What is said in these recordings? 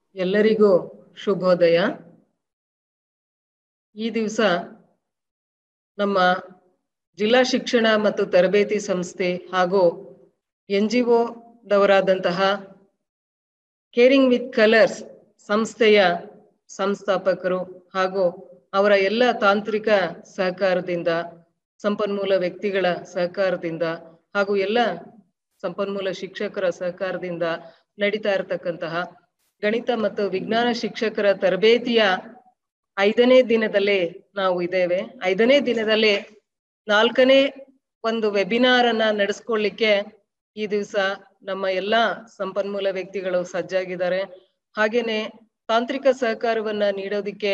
ಎಲ್ಲರಿಗೂ ಶುಭೋದಯ ಈ ದಿವಸ ನಮ್ಮ ಜಿಲ್ಲಾ ಶಿಕ್ಷಣ ಮತ್ತು ತರಬೇತಿ ಸಂಸ್ಥೆ ಹಾಗೂ ಎನ್ ಜಿ ಒದವರಾದಂತಹ ಕೇರಿಂಗ್ ವಿತ್ ಕಲರ್ಸ್ ಸಂಸ್ಥೆಯ ಸಂಸ್ಥಾಪಕರು ಹಾಗೂ ಅವರ ಎಲ್ಲ ತಾಂತ್ರಿಕ ಸಹಕಾರದಿಂದ ಸಂಪನ್ಮೂಲ ವ್ಯಕ್ತಿಗಳ ಸಹಕಾರದಿಂದ ಹಾಗೂ ಎಲ್ಲ ಸಂಪನ್ಮೂಲ ಶಿಕ್ಷಕರ ಸಹಕಾರದಿಂದ ನಡೀತಾ ಇರತಕ್ಕಂತಹ ಗಣಿತ ಮತ್ತು ವಿಜ್ಞಾನ ಶಿಕ್ಷಕರ ತರಬೇತಿಯ ಐದನೇ ದಿನದಲ್ಲೇ ನಾವು ಇದ್ದೇವೆ ಐದನೇ ದಿನದಲ್ಲೇ ನಾಲ್ಕನೇ ಒಂದು ವೆಬಿನಾರ್ ಅನ್ನ ನಡೆಸ್ಕೊಳ್ಳಿಕ್ಕೆ ಈ ದಿವಸ ನಮ್ಮ ಎಲ್ಲ ಸಂಪನ್ಮೂಲ ವ್ಯಕ್ತಿಗಳು ಸಜ್ಜಾಗಿದ್ದಾರೆ ಹಾಗೇನೆ ತಾಂತ್ರಿಕ ಸಹಕಾರವನ್ನ ನೀಡೋದಿಕ್ಕೆ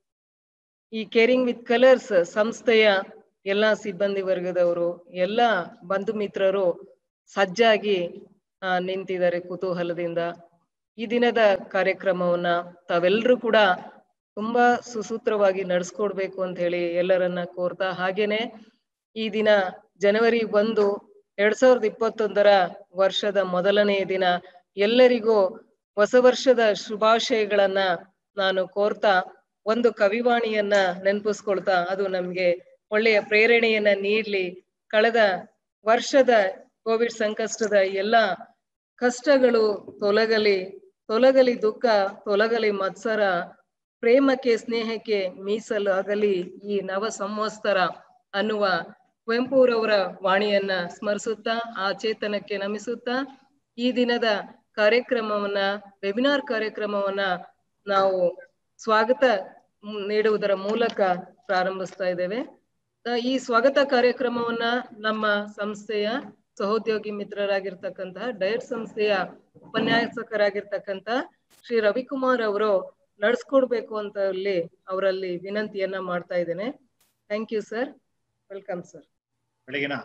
ಈ ಕೇರಿಂಗ್ ವಿತ್ ಕಲರ್ಸ್ ಸಂಸ್ಥೆಯ ಎಲ್ಲ ಸಿಬ್ಬಂದಿ ವರ್ಗದವರು ಎಲ್ಲ ಬಂಧು ಮಿತ್ರರು ಸಜ್ಜಾಗಿ ನಿಂತಿದ್ದಾರೆ ಕುತೂಹಲದಿಂದ ಈ ದಿನದ ಕಾರ್ಯಕ್ರಮವನ್ನ ತಾವೆಲ್ಲರೂ ಕೂಡ ತುಂಬಾ ಸುಸೂತ್ರವಾಗಿ ನಡೆಸ್ಕೊಡ್ಬೇಕು ಅಂತ ಹೇಳಿ ಎಲ್ಲರನ್ನ ಕೋರ್ತಾ ಹಾಗೇನೆ ಈ ದಿನ ಜನವರಿ ಒಂದು ಎರಡ್ ಸಾವಿರದ ಇಪ್ಪತ್ತೊಂದರ ವರ್ಷದ ಮೊದಲನೆಯ ದಿನ ಎಲ್ಲರಿಗೂ ಹೊಸ ವರ್ಷದ ಶುಭಾಶಯಗಳನ್ನ ನಾನು ಕೋರ್ತಾ ಒಂದು ಕವಿವಾಣಿಯನ್ನ ನೆನಪಿಸ್ಕೊಳ್ತಾ ಅದು ನಮ್ಗೆ ಒಳ್ಳೆಯ ಪ್ರೇರಣೆಯನ್ನ ನೀಡ್ಲಿ ಕಳೆದ ವರ್ಷದ ಕೋವಿಡ್ ಸಂಕಷ್ಟದ ಎಲ್ಲ ಕಷ್ಟಗಳು ತೊಲಗಲಿ ತೊಲಗಲಿ ದುಃಖ ತೊಲಗಲಿ ಮತ್ಸರ ಪ್ರೇಮಕ್ಕೆ ಸ್ನೇಹಕ್ಕೆ ಮೀಸಲು ಆಗಲಿ ಈ ನವ ಸಂವತ್ಸರ ಅನ್ನುವ ಕುವೆಂಪುರವರ ವಾಣಿಯನ್ನ ಸ್ಮರಿಸುತ್ತಾ ಆ ಚೇತನಕ್ಕೆ ನಮಿಸುತ್ತಾ ಈ ದಿನದ ಕಾರ್ಯಕ್ರಮವನ್ನ ವೆಬಿನಾರ್ ಕಾರ್ಯಕ್ರಮವನ್ನ ನಾವು ಸ್ವಾಗತ ನೀಡುವುದರ ಮೂಲಕ ಪ್ರಾರಂಭಿಸ್ತಾ ಇದ್ದೇವೆ ಈ ಸ್ವಾಗತ ಕಾರ್ಯಕ್ರಮವನ್ನ ನಮ್ಮ ಸಂಸ್ಥೆಯ ಸಹೋದ್ಯೋಗಿ ಮಿತ್ರರಾಗಿರ್ತಕ್ಕಂತಹ ಡಯಟ್ ಸಂಸ್ಥೆಯ ಉಪನ್ಯಾಸಕರಾಗಿರ್ತಕ್ಕಂಥ ಶ್ರೀ ರವಿಕುಮಾರ್ ಅವರು ನಡೆಸ್ಕೊಡ್ಬೇಕು ಅಂತ ಅಲ್ಲಿ ಅವರಲ್ಲಿ ವಿನಂತಿಯನ್ನ ಮಾಡ್ತಾ ಇದ್ದೇನೆ thank you sir welcome sir ಬೆಳಗಿನ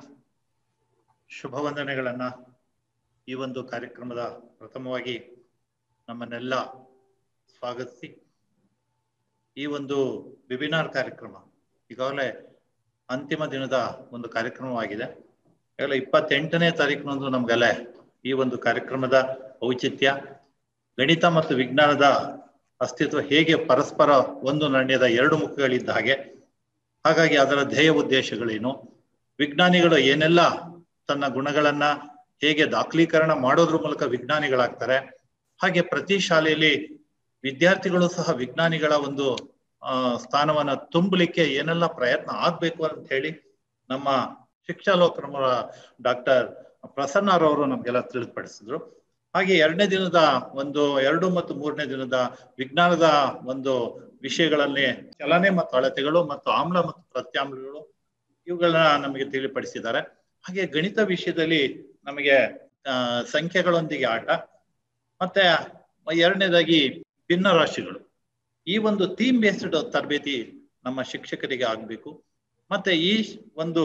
ಶುಭ ವಂದನೆಗಳನ್ನ ಈ ಒಂದು ಕಾರ್ಯಕ್ರಮದ ಪ್ರಥಮವಾಗಿ ನಮ್ಮನ್ನೆಲ್ಲ ಸ್ವಾಗತಿಸಿ ಈ ಒಂದು ವೆಬಿನಾರ್ ಕಾರ್ಯಕ್ರಮ ಈಗಾಗಲೇ ಅಂತಿಮ ದಿನದ ಒಂದು ಕಾರ್ಯಕ್ರಮವಾಗಿದೆ ಈಗಾಗಲೇ ಇಪ್ಪತ್ತೆಂಟನೇ ತಾರೀಕಿನಂದು ನಮ್ಗೆಲ್ಲ ಈ ಒಂದು ಕಾರ್ಯಕ್ರಮದ ಔಚಿತ್ಯ ಗಣಿತ ಮತ್ತು ವಿಜ್ಞಾನದ ಅಸ್ತಿತ್ವ ಹೇಗೆ ಪರಸ್ಪರ ಒಂದು ನಾಣ್ಯದ ಎರಡು ಮುಖಗಳಿದ್ದ ಹಾಗೆ ಹಾಗಾಗಿ ಅದರ ಧ್ಯೇಯ ಉದ್ದೇಶಗಳೇನು ವಿಜ್ಞಾನಿಗಳು ಏನೆಲ್ಲ ತನ್ನ ಗುಣಗಳನ್ನ ಹೇಗೆ ದಾಖಲೀಕರಣ ಮಾಡೋದ್ರ ಮೂಲಕ ವಿಜ್ಞಾನಿಗಳಾಗ್ತಾರೆ ಹಾಗೆ ಪ್ರತಿ ಶಾಲೆಯಲ್ಲಿ ವಿದ್ಯಾರ್ಥಿಗಳು ಸಹ ವಿಜ್ಞಾನಿಗಳ ಒಂದು ಆ ಸ್ಥಾನವನ್ನ ತುಂಬಲಿಕ್ಕೆ ಏನೆಲ್ಲ ಪ್ರಯತ್ನ ಆಗ್ಬೇಕು ಅಂತ ಹೇಳಿ ನಮ್ಮ ಶಿಕ್ಷಾಲೋಕರ ಡಾಕ್ಟರ್ ಪ್ರಸನ್ನರವರು ನಮ್ಗೆಲ್ಲ ತಿಳಿದುಪಡಿಸಿದ್ರು ಹಾಗೆ ಎರಡನೇ ದಿನದ ಒಂದು ಎರಡು ಮತ್ತು ಮೂರನೇ ದಿನದ ವಿಜ್ಞಾನದ ಒಂದು ವಿಷಯಗಳಲ್ಲಿ ಚಲನೆ ಮತ್ತು ಅಳತೆಗಳು ಮತ್ತು ಆಮ್ಲ ಮತ್ತು ಪ್ರತ್ಯಾಮ್ಲಗಳು ಇವುಗಳನ್ನ ನಮಗೆ ತಿಳಿಪಡಿಸಿದ್ದಾರೆ ಹಾಗೆ ಗಣಿತ ವಿಷಯದಲ್ಲಿ ನಮಗೆ ಅಹ್ ಸಂಖ್ಯೆಗಳೊಂದಿಗೆ ಆಟ ಮತ್ತೆ ಎರಡನೇದಾಗಿ ಭಿನ್ನ ರಾಶಿಗಳು ಈ ಒಂದು ಥೀಮ್ ಬೇಸ್ಡ್ ತರಬೇತಿ ನಮ್ಮ ಶಿಕ್ಷಕರಿಗೆ ಆಗ್ಬೇಕು ಮತ್ತೆ ಈ ಒಂದು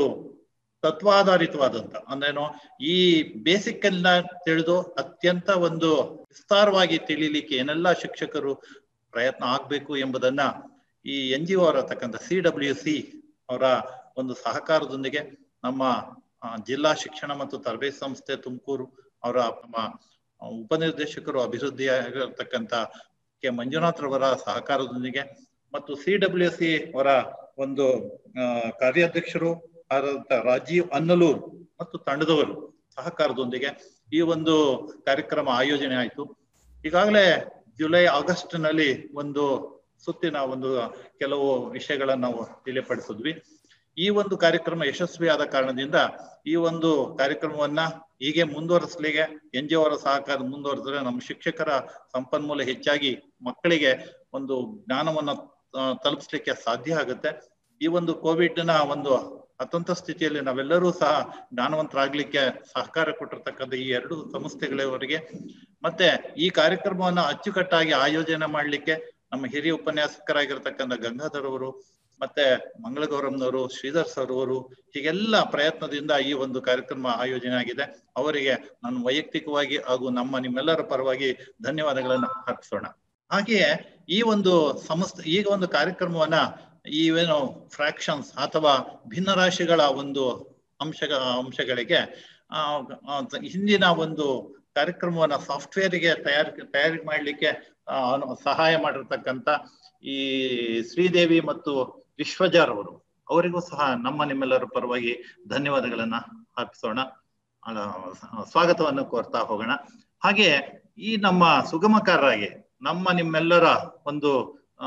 ತತ್ವಾಧಾರಿತವಾದಂತ ಅಂದ್ರೇನು ಈ ಬೇಸಿಕ್ ಅನ್ನ ತಿಳಿದು ಅತ್ಯಂತ ಒಂದು ವಿಸ್ತಾರವಾಗಿ ತಿಳಿಲಿಕ್ಕೆ ಏನೆಲ್ಲ ಶಿಕ್ಷಕರು ಪ್ರಯತ್ನ ಆಗ್ಬೇಕು ಎಂಬುದನ್ನ ಈ ಎನ್ ಜಿ ಒ ಅವರತಕ್ಕಂಥ ಸಿ ಡಬ್ಲ್ಯೂ ಸಿ ಅವರ ಒಂದು ಸಹಕಾರದೊಂದಿಗೆ ನಮ್ಮ ಜಿಲ್ಲಾ ಶಿಕ್ಷಣ ಮತ್ತು ತರಬೇತಿ ಸಂಸ್ಥೆ ತುಮಕೂರು ಅವರ ನಮ್ಮ ಉಪನಿರ್ದೇಶಕರು ಅಭಿವೃದ್ಧಿ ಆಗಿರ್ತಕ್ಕಂಥ ಕೆ ಮಂಜುನಾಥ್ ರವರ ಸಹಕಾರದೊಂದಿಗೆ ಮತ್ತು ಸಿ ಡಬ್ಲ್ಯೂ ಸಿ ಅವರ ಒಂದು ಕಾರ್ಯಾಧ್ಯಕ್ಷರು ಆದಂತ ರಾಜೀವ್ ಅನ್ನಲೂರ್ ಮತ್ತು ತಂಡದವರು ಸಹಕಾರದೊಂದಿಗೆ ಈ ಒಂದು ಕಾರ್ಯಕ್ರಮ ಆಯೋಜನೆ ಆಯಿತು ಈಗಾಗಲೇ ಜುಲೈ ಆಗಸ್ಟ್ ನಲ್ಲಿ ಒಂದು ಸುತ್ತಿನ ಒಂದು ಕೆಲವು ವಿಷಯಗಳನ್ನ ನಾವು ತಿಳಿಪಡಿಸಿದ್ವಿ ಈ ಒಂದು ಕಾರ್ಯಕ್ರಮ ಯಶಸ್ವಿಯಾದ ಕಾರಣದಿಂದ ಈ ಒಂದು ಕಾರ್ಯಕ್ರಮವನ್ನ ಹೀಗೆ ಮುಂದುವರಿಸಲಿಕ್ಕೆ ಎನ್ ಜಿ ಅವರ ಸಹಕಾರ ಮುಂದುವರೆಸಿದ್ರೆ ನಮ್ಮ ಶಿಕ್ಷಕರ ಸಂಪನ್ಮೂಲ ಹೆಚ್ಚಾಗಿ ಮಕ್ಕಳಿಗೆ ಒಂದು ಜ್ಞಾನವನ್ನ ತಲುಪಿಸ್ಲಿಕ್ಕೆ ಸಾಧ್ಯ ಆಗುತ್ತೆ ಈ ಒಂದು ಕೋವಿಡ್ ನ ಒಂದು ಅತಂತ ಸ್ಥಿತಿಯಲ್ಲಿ ನಾವೆಲ್ಲರೂ ಸಹ ಜ್ಞಾನವಂತರಾಗ್ಲಿಕ್ಕೆ ಸಹಕಾರ ಕೊಟ್ಟಿರ್ತಕ್ಕಂಥ ಈ ಎರಡು ಸಂಸ್ಥೆಗಳವರಿಗೆ ಮತ್ತೆ ಈ ಕಾರ್ಯಕ್ರಮವನ್ನ ಅಚ್ಚುಕಟ್ಟಾಗಿ ಆಯೋಜನೆ ಮಾಡ್ಲಿಕ್ಕೆ ನಮ್ಮ ಹಿರಿಯ ಉಪನ್ಯಾಸಕರಾಗಿರ್ತಕ್ಕಂಥ ಗಂಗಾಧರ್ ಅವರು ಮತ್ತೆ ಮಂಗಳಗೌರಮ್ನವರು ಶ್ರೀಧರ್ ಸರ್ ಅವರು ಹೀಗೆಲ್ಲ ಪ್ರಯತ್ನದಿಂದ ಈ ಒಂದು ಕಾರ್ಯಕ್ರಮ ಆಯೋಜನೆ ಆಗಿದೆ ಅವರಿಗೆ ನಾನು ವೈಯಕ್ತಿಕವಾಗಿ ಹಾಗೂ ನಮ್ಮ ನಿಮ್ಮೆಲ್ಲರ ಪರವಾಗಿ ಧನ್ಯವಾದಗಳನ್ನ ಅರ್ಪಿಸೋಣ ಹಾಗೆಯೇ ಈ ಒಂದು ಸಂಸ್ಥೆ ಈಗ ಒಂದು ಕಾರ್ಯಕ್ರಮವನ್ನ ಇವೇನು ಫ್ರಾಕ್ಷನ್ಸ್ ಅಥವಾ ಭಿನ್ನರಾಶಿಗಳ ಒಂದು ಅಂಶ ಅಂಶಗಳಿಗೆ ಆ ಹಿಂದಿನ ಒಂದು ಕಾರ್ಯಕ್ರಮವನ್ನ ಸಾಫ್ಟ್ವೇರ್ಗೆ ತಯಾರಿ ತಯಾರಿ ಮಾಡ್ಲಿಕ್ಕೆ ಆ, ಅನು- ಸಹಾಯ ಮಾಡಿರ್ತಕ್ಕಂಥ ಈ ಶ್ರೀದೇವಿ ಮತ್ತು ವಿಶ್ವಜಾರ್ ಅವರು ಅವರಿಗೂ ಸಹ ನಮ್ಮ ನಿಮ್ಮೆಲ್ಲರ ಪರವಾಗಿ ಧನ್ಯವಾದಗಳನ್ನ ಅರ್ಪಿಸೋಣ ಆ, ಸ್ವಾಗತವನ್ನು ಕೋರ್ತಾ ಹೋಗೋಣ ಹಾಗೆ ಈ ನಮ್ಮ ಸುಗಮಕಾರರಾಗಿ ನಮ್ಮ ನಿಮ್ಮೆಲ್ಲರ ಒಂದು ಆ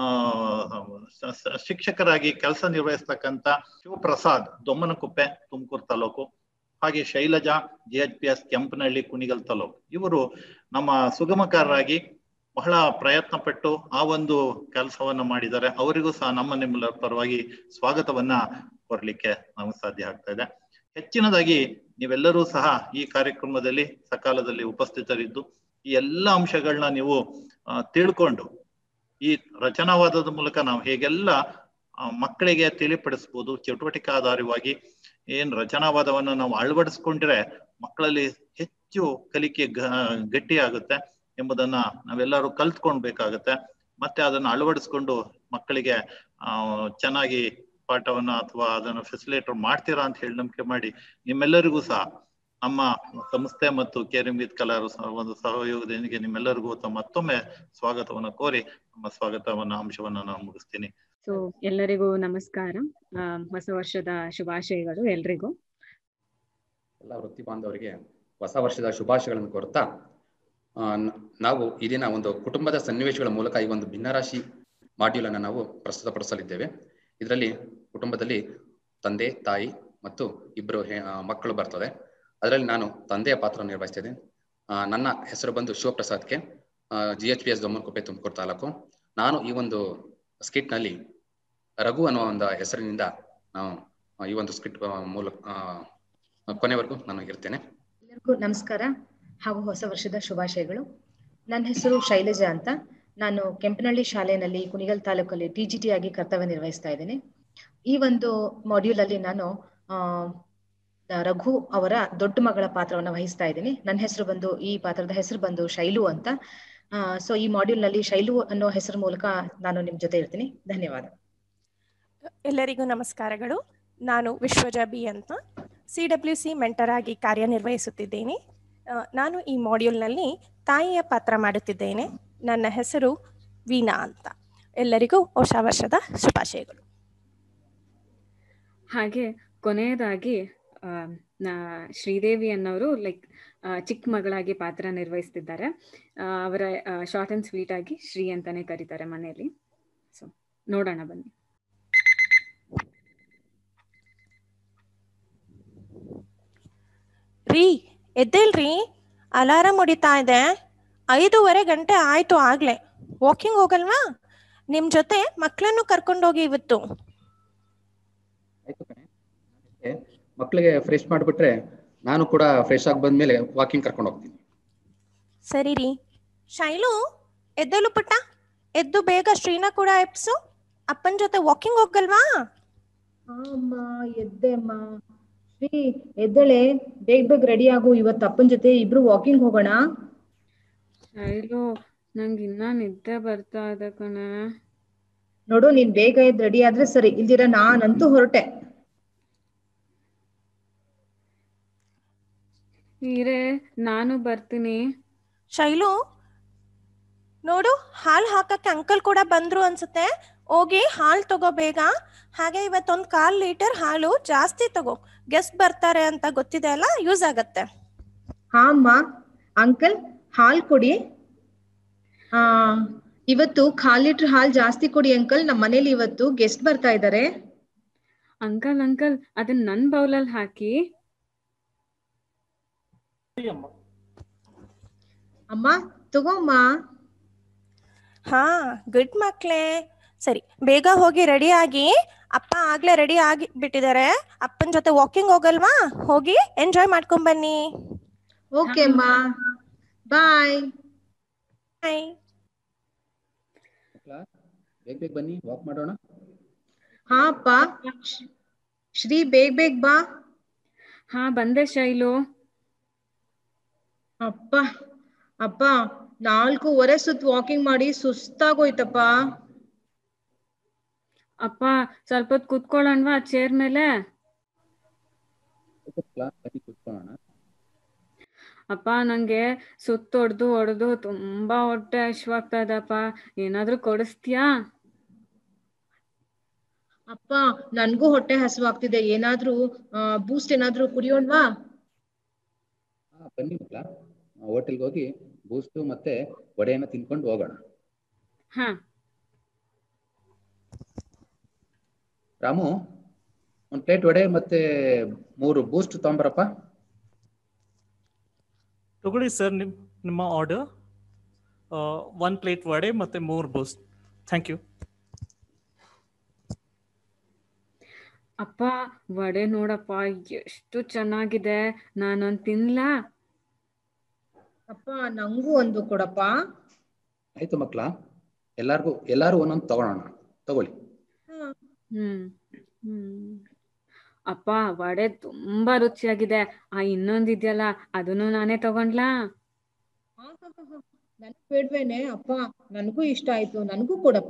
ಸ- ಸ- ಶಿಕ್ಷಕರಾಗಿ ಕೆಲಸ ನಿರ್ವಹಿಸ್ತಕ್ಕಂಥ ಶಿವಪ್ರಸಾದ್ ದೊಮ್ಮನಕುಪ್ಪೆ ತುಮಕೂರು ತಾಲೂಕು ಹಾಗೆ Shailaja J H P S Kempanahalli Kunigal taluk ಇವರು ನಮ್ಮ ಸುಗಮಕಾರರಾಗಿ ಬಹಳ ಪ್ರಯತ್ನ ಪಟ್ಟು ಆ ಒಂದು ಕೆಲಸವನ್ನ ಮಾಡಿದ್ದಾರೆ ಅವರಿಗೂ ಸಹ ನಮ್ಮ ನಿಮ್ಮೆಲ್ಲರ ಪರವಾಗಿ ಸ್ವಾಗತವನ್ನ ಕೋರ್ಲಿಕ್ಕೆ ನಮಗೆ ಸಾಧ್ಯ ಆಗ್ತಾ ಇದೆ ಹೆಚ್ಚಿನದಾಗಿ ನೀವೆಲ್ಲರೂ ಸಹ ಈ ಕಾರ್ಯಕ್ರಮದಲ್ಲಿ ಸಕಾಲದಲ್ಲಿ ಉಪಸ್ಥಿತರಿದ್ದು ಈ ಎಲ್ಲ ಅಂಶಗಳನ್ನ ನೀವು ಆ, ತಿಳ್ಕೊಂಡು ಈ ರಚನಾವಾದದ ಮೂಲಕ ನಾವು ಹೇಗೆಲ್ಲ ಆ, ಮಕ್ಕಳಿಗೆ ತಿಳಿಪಡಿಸ್ಬೋದು ಚಟುವಟಿಕೆ ಆಧಾರವಾಗಿ ಏನ್ ರಚನಾವಾದವನ್ನು ನಾವು ಅಳವಡಿಸ್ಕೊಂಡ್ರೆ ಮಕ್ಕಳಲ್ಲಿ ಹೆಚ್ಚು ಕಲಿಕೆ ಗ- ಗಟ್ಟಿ ಆಗುತ್ತೆ ಎಂಬುದನ್ನ ನಾವೆಲ್ಲರೂ ಕಲ್ತ್ಕೊಳ್ಬೇಕಾಗತ್ತೆ ಮತ್ತೆ ಅದನ್ನ ಅಳವಡಿಸ್ಕೊಂಡು ಮಕ್ಕಳಿಗೆ ಆ ಚೆನ್ನಾಗಿ ಪಾಠವನ್ನ ಅಥವಾ ಅದನ್ನು ಫೆಸಿಲೇಟರ್ ಮಾಡ್ತೀರಾ ಅಂತ ಹೇಳಿ ನಂಬಿಕೆ ಮಾಡಿ ನಿಮ್ಮೆಲ್ಲರಿಗೂ ಸಹ ನಮ್ಮ ಸಂಸ್ಥೆ ಮತ್ತು ಕೇರಿಂಗ್ ವಿತ್ ಕಲಾರು ಸಹ ಒಂದು ಸಹಯೋಗದೊಂದಿಗೆ ನಿಮ್ಮೆಲ್ಲರಿಗೂ ತ- ಮತ್ತೊಮ್ಮೆ ಸ್ವಾಗತವನ್ನ ಕೋರಿ ನಮ್ಮ ಸ್ವಾಗತವನ್ನ ಅಂಶವನ್ನ ನಾನು ಮುಗಿಸ್ತೀನಿ ಸೊ ಎಲ್ಲರಿಗೂ ನಮಸ್ಕಾರ ಆ, ಹೊಸ ವರ್ಷದ ಶುಭಾಶಯಗಳು ಎಲ್ರಿಗೂ ಎಲ್ಲ ವೃತ್ತಿ ಬಾಂಧವರಿಗೆ ಹೊಸ ವರ್ಷದ ಶುಭಾಶಯಗಳನ್ನು ಕೋರುತ್ತಾ ಆ, ನ- ನಾವು ಈ ದಿನ ಒಂದು ಕುಟುಂಬದ ಸನ್ನಿವೇಶಗಳ ಮೂಲಕ ಈ ಒಂದು ಭಿನ್ನರಾಶಿ ಮಾಡ್ಯೂಲ್ ಅನ್ನು ನಾವು ಪ್ರಸ್ತುತಪಡಿಸಲಿದ್ದೇವೆ ಇದರಲ್ಲಿ ಕುಟುಂಬದಲ್ಲಿ ತಂದೆ ತಾಯಿ ಮತ್ತು ಇಬ್ಬರು ಮಕ್ಕಳು ಬರ್ತದೆ ಅದರಲ್ಲಿ ನಾನು ತಂದೆಯ ಪಾತ್ರ ನಿರ್ವಹಿಸ್ತಿದ್ದೇನೆ ಆ, ನನ್ನ ಹೆಸರು ಬಂದು ಶಿವಪ್ರಸಾದ್ಗೆ G H P S Dommanakuppe Tumakuru taluk ನಾನು ಈ ಒಂದು ಸ್ಕಿಟ್ನಲ್ಲಿ ರಘು ಅನ್ನುವ ಒಂದು ಹೆಸರಿನಿಂದ ನಾವು ಆ, ಈ ಒಂದು ಸ್ಕಿಟ್ ಮೂಲಕ ಆ, ಕೊನೆವರೆಗೂ ನಾನು ಇರ್ತೇನೆ ಎಲ್ಲರಿಗೂ ನಮಸ್ಕಾರ ಹಾಗೂ ಹೊಸ ವರ್ಷದ ಶುಭಾಶಯಗಳು ನನ್ನ ಹೆಸರು ಶೈಲಜಾ ಅಂತ ನಾನು ಕೆಂಪನಹಳ್ಳಿ ಶಾಲೆಯಲ್ಲಿ ಕುಣಿಗಲ್ ತಾಲೂಕಲ್ಲಿ ಟಿ ಜಿ ಟಿ ಆಗಿ ಕರ್ತವ್ಯ ನಿರ್ವಹಿಸ್ತಾ ಇದ್ದೇನೆ ಈ ಒಂದು ಮಾಡ್ಯೂಲ್ ಅಲ್ಲಿ ನಾನು ಆ ರಘು ಅವರ ದೊಡ್ಡ ಮಗಳ ಪಾತ್ರವನ್ನು ವಹಿಸ್ತಾ ಇದ್ದೀನಿ ನನ್ನ ಹೆಸರು ಬಂದು ಈ ಪಾತ್ರದ ಹೆಸರು ಬಂದು ಶೈಲು ಅಂತ ಸೊ ಈ ಮಾಡ್ಯೂಲ್ ನಲ್ಲಿ ಶೈಲು ಅನ್ನೋ ಹೆಸರು ಮೂಲಕ ನಾನು ನಿಮ್ ಜೊತೆ ಇರ್ತೀನಿ ಧನ್ಯವಾದ ಎಲ್ಲರಿಗೂ ನಮಸ್ಕಾರಗಳು ನಾನು ವಿಶ್ವಜ ಬಿ ಅಂತ ಸಿ ಡಬ್ಲ್ಯೂ ಸಿ ಮೆಂಟರ್ ಆಗಿ ಕಾರ್ಯನಿರ್ವಹಿಸುತ್ತಿದ್ದೇನೆ ಆ, ನಾನು ಈ ಮಾಡ್ಯೂಲ್ನಲ್ಲಿ ತಾಯಿಯ ಪಾತ್ರ ಮಾಡುತ್ತಿದ್ದೇನೆ ನನ್ನ ಹೆಸರು ವೀಣಾ ಅಂತ ಎಲ್ಲರಿಗೂ ಹೊಸ ವರ್ಷದ ಶುಭಾಶಯಗಳು ಹಾಗೆ ಕೊನೆಯದಾಗಿ ಆ, ನಾ ಶ್ರೀದೇವಿ ಅನ್ನೋರು ಲೈಕ್ ಚಿಕ್ಕ ಮಗಳಾಗಿ ಪಾತ್ರ ನಿರ್ವಹಿಸ್ತಿದ್ದಾರೆ ಆ, ಅವರ ಶಾರ್ಟ್ ಅಂಡ್ ಸ್ವೀಟ್ ಆಗಿ ಶ್ರೀ ಅಂತಾನೆ ಕರೀತಾರೆ ಮನೆಯಲ್ಲಿ ಸೊ ನೋಡೋಣ ಬನ್ನಿ ರೀ ಎದ್ದೇಳ್ರಿ ಅಲಾರಾಮ್ ಹೊಡಿತಾ ಇದೆ ಐದೂವರೆ ಗಂಟೆ ಆಯ್ತು ಆಗ್ಲೇ ವಾಕಿಂಗ್ ಹೋಗಲ್ವಾ ನಿಮ್ ಜೊತೆ ಮಕ್ಕಳನ್ನು ಕರ್ಕೊಂಡೋಗಿ ಇವತ್ತು ಆಯ್ತು ಕಣೆ ನಾನಷ್ಟೇ ಮಕ್ಕಳಿಗೆ ಫ್ರೆಶ್ ಮಾಡಿಬಿಟ್ರೆ ನಾನು ಕೂಡ ಫ್ರೆಶ್ ಆಗಿ ಬಂದ್ಮೇಲೆ ವಾಕಿಂಗ್ ಕರ್ಕೊಂಡು ಹೋಗ್ತೀನಿ ಸರಿ ರೀ ಶೈಲು ಎದ್ದೇಳು ಪುಟ್ಟ ಎದ್ದು ಬೇಗ ಶ್ರೀನ ಕೂಡ ಎಪ್ಸು ಅಪ್ಪನ ಜೊತೆ ವಾಕಿಂಗ್ ಹೋಗಲ್ವಾ ಅಮ್ಮ ಎದ್ದೆ ಅಮ್ಮ ಶ್ರೀ ಎದ್ದಳೆ ಬೇಗ ಬೇಗ ರೆಡಿ ಆಗು ಇವತ್ತು ಅಪ್ಪನ ಜೊತೆ ಇಬ್ರು ವಾಕಿಂಗ್ ಹೋಗೋಣ ಶೈಲು ನಂಗೆ ಇನ್ನ ನಿದ್ದೆ ಬರ್ತಾ ಇದೆ ಕಣೆ ನೋಡು ನೀನ್ ಬೇಗ ಎದ್ದು ರೆಡಿ ಆದ್ರೆ ಸರಿ ಇಲ್ದಿರ ನಾನಂತೂ ಹೊರಟೆ ಹೀರೆ ನಾನು ಬರ್ತೀನಿ ಶೈಲು ನೋಡು ಹಾಲು ಹಾಕಕ್ಕೆ ಅಂಕಲ್ ಕೂಡ ಬಂದ್ರು ಅನ್ಸುತ್ತೆ ಹೋಗಿ ಹಾಲು ತಗೋ ಬೇಗ ಹಾಗೆ ಇವತ್ತೊಂದು ಕಾಲ್ ಲೀಟರ್ ಹಾಲು ಜಾಸ್ತಿ ತಗೋ ಗೆಸ್ಟ್ ಬರ್ತಾರೆ ಅಂತ ಗೊತ್ತಿದೆ ಅಲ್ಲ ಯೂಸ್ ಆಗತ್ತೆ ಹಾ ಅಮ್ಮ ಅಂಕಲ್ ಹಾಲ್ ಕೊಡಿ ಆ ಇವತ್ತು ಕಾಲ್ ಲೀಟರ್ ಹಾಲ್ ಜಾಸ್ತಿ ಕೊಡಿ ಅಂಕಲ್ ನಮ್ಮ ಮನೇಲಿ ಇವತ್ತು ಗೆಸ್ಟ್ ಬರ್ತಾ ಇದ್ದಾರೆ ಅಂಕಲ್ ಅಂಕಲ್ ಅದನ್ನ ನನ್ ಬೌಲಲ್ಲಿ ಹಾಕಿ ಅಮ್ಮ ತಗೋಮ್ಮ ಹಾ ಗುಡ್ ಮಕ್ಳೇ ಸರಿ ಬೇಗ ಹೋಗಿ ರೆಡಿ ಆಗಿ ಅಪ್ಪ ಆಗ್ಲೇ ರೆಡಿ ಆಗಿ ಬಿಟ್ಟಿದ್ದಾರೆ ಅಪ್ಪನ ಜೊತೆ ವಾಕಿಂಗ್ ಹೋಗಲ್ವಾ ಹೋಗಿ ಎಂಜಾಯ್ ಮಾಡ್ಕೊಂಡ್ ಬನ್ನಿ ಓಕೆ ಅಮ್ಮ ಬಾಯ್ ಬಾಯ್ ಮಕ್ಕಳ ಬೇಗ ಬೇಗ ಬನ್ನಿ ವಾಕ್ ಮಾಡೋಣ ಹಾ ಅಪ್ಪ ಶ್ರೀ- ಶ್ರೀ ಬೇಗ ಬೇಗ ಬಾ ಹಾ ಬಂದೆ ಶೈಲು ಅಪ್ಪ ಅಪ್ಪ ನಾಲ್ಕೂವರೆ ಸುತ್ತ ವಾಕಿಂಗ್ ಮಾಡಿ ಸುಸ್ತಾಗೋಯ್ತಪ್ಪ ಅಪ್ಪ ಸ್ವಲ್ಪ ಹೊತ್ತು ಕುತ್ಕೊಳ್ಳೋಣವಾ ಚೇರ್ ಮೇಲೆ ಮಕ್ಕಳ ಬನ್ನಿ ಕೂತ್ಕೊಳ್ಳೋಣ ಅಪ್ಪ ನಂಗೆ ಸುತ್ತೊಡ್ದು ಹೊಡೆದು ತುಂಬಾ ಹೊಟ್ಟೆ ಹಶ್ವಾಗ್ತಾ ಇದಪ್ಪ ಏನಾದ್ರೂ ಕೊಡಿಸ್ತೀಯಾ ಅಪ್ಪ ನನ್ಗೂ ಹೊಟ್ಟೆ ಹಸುವಾಗ್ತಿದೆ ಏನಾದ್ರೂ ಬೂಸ್ಟ್ ಏನಾದ್ರೂ ಕುಡಿಯೋಣ್ವಾ ಹಾ, ಬನ್ನಿ ಮಕ್ಕಳ ಹೋಟೆಲ್ಗೆ ಹೋಗಿ ಬೂಸ್ಟು ಮತ್ತೆ ವಡೆಯನ್ನು ತಿನ್ಕೊಂಡು ಹೋಗೋಣ ಹಾ ರಾಮು ಒಂದು ಪ್ಲೇಟ್ ವಡೆ ಮತ್ತೆ ಮೂರು ಬೂಸ್ಟ್ ತಗೊಂಬರಪ್ಪ ತಗೊಳ್ಳಿ ಸರ್ ನಿಮ್ ನಿಮ್ಮ ಆರ್ಡರ್ ಒನ್ ಪ್ಲೇಟ್ ವಡೆ ಮತ್ತೆ ಮೂರು ಬೂಸ್ಟ್ ಥ್ಯಾಂಕ್ ಯು ಅಪ್ಪ ವಡೆ ನೋಡಪ್ಪ ಎಷ್ಟು ಚೆನ್ನಾಗಿದೆ ನಾನೊಂದ್ ತಿನ್ಲಾ ಅಪ್ಪ ನಂಗೂ ಒಂದು ಕೊಡಪ್ಪ ಆಯ್ತು ಮಕ್ಕಳ ಎಲ್ಲಾರ್ಗೂ ಎಲ್ಲಾರು ಒಂದೊಂದು ತಗೊಳ್ಳೋಣ ತಗೊಳ್ಳಿ ಹಾ. ಹ್ಮ್ ಹ್ಮ್ ಅಪ್ಪ ವಡೆ ತುಂಬಾ ರುಚಿಯಾಗಿದೆ ಆ ಇನ್ನೊಂದಿದ್ಯಲ್ಲ ಅದನ್ನು ನಾನೇ ತಗೊಂಡ್ಲಾ ನನ್ಗ್ ಬೇಡ್ವೇನೆ ಅಪ್ಪ ನನ್ಗೂ ಇಷ್ಟ ಆಯ್ತು ನನ್ಗೂ ಕೊಡಪ್ಪ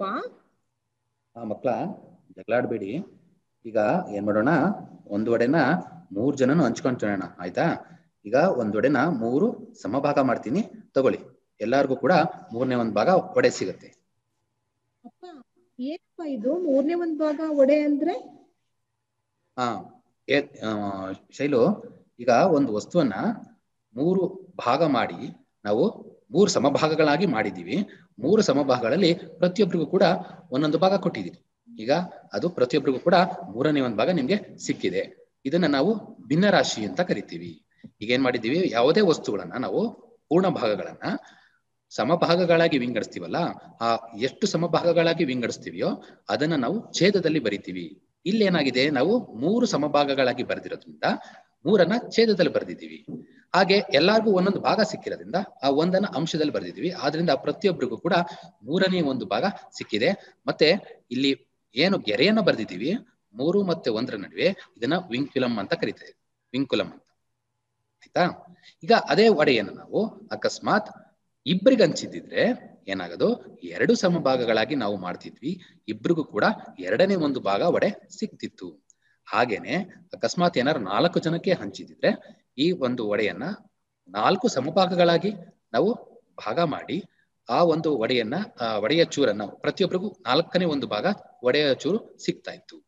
ಆ ಮಕ್ಕಳ ಜಗಳಾಡ್ಬೇಡಿ ಈಗ ಏನ್ ಮಾಡೋಣ ಒಂದು ವಡೆನ ಮೂರ್ ಜನನು ಹಂಚ್ಕೊಂಡ್ ತಿನ್ನೋಣ ಆಯ್ತಾ ಈಗ ಒಂದ್ ವಡೆನ ಮೂರು ಸಮಭಾಗ ಮಾಡ್ತೀನಿ ತಗೊಳ್ಳಿ ಎಲ್ಲಾರ್ಗೂ ಕೂಡ ಮೂರನೇ ಒಂದ್ ಭಾಗ ವಡೆ ಸಿಗುತ್ತೆ ಅಪ್ಪ ಏನಪ್ಪ ಇದು ಮೂರನೇ ಒಂದ್ ಭಾಗ ಒಡೆ ಅಂದ್ರೆ ಹಾ ಏ ಆ, ಶೈಲು ಈಗ ಒಂದು ವಸ್ತುವನ್ನ ಮೂರು ಭಾಗ ಮಾಡಿ ನಾವು ಮೂರು ಸಮಭಾಗಗಳಾಗಿ ಮಾಡಿದ್ದೀವಿ ಮೂರು ಸಮಭಾಗಗಳಲ್ಲಿ ಪ್ರತಿಯೊಬ್ಬರಿಗೂ ಕೂಡ ಒಂದೊಂದು ಭಾಗ ಕೊಟ್ಟಿದ್ದೀವಿ ಈಗ ಅದು ಪ್ರತಿಯೊಬ್ಬರಿಗೂ ಕೂಡ ಮೂರನೇ ಒಂದು ಭಾಗ ನಿಮ್ಗೆ ಸಿಕ್ಕಿದೆ ಇದನ್ನ ನಾವು ಭಿನ್ನರಾಶಿ ಅಂತ ಕರಿತೀವಿ ಈಗ ಏನ್ ಮಾಡಿದ್ದೀವಿ ಯಾವುದೇ ವಸ್ತುಗಳನ್ನ ನಾವು ಪೂರ್ಣ ಭಾಗಗಳನ್ನ ಸಮಭಾಗಗಳಾಗಿ ವಿಂಗಡಿಸ್ತೀವಲ್ಲ ಆ ಎಷ್ಟು ಸಮಭಾಗಗಳಾಗಿ ವಿಂಗಡಿಸ್ತೀವಿಯೋ ಅದನ್ನ ನಾವು ಛೇದದಲ್ಲಿ ಬರಿತೀವಿ ಇಲ್ಲೇನಾಗಿದೆ ನಾವು ಮೂರು ಸಮಭಾಗಗಳಾಗಿ ಬರೆದಿರೋದ್ರಿಂದ ಮೂರನ್ನ ಛೇದದಲ್ಲಿ ಬರೆದಿದ್ದೀವಿ ಹಾಗೆ ಎಲ್ಲಾರ್ಗೂ ಒಂದೊಂದು ಭಾಗ ಸಿಕ್ಕಿರೋದ್ರಿಂದ ಆ ಒಂದನ್ನ ಅಂಶದಲ್ಲಿ ಬರೆದಿದ್ದೀವಿ ಆದ್ರಿಂದ ಪ್ರತಿಯೊಬ್ಬರಿಗೂ ಕೂಡ ಮೂರನೇ ಒಂದು ಭಾಗ ಸಿಕ್ಕಿದೆ ಮತ್ತೆ ಇಲ್ಲಿ ಏನು ಗೆರೆಯನ್ನ ಬರೆದಿದ್ದೀವಿ ಮೂರು ಮತ್ತೆ ಒಂದರ ನಡುವೆ ಇದನ್ನ ವಿಂಕ್ಯುಲಂ ಅಂತ ಕರಿತೇವೆ ವಿಂಕುಲಂ ಅಂತ ಆಯ್ತಾ ಈಗ ಅದೇ ಒಡೆಯನ್ನು ನಾವು ಅಕಸ್ಮಾತ್ ಇಬ್ಬರಿಗೆ ಹಂಚಿದ್ದಿದ್ರೆ ಏನಾಗೋದು ಎರಡು ಸಮಭಾಗಗಳಾಗಿ ನಾವು ಮಾಡ್ತಿದ್ವಿ ಇಬ್ರಿಗೂ ಕೂಡ ಎರಡನೇ ಒಂದು ಭಾಗ ಒಡೆ ಸಿಕ್ತಿತ್ತು ಹಾಗೇನೆ ಅಕಸ್ಮಾತ್ ಏನಾದ್ರು ನಾಲ್ಕು ಜನಕ್ಕೆ ಹಂಚಿದಿದ್ರೆ ಈ ಒಂದು ಒಡೆಯನ್ನ ನಾಲ್ಕು ಸಮಭಾಗಗಳಾಗಿ ನಾವು ಭಾಗ ಮಾಡಿ ಆ ಒಂದು ಒಡೆಯನ್ನ ಆ ಒಡೆಯ ಚೂರನ್ನ ಪ್ರತಿಯೊಬ್ಬರಿಗೂ ನಾಲ್ಕನೇ ಒಂದು ಭಾಗ ಒಡೆಯ ಚೂರು ಸಿಗ್ತಾ ಇತ್ತು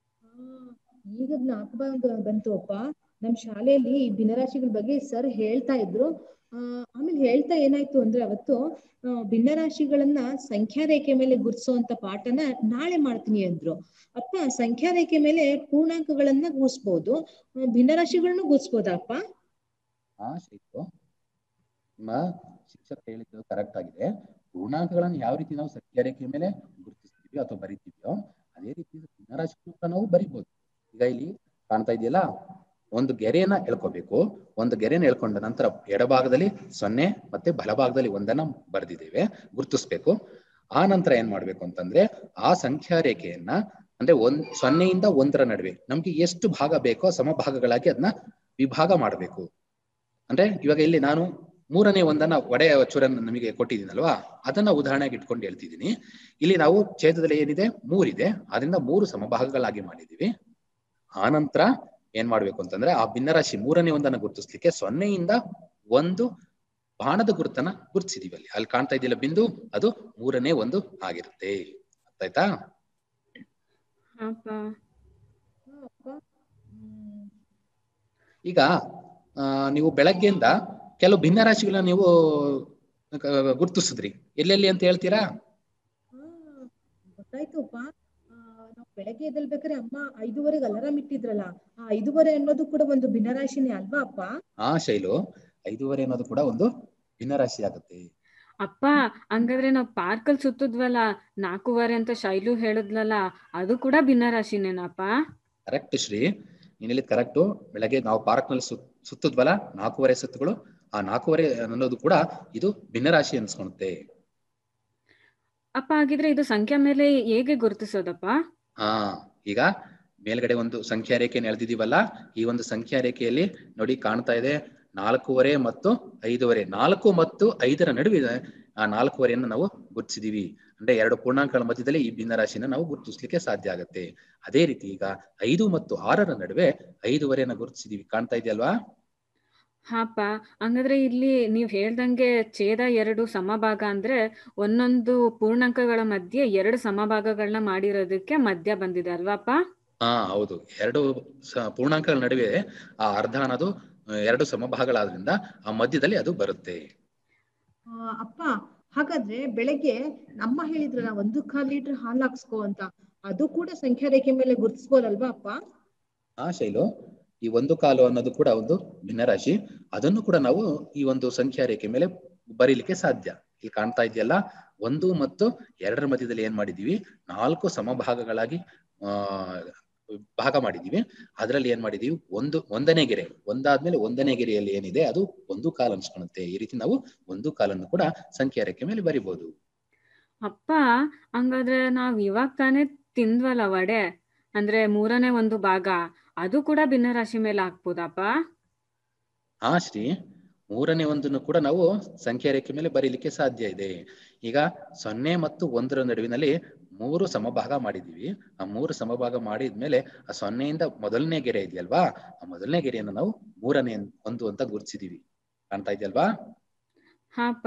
ಈಗ ನಾಲ್ಕು ಬಂದು ಬಂತು ಅಪ್ಪ ನಮ್ ಶಾಲೆಯಲ್ಲಿ ಈ ಭಿನ್ನರಾಶಿಗಳ ಬಗ್ಗೆ ಸರ್ ಹೇಳ್ತಾ ಇದ್ರು ಆ ಆಮೇಲೆ ಹೇಳ್ತಾ ಏನಾಯ್ತು ಅಂದ್ರೆ ಅವತ್ತು ಆ, ಭಿನ್ನರಾಶಿಗಳನ್ನ ಸಂಖ್ಯಾ ರೇಖೆ ಮೇಲೆ ಗುರ್ಸೋಂತ ಪಾಠನ ನಾಳೆ ಮಾಡ್ತೀನಿ ಅಂದ್ರು ಅಪ್ಪ ಸಂಖ್ಯಾ ರೇಖೆ ಮೇಲೆ ಪೂರ್ಣಾಂಕಗಳನ್ನ ಗುರ್ಸ್ಬೋದು ಆ, ಭಿನ್ನರಾಶಿಗಳನ್ನ ಗುರ್ಸ್ಬೋದಾ ಅಪ್ಪ ಆ ಶೈಲು ನಿಮ್ಮ ಶಿಕ್ಷಕರು ಹೇಳಿದ್ದು ಕರೆಕ್ಟ್ ಆಗಿದೆ ಪೂರ್ಣಾಂಕಗಳನ್ನು ಯಾವ ರೀತಿ ನಾವು ಸಂಖ್ಯಾ ರೇಖೆ ಮೇಲೆ ಗುರುತಿಸ್ತೀವಿ ಅಥವಾ ಬರಿತೀವಿಯೋ ಅದೇ ರೀತಿ ಭಿನ್ನರಾಶಿಗಳು ಕೂಡ ನಾವು ಬರಿಬಹುದು ಈಗ ಇಲ್ಲಿ ಕಾಣ್ತಾ ಇದೆಯಲ್ಲ ಒಂದು ಗೆರೆಯನ್ನ ಎಳ್ಕೋಬೇಕು ಒಂದು ಗೆರೆಯನ್ನ ಎಳ್ಕೊಂಡ ನಂತರ ಎಡಭಾಗದಲ್ಲಿ ಸೊನ್ನೆ ಮತ್ತೆ ಬಲಭಾಗದಲ್ಲಿ ಒಂದನ್ನ ಬರೆದಿದ್ದೇವೆ ಗುರುತಿಸ್ಬೇಕು ಆ ನಂತರ ಏನ್ ಮಾಡ್ಬೇಕು ಅಂತಂದ್ರೆ ಆ ಸಂಖ್ಯಾ ರೇಖೆಯನ್ನ ಅಂದ್ರೆ ಒಂದ್ ಸೊನ್ನೆಯಿಂದ ಒಂದರ ನಡುವೆ ನಮ್ಗೆ ಎಷ್ಟು ಭಾಗ ಬೇಕೋ ಸಮಭಾಗಗಳಾಗಿ ಅದನ್ನ ವಿಭಾಗ ಮಾಡಬೇಕು ಅಂದ್ರೆ ಇವಾಗ ಇಲ್ಲಿ ನಾನು ಮೂರನೇ ಒಂದನ್ನ ಒಡೆಯ ಚೂರನ್ನ ನಮಗೆ ಕೊಟ್ಟಿದ್ದೀನಲ್ವಾ ಅದನ್ನ ಉದಾಹರಣೆಗೆ ಇಟ್ಕೊಂಡು ಹೇಳ್ತಿದ್ದೀನಿ ಇಲ್ಲಿ ನಾವು ಛೇದದಲ್ಲಿ ಏನಿದೆ ಮೂರಿದೆ ಅದರಿಂದ ಮೂರು ಸಮಭಾಗಗಳಾಗಿ ಮಾಡಿದೀವಿ ಆ ನಂತರ ಏನ್ ಮಾಡ್ಬೇಕು ಅಂತಂದ್ರೆ ಆ ಭಿನ್ನರಾಶಿ ಮೂರನೇ ಒಂದನ್ನ ಗುರುತಿಸ್ಲಿಕ್ಕೆ ಸೊನ್ನೆಯಿಂದ ಒಂದು ಬಾಣದ ಗುರುತನ್ನ ಗುರುತಿಸಿದೀವಿ ಅಲ್ಲಿ ಅಲ್ಲಿ ಕಾಣ್ತಾ ಇದೆಯಲ್ಲ ಬಿಂದು ಅದು ಮೂರನೇ ಒಂದು ಆಗಿರುತ್ತೆ ಅರ್ಥ ಆಯ್ತಾ ಅಪ್ಪ ಹಾ, ಅಪ್ಪ ಹ್ಮ್ ಈಗ ಆ, ನೀವು ಬೆಳಗ್ಗೆಯಿಂದ ಕೆಲವು ಭಿನ್ನರಾಶಿಗಳನ್ನ ನೀವು ಕ- ಗುರುತಿಸಿದ್ರಿ ಎಲ್ಲೆಲ್ಲಿ ಅಂತ ಹೇಳ್ತೀರಾ ಹಾ ಗೊತ್ತಾಯ್ತು ಅಪ್ಪ ಆ, ನಾವ್ ಬೆಳಗ್ಗೆ ಎದ್ದೇಳ್ಬೇಕಾದ್ರೆ ಅಮ್ಮ ಐದೂವರೆಗೆ ಅಲಾರಾಮ್ ಇಟ್ಟಿದ್ರಲ್ಲ ಆ ಐದೂವರೆ ಅನ್ನೋದು ಕೂಡ ಒಂದು ಭಿನ್ನರಾಶಿನೇ ಅಲ್ವಾ ಅಪ್ಪ ಆ ಶೈಲು ಐದೂವರೆ ಅನ್ನೋದು ಕೂಡ ಒಂದು ಭಿನ್ನರಾಶಿ ಆಗುತ್ತೆ ಅಪ್ಪ ಹಂಗಾದ್ರೆ ನಾವ್ ಪಾರ್ಕಲ್ ಸುತ್ತದ್ವಲ್ಲ ನಾಲ್ಕೂವರೆ ಅಂತ ಶೈಲು ಹೇಳಿದ್ಲಲ್ಲ ಅದು ಕೂಡ ಭಿನ್ನರಾಶಿನೇನಪ್ಪ ಕರೆಕ್ಟ್ ಶ್ರೀ ನೀನ್ ಹೇಳಿದ್ ಕರೆಕ್ಟು ಬೆಳಗ್ಗೆ ನಾವು ಪಾರ್ಕ್ ನಲ್ಲಿ ಸುತ್ ಸುತ್ತದ್ವಲ್ಲ ನಾಲ್ಕೂವರೆ ಸುತ್ತುಗಳು ಆ ನಾಲ್ಕೂವರೆ ಅನ್ನೋದು ಕೂಡ ಇದು ಭಿನ್ನರಾಶಿ ಅನ್ಸ್ಕೊಳುತ್ತೆ ಅಪ್ಪ ಹಾಗಿದ್ರೆ ಇದು ಸಂಖ್ಯೆ ಮೇಲೆ ಹೇಗೆ ಗುರುತಿಸೋದಪ್ಪ ಹಾ ಈಗ ಮೇಲ್ಗಡೆ ಒಂದು ಸಂಖ್ಯಾ ರೇಖೆಯನ್ನು ಎಳ್ದಿದೀವಲ್ಲ ಈ ಒಂದು ಸಂಖ್ಯಾ ರೇಖೆಯಲ್ಲಿ ನೋಡಿ ಕಾಣ್ತಾ ಇದೆ ನಾಲ್ಕೂವರೆ ಮತ್ತು ಐದೂವರೆ ನಾಲ್ಕು ಮತ್ತು ಐದರ ನಡುವೆ ಆ ನಾಲ್ಕೂವರೆಯನ್ನು ನಾವು ಗುರುತಿಸಿದೀವಿ ಅಂದ್ರೆ ಎರಡು ಪೂರ್ಣಾಂಕಗಳ ಮಧ್ಯದಲ್ಲಿ ಈ ಭಿನ್ನರಾಶಿನ ನಾವು ಗುರುತಿಸ್ಲಿಕ್ಕೆ ಸಾಧ್ಯ ಆಗುತ್ತೆ ಅದೇ ರೀತಿ ಈಗ ಐದು ಮತ್ತು ಆರರ ನಡುವೆ ಐದೂವರೆಯನ್ನ ಗುರುತಿಸಿದೀವಿ ಕಾಣ್ತಾ ಇದೆಯಲ್ವಾ ಹಾಪ ಹಂಗಾದ್ರೆ ಇಲ್ಲಿ ನೀವ್ ಹೇಳ್ದಂಗೆ ಛೇದ ಎರಡು ಸಮಭಾಗ ಅಂದ್ರೆ ಒಂದೊಂದು ಪೂರ್ಣಾಂಕಗಳ ಮಧ್ಯೆ ಎರಡು ಸಮಭಾಗಗಳನ್ನ ಮಾಡಿರೋದಕ್ಕೆ ಮಧ್ಯ ಬಂದಿದೆ ಅಲ್ವಾಪ ಹಾ ಹೌದು ಎರಡು ಸ- ಪೂರ್ಣಾಂಕಗಳ ನಡುವೆ ಆ ಅರ್ಧ ಅನ್ನೋದು ಆ, ಎರಡು ಸಮಭಾಗಗಳಾದ್ರಿಂದ ಆ ಮಧ್ಯದಲ್ಲಿ ಅದು ಬರುತ್ತೆ ಆ, ಅಪ್ಪ ಹಾಗಾದ್ರೆ ಬೆಳಗ್ಗೆ ಅಮ್ಮ ಹೇಳಿದ್ರಲ್ಲ ಒಂದು ಕಾಲ್ ಲೀಟರ್ ಹಾಲು ಹಾಕ್ಸ್ಕೋ ಅಂತ ಅದು ಕೂಡ ಸಂಖ್ಯಾ ರೇಖೆ ಮೇಲೆ ಗುರುತಿಸ್ಬೋದಲ್ವಾ ಅಪ್ಪ ಆ ಶೈಲು ಈ ಒಂದು ಕಾಲು ಅನ್ನೋದು ಕೂಡ ಒಂದು ಭಿನ್ನರಾಶಿ ಅದನ್ನು ಕೂಡ ನಾವು ಈ ಒಂದು ಸಂಖ್ಯಾ ರೇಖೆ ಮೇಲೆ ಬರೀಲಿಕ್ಕೆ ಸಾಧ್ಯ ಇಲ್ಲಿ ಕಾಣ್ತಾ ಇದೆಯಲ್ಲ ಒಂದು ಮತ್ತು ಎರಡರ ಮಧ್ಯದಲ್ಲಿ ಏನ್ ಮಾಡಿದೀವಿ ನಾಲ್ಕು ಸಮಭಾಗಗಳಾಗಿ ಆ ಭಾಗ ಮಾಡಿದೀವಿ ಅದರಲ್ಲಿ ಏನ್ ಮಾಡಿದೀವಿ ಒಂದು ಒಂದನೇ ಗೆರೆ ಒಂದಾದ್ಮೇಲೆ ಒಂದನೇ ಗೆರೆಯಲ್ಲಿ ಏನಿದೆ ಅದು ಒಂದು ಕಾಲು ಅನ್ಸ್ಕೊಳುತ್ತೆ ಈ ರೀತಿ ನಾವು ಒಂದು ಕಾಲನ್ನು ಕೂಡ ಸಂಖ್ಯಾ ರೇಖೆ ಮೇಲೆ ಬರಿಬಹುದು ಅಪ್ಪ ಹಂಗಾದ್ರೆ ನಾವ್ ಇವಾಗ ತಾನೇ ತಿಂದ್ವಲ್ಲ ವಡೆ ಅಂದ್ರೆ ಮೂರನೇ ಒಂದು ಭಾಗ ಅದು ಕೂಡ ಭಿನ್ನರಾಶಿ ಮೇಲೆ ಹಾಕ್ಬೋದಪ್ಪ ಆ ಶ್ರೀ ಮೂರನೇ ಒಂದನ್ನು ಕೂಡ ನಾವು ಸಂಖ್ಯಾ ರೇಖೆ ಮೇಲೆ ಬರೀಲಿಕ್ಕೆ ಸಾಧ್ಯ ಇದೆ ಈಗ ಸೊನ್ನೆ ಮತ್ತು ಒಂದರ ನಡುವಿನಲ್ಲಿ ಮೂರು ಸಮಭಾಗ ಮಾಡಿದೀವಿ ಆ ಮೂರು ಸಮಭಾಗ ಮಾಡಿದ್ಮೇಲೆ ಆ ಸೊನ್ನೆಯಿಂದ ಮೊದಲನೇ ಗೆರೆ ಇದೆಯಲ್ವಾ ಆ ಮೊದಲನೇ ಗೆರೆಯನ್ನು ನಾವು ಮೂರನೇ ಒಂದು ಅಂತ ಗುರುತಿಸಿದೀವಿ ಕಾಣ್ತಾ ಇದೆಯಲ್ವಾ ಹಾಪ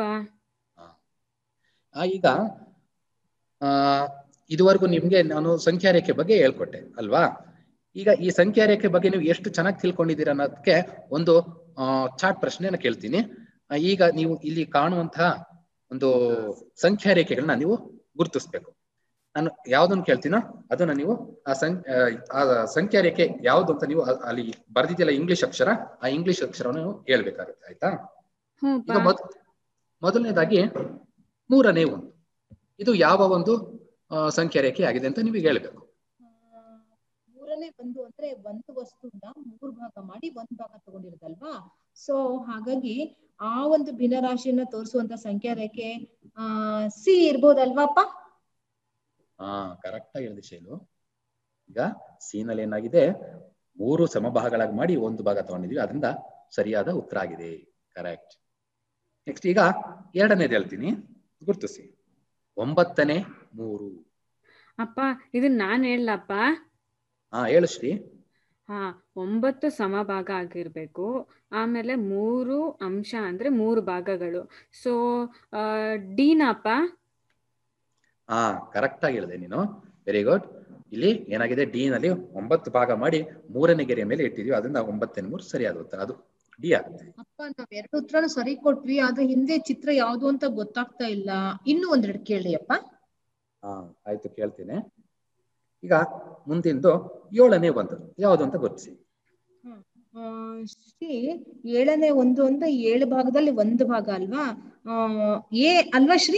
ಆ ಈಗ ಆ ಇದುವರೆಗೂ ನಿಮ್ಗೆ ನಾನು ಸಂಖ್ಯಾ ರೇಖೆ ಬಗ್ಗೆ ಹೇಳ್ಕೊಟ್ಟೆ ಅಲ್ವಾ ಈಗ ಈ ಸಂಖ್ಯಾ ರೇಖೆ ಬಗ್ಗೆ ನೀವು ಎಷ್ಟು ಚೆನ್ನಾಗಿ ತಿಳ್ಕೊಂಡಿದ್ದೀರಾ ಅನ್ನೋದಕ್ಕೆ ಒಂದು ಚಾಟ್ ಪ್ರಶ್ನೆಯನ್ನ ಕೇಳ್ತೀನಿ ಆ, ಈಗ ನೀವು ಇಲ್ಲಿ ಕಾಣುವಂತಹ ಒಂದು ಸಂಖ್ಯಾ ರೇಖೆಗಳನ್ನ ನೀವು ಗುರುತಿಸ್ಬೇಕು ನಾನು ಯಾವ್ದನ್ನ ಕೇಳ್ತೀನೋ ಅದನ್ನ ನೀವು ಆ ಸಂ ಆ ಸಂಖ್ಯಾ ರೇಖೆ ಯಾವ್ದು ಅಂತ ನೀವು ಅ- ಅಲ್ಲಿ ಬರ್ದಿದ್ಯಲ್ಲ ಇಂಗ್ಲಿಷ್ ಅಕ್ಷರ ಆ ಇಂಗ್ಲಿಷ್ ಅಕ್ಷರವನ್ನು ನೀವು ಹೇಳ್ಬೇಕಾಗುತ್ತೆ ಆಯ್ತಾ ಹ್ಞೂಪ್ಪ ಈಗ ಮೊದ್ ಮೊದಲನೇದಾಗಿ ಮೂರನೇ ಒಂದು ಇದು ಯಾವ ಒಂದು ಆ, ಸಂಖ್ಯಾ ರೇಖೆ ಆಗಿದೆ ಅಂತ ನೀವು ಹೇಳ್ಬೇಕು ಆ, ಮೂರನೇ ಒಂದು ಅಂದ್ರೆ ಒಂದು ವಸ್ತುನ ಮೂರು ಭಾಗ ಮಾಡಿ ಒಂದ್ ಭಾಗ ತಗೊಂಡಿರೋದಲ್ವಾ ಸೊ ಹಾಗಾಗಿ ಆ ಒಂದು ಭಿನ್ನರಾಶಿಯನ್ನ ತೋರಿಸುವಂತ ಸಂಖ್ಯಾ ರೇಖೆ ಆ ಸಿ ಇರ್ಬೋದಲ್ವಾಪ್ಪ ಹಾ ಕರೆಕ್ಟ್ ಆಗಿ ಹೇಳಿದೆ ಶೈಲು ಈಗ ಸೀನಲ್ಲಿ ಏನಾಗಿದೆ ಮೂರು ಸಮಭಾಗಗಳಾಗಿ ಮಾಡಿ ಒಂದು ಭಾಗ ತಗೊಂಡಿದೀವಿ ಅದರಿಂದ ಸರಿಯಾದ ಉತ್ತರ ಆಗಿದೆ ಕರೆಕ್ಟ್ ನೆಕ್ಸ್ಟ್ ಈಗ ಎರಡನೇದು ಹೇಳ್ತೀನಿ ಗುರ್ತಿಸಿ ಒಂಬತ್ತನೇ ಮೂರು ಅಪ್ಪ ಇದನ್ನ ನಾನ್ ಹೇಳಪ್ಪ ಹಾ ಹೇಳು ಶ್ರೀ ಹಾ ಒಂಬತ್ತು ಸಮಭಾಗ ಆಗಿರ್ಬೇಕು ಆಮೇಲೆ ಮೂರು ಅಂಶ ಅಂದ್ರೆ ಮೂರು ಭಾಗಗಳು ಸೊ ಡಿನಪ್ಪ ಹಾ ಕರೆಕ್ಟ್ ಆಗಿ ಹೇಳಿದೆ ನೀನು ವೆರಿ ಗುಡ್ ಇಲ್ಲಿ ಏನಾಗಿದೆ ಡಿ ನಲ್ಲಿ ಒಂಬತ್ತು ಭಾಗ ಮಾಡಿ ಮೂರನೇ ಗೆರೆಯ ಮೇಲೆ ಇಟ್ಟಿದೀವಿ ಅದರಿಂದ ಒಂಬತ್ತನೇ ಮೂರು ಸರಿಯಾದ ಉತ್ತರ ಅದು ಡಿ ಆಗುತ್ತೆ ಅಪ್ಪ ನಾವ್ ಎರಡು ಉತ್ತರನು ಸರಿ ಕೊಟ್ವಿ ಆದ್ರೆ ಹಿಂದೆ ಚಿತ್ರ ಯಾವ್ದು ಅಂತ ಗೊತ್ತಾಗ್ತಾ ಇಲ್ಲ ಇನ್ನು ಒಂದೆರಡು ಕೇಳಿ ಅಪ್ಪ ಹಾ ಆಯ್ತು ಕೇಳ್ತೀನಿ ಈಗ ಮುಂದಿಂದು ಏಳನೇ ಒಂದು ಯಾವುದು ಅಂತ ಗುರುತಿಸಿ ಆ, ಶ್ರೀ ಏಳನೇ ಒಂದು ಅಂದ್ರೆ ಏಳು ಭಾಗದಲ್ಲಿ ಒಂದು ಭಾಗ ಅಲ್ವಾ ಆ ಏ ಅಲ್ವಾ ಶ್ರೀ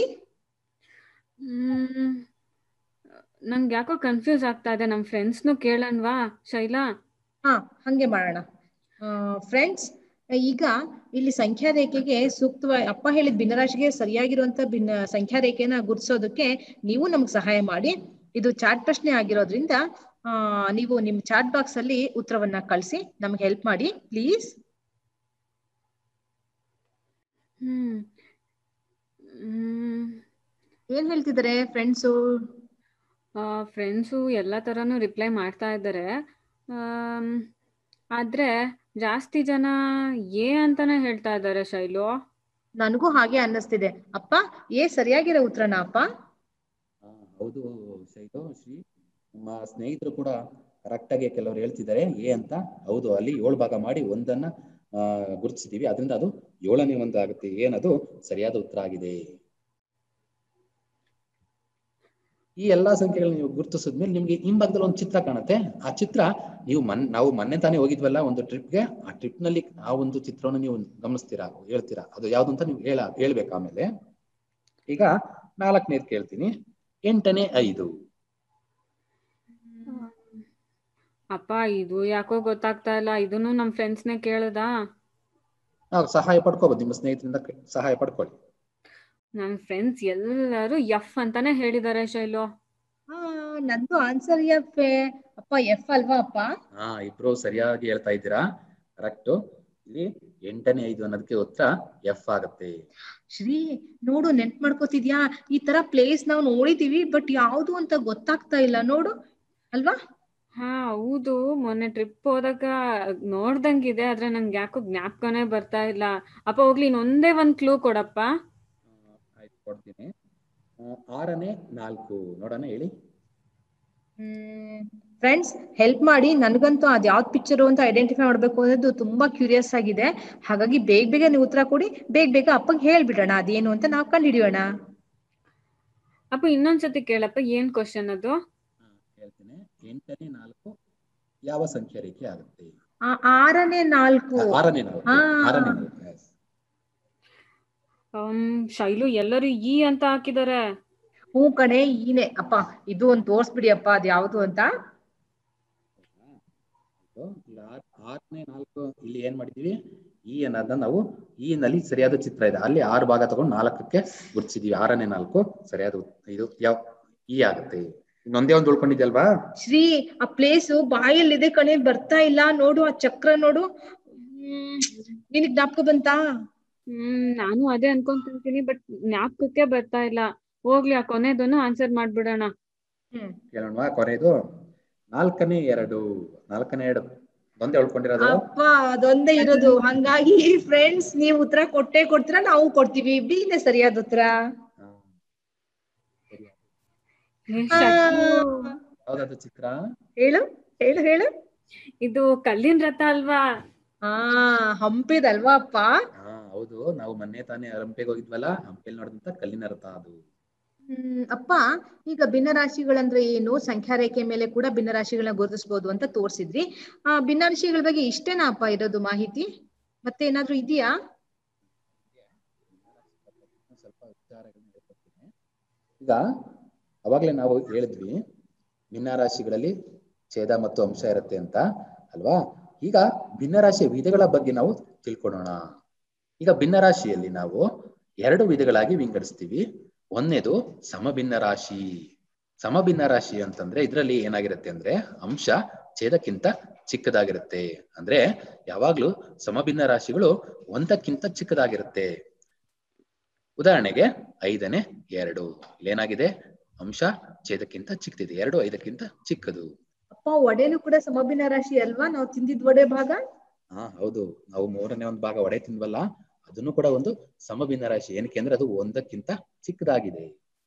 ಹ್ಮ್ ನಂಗೆ ಯಾಕೋ ಕನ್ಫ್ಯೂಸ್ ಆಗ್ತಾ ಇದೆ ನಮ್ ಫ್ರೆಂಡ್ಸ್ನು ಕೇಳಣ್ವಾ ಶೈಲಾ ಹಾ ಹಂಗೆ ಮಾಡೋಣ ಫ್ರೆಂಡ್ಸ್ ಈಗ ಇಲ್ಲಿ ಸಂಖ್ಯಾ ರೇಖೆಗೆ ಸೂಕ್ತವಾಗಿ ಅಪ್ಪ ಹೇಳಿದ ಭಿನ್ನರಾಶಿಗೆ ಸರಿಯಾಗಿರುವಂತ ಭಿನ್ನ ಸಂಖ್ಯಾ ರೇಖೆನ ಗುರುತಿಸೋದಕ್ಕೆ ನೀವು ನಮ್ಗೆ ಸಹಾಯ ಮಾಡಿ ಇದು ಚಾಟ್ ಪ್ರಶ್ನೆ ಆಗಿರೋದ್ರಿಂದ ಆ ನೀವು ನಿಮ್ ಚಾಟ್ ಬಾಕ್ಸ್ ಅಲ್ಲಿ ಉತ್ತರವನ್ನ ಕಳಿಸಿ ನಮ್ಗೆ ಹೆಲ್ಪ್ ಮಾಡಿ ಪ್ಲೀಸ್ ಹ್ಮ್ ಹ್ಮ್ ಏನ್ ಹೇಳ್ತಿದ್ದಾರೆ ಫ್ರೆಂಡ್ಸು ಫ್ರೆಂಡ್ಸು ಎಲ್ಲ ಥರನೂ ರಿಪ್ಲೈ ಮಾಡ್ತಾ ಇದ್ದಾರೆ ಆಮ್, ಆದ್ರೆ ಜಾಸ್ತಿ ಜನ ಏ ಅಂತಾನೆ ಹೇಳ್ತಾ ಇದ್ದಾರೆ ಶೈಲು ನನಗೂ ಹಾಗೆ ಅನ್ನಿಸ್ತಿದೆ ಅಪ್ಪ ಏ ಸರಿಯಾಗಿರೋ ಉತ್ತರನ ಅಪ್ಪ ಹಾ, ಹೌದು ಶೈಲು ಶ್ರೀ ನಮ್ಮ ಸ್ನೇಹಿತರು ಕೂಡ ಕರೆಕ್ಟ್ ಆಗಿ ಕೆಲವರು ಹೇಳ್ತಿದ್ದಾರೆ ಎ ಅಂತ ಹೌದು ಅಲ್ಲಿ ಏಳು ಭಾಗ ಮಾಡಿ ಒಂದನ್ನ ಆ ಗುರುತಿಸಿದೀವಿ ಅದರಿಂದ ಅದು ಏಳನೇ ಒಂದು ಆಗುತ್ತೆ ಏನದು ಸರಿಯಾದ ಉತ್ತರ ಆಗಿದೆ ಈ ಎಲ್ಲಾ ಸಂಖ್ಯೆಗಳನ್ನ ನೀವು ಗುರುತಿಸಿದ್ಮೇಲೆ ನಿಮ್ಗೆ ಹಿಂಭಾಗದಲ್ಲಿ ಒಂದು ಚಿತ್ರ ಕಾಣುತ್ತೆ ಆ ಚಿತ್ರ ನೀವು ಮನ್ ನಾವು ಮೊನ್ನೆ ತಾನೇ ಹೋಗಿದ್ವಲ್ಲ ಒಂದು ಟ್ರಿಪ್ಗೆ ಆ ಟ್ರಿಪ್ ನಲ್ಲಿ ಆ ಒಂದು ಚಿತ್ರವನ್ನು ನೀವು ಗಮನಿಸ್ತೀರಾ ಹೇಳ್ತೀರಾ ಅದು ಯಾವ್ದು ಅಂತ ನೀವು ಹೇಳ ಹೇಳ್ಬೇಕು ಆಮೇಲೆ ಈಗ ನಾಲ್ಕನೇದು ಕೇಳ್ತೀನಿ ಎಂಟನೇ ಐದು ಅಪ್ಪ ಇದು ಯಾಕೋ ಗೊತ್ತಾಗ್ತಾ ಇಲ್ಲ ಇದನ್ನು ನಮ್ ಫ್ರೆಂಡ್ಸ್ನೇ ಕೇಳ್ದಾ ನಾವು ಸಹಾಯ ಪಡ್ಕೋಬಹುದು ನಿಮ್ಮ ಸ್ನೇಹಿತರಿಂದ ಕ- ಸಹಾಯ ಪಡ್ಕೊಳ್ಳಿ ನಮ್ ಫ್ರೆಂಡ್ಸ್ ಎಲ್ಲರೂ ಎಫ್ ಅಂತಾನೆ ಹೇಳಿದ್ದಾರೆ ಶೈಲು ಹಾ ನಂದು ಆನ್ಸರ್ ಎಫ್ ಅಪ್ಪ ಎಫ್ ಅಲ್ವಾ ಅಪ್ಪ ಹಾ ಇಬ್ರು ಸರಿಯಾಗಿ ಹೇಳ್ತಾ ಇದ್ದೀರಾ ಕರೆಕ್ಟ್ ಇಲ್ಲಿ ಎಂಟನೇ ಐದು ಅನ್ನೋದಕ್ಕೆ ಉತ್ತರ ಎಫ್ ಆಗುತ್ತೆ ಶ್ರೀ ನೋಡು ನೆನ್ಪ್ ಮಾಡ್ಕೋತಿದ್ಯಾ ಈ ತರ ಪ್ಲೇಸ್ ನಾವು ನೋಡಿದೀವಿ ಬಟ್ ಯಾವ್ದು ಅಂತ ಗೊತ್ತಾಗ್ತಾ ಇಲ್ಲ ನೋಡು ಅಲ್ವಾ ಹಾ ಹೌದು ಮೊನ್ನೆ ಟ್ರಿಪ್ ಹೋದಾಗ ನೋಡ್ದಂಗಿದೆ ಆದ್ರೆ ನನ್ಗೆ ಯಾಕೋ ಜ್ಞಾಪಕನೇ ಬರ್ತಾ ಇಲ್ಲ ಅಪ್ಪ ಹೋಗ್ಲಿ ಇನ್ನೊಂದೇ ಒಂದ್ ಕ್ಲೂ ಕೊಡಪ್ಪ ಆಯ್ತು ಕೊಡ್ತೀನಿ ಆ, ಆರನೇ ನಾಲ್ಕು ನೋಡೋಣ ಹೇಳಿ ಫ್ರೆಂಡ್ಸ್ ಹೆಲ್ಪ್ ಮಾಡಿ ನನಗಂತೂ ಅದ್ ಯಾವ್ದು ಪಿಕ್ಚರು ಅಂತ ಐಡೆಂಟಿಫೈ ಮಾಡ್ಬೇಕು ಅನ್ನೋದು ತುಂಬಾ ಕ್ಯೂರಿಯಸ್ ಆಗಿದೆ ಹಾಗಾಗಿ ಬೇಗ ಬೇಗ ನೀವು ಉತ್ತರ ಕೊಡಿ ಬೇಗ ಬೇಗ ಅಪ್ಪಗೆ ಹೇಳ್ಬಿಡೋಣ ಅದೇನು ಅಂತ ನಾವು ಕಂಡುಹಿಡಿಯೋಣ ಅಪ್ಪ ಇನ್ನೊಂದ್ಸತಿ ಕೇಳಪ್ಪ ಏನ್ ಕ್ವಶನ್ ಅದು ಆ, ಹೇಳ್ತೀನಿ ಎಂಟನೇ ನಾಲ್ಕು ಯಾವ ಸಂಖ್ಯಾ ರೇಖೆ ಆಗುತ್ತೆ ಆ ಆರನೇ ನಾಲ್ಕು ಆ, ಆರನೇ ನಾಲ್ಕು ಹಾ. ಆರನೇ ನಾಲ್ಕು yes. ಹ್ಮ್ ಶೈಲು ಎಲ್ಲರೂ ಈ ಅಂತ ಹಾಕಿದಾರೆ ಹೂ ಕಣೆ ಈನೆ ಅಪ್ಪ ಇದು ಒಂದ್ ತೋರ್ಸ್ಬಿಡಿ ಅಪ್ಪ ಅದ್ ಯಾವ್ದು ಅಂತ ಆಯ್ತು. ಇಲ್ಲಿ ಆರ್- ಆರನೇ ನಾಲ್ಕು ಇಲ್ಲಿ ಏನ್ ಮಾಡಿದೀವಿ ಈ ಅನ್ನೋದನ್ನ ನಾವು ಈ ನಲ್ಲಿ ಸರಿಯಾದ ಚಿತ್ರ ಇದೆ ಅಲ್ಲಿ ಆರು ಭಾಗ ತಗೊಂಡು ನಾಲ್ಕಕ್ಕೆ ಗುರ್ತಿಸಿದೀವಿ ಆರನೇ ನಾಲ್ಕು ಸರಿಯಾದ ಉತ್- ಇದು ಯಾವ ಈ ಆಗುತ್ತೆ ಇನ್ನೊಂದೇ ಒಂದು ಉಳ್ಕೊಂಡಿದ್ಯಲ್ವಾ ಶ್ರೀ ಆ ಪ್ಲೇಸ್ ಬಾಯಲ್ಲಿದೆ ಕಣೆ ಬರ್ತಾ ಇಲ್ಲ ನೋಡು ಆ ಚಕ್ರ ನೋಡು ಹ್ಮ್ ನಿನಗ್ ಜ್ಞಾಪಕ ಬಂತಾ ಹ್ಮ್ ನಾನು ಅದೇ ಅನ್ಕೊಂತಿರ್ತೀನಿ ಬಟ್ ಜ್ಞಾಪಕಕ್ಕೆ ಬರ್ತಾ ಇಲ್ಲ ಹೋಗ್ಲಿ ಆ ಕೊನೆದನ್ನು ಆನ್ಸರ್ ಮಾಡ್ಬಿಡೋಣ ಹ್ಮ್ ಕೇಳೋಣವಾ ಕೊನೆಯದು ನಾಲ್ಕನೇ ಎರಡು ನಾಲ್ಕನೇ ಎರಡು ಒಂದೇ ಉಳ್ಕೊಂಡಿರೋದು ಅಪ್ಪ ಅದೊಂದೇ ಇರೋದು ಹಂಗಾಗಿ ಫ್ರೆಂಡ್ಸ್ ನೀವು ಉತ್ತರ ಕೊಟ್ಟೆ ಕೊಡ್ತೀರಾ ನಾವು ಕೊಡ್ತೀವಿ ಬಿನೆ ಸರಿಯಾದ ಉತ್ತರ ಹಾ. ಸರಿ. ಏ, ಆ, ಶಕ್ತಿ, ಯಾವ್ದಾದ್ರು ಚಿತ್ರ ಹೇಳು ಹೇಳು ಹೇಳು ಇದು ಕಲ್ಲಿನ ರಥ ಅಲ್ವಾ ಹಾ ಹಂಪಿದಲ್ವಾ ಅಪ್ಪ ಹಾ ಹೌದು ನಾವು ಮೊನ್ನೆ ತಾನೇ ಹಂಪೆಗೆ ಹೋಗಿದ್ವಲ್ಲ ಹಂಪೆಲ್ ನೋಡಿದಂತ ಕಲ್ಲಿನ ರಥ ಅದು ಹ್ಮ್ ಅಪ್ಪ ಈಗ ಭಿನ್ನರಾಶಿಗಳಂದ್ರೆ ಏನು ಸಂಖ್ಯಾ ರೇಖೆ ಮೇಲೆ ಕೂಡ ಭಿನ್ನರಾಶಿಗಳನ್ನ ಗುರುತಿಸಬಹುದು ಅಂತ ತೋರಿಸಿದ್ರಿ ಆ ಭಿನ್ನರಾಶಿಗಳ ಬಗ್ಗೆ ಇಷ್ಟೇನಾ ಅಪ್ಪ ಇರೋದು ಮಾಹಿತಿ ಮತ್ತೆ ಏನಾದ್ರೂ ಇದೆಯಾ ಸ್ವಲ್ಪ ವಿಚಾರಗಳನ್ನ ಹೇಳ್ಕೊಡ್ತೀನಿ ಈಗ ಅವಾಗ್ಲೇ ನಾವು ಹೇಳಿದ್ವಿ ಭಿನ್ನರಾಶಿಗಳಲ್ಲಿ ಛೇದ ಮತ್ತು ಅಂಶ ಇರುತ್ತೆ ಅಂತ ಅಲ್ವಾ ಈಗ ಭಿನ್ನರಾಶಿಯ ವಿಧಗಳ ಬಗ್ಗೆ ನಾವು ತಿಳ್ಕೊಳ್ಳೋಣ ಈಗ ಭಿನ್ನರಾಶಿಯಲ್ಲಿ ನಾವು ಎರಡು ವಿಧಗಳಾಗಿ ವಿಂಗಡಿಸ್ತೀವಿ ಒಂದನೇದು ಸಮಭಿನ್ನ ರಾಶಿ ಸಮಭಿನ್ನ ರಾಶಿ ಅಂತಂದ್ರೆ ಇದರಲ್ಲಿ ಏನಾಗಿರುತ್ತೆ ಅಂದ್ರೆ ಅಂಶ ಛೇದಕ್ಕಿಂತ ಚಿಕ್ಕದಾಗಿರುತ್ತೆ ಅಂದ್ರೆ ಯಾವಾಗ್ಲೂ ಸಮಭಿನ್ನ ರಾಶಿಗಳು ಒಂದಕ್ಕಿಂತ ಚಿಕ್ಕದಾಗಿರುತ್ತೆ ಉದಾಹರಣೆಗೆ ಐದನೇ ಎರಡು ಇಲ್ಲೇನಾಗಿದೆ ಅಂಶ ಛೇದಕ್ಕಿಂತ ಚಿಕ್ಕದಿದೆ ಎರಡು ಐದಕ್ಕಿಂತ ಚಿಕ್ಕದು ಅಪ್ಪ ವಡೆನು ಕೂಡ ಸಮಭಿನ್ನ ರಾಶಿ ಅಲ್ವಾ ನಾವು ತಿಂದಿದ್ ವಡೆ ಭಾಗ ಹಾ ಹೌದು ನಾವು ಮೂರನೇ ಒಂದು ಭಾಗ ಒಡೆ ತಿಂದ್ವಲ್ಲ ಅದನ್ನು ಕೂಡ ಒಂದು ಸಮಭಿನ್ನ ರಾಶಿ ಏನಕ್ಕೆ ಅಂದ್ರೆ ಅದು ಒಂದಕ್ಕಿಂತ ಚಿಕ್ಕದಾಗಿದೆ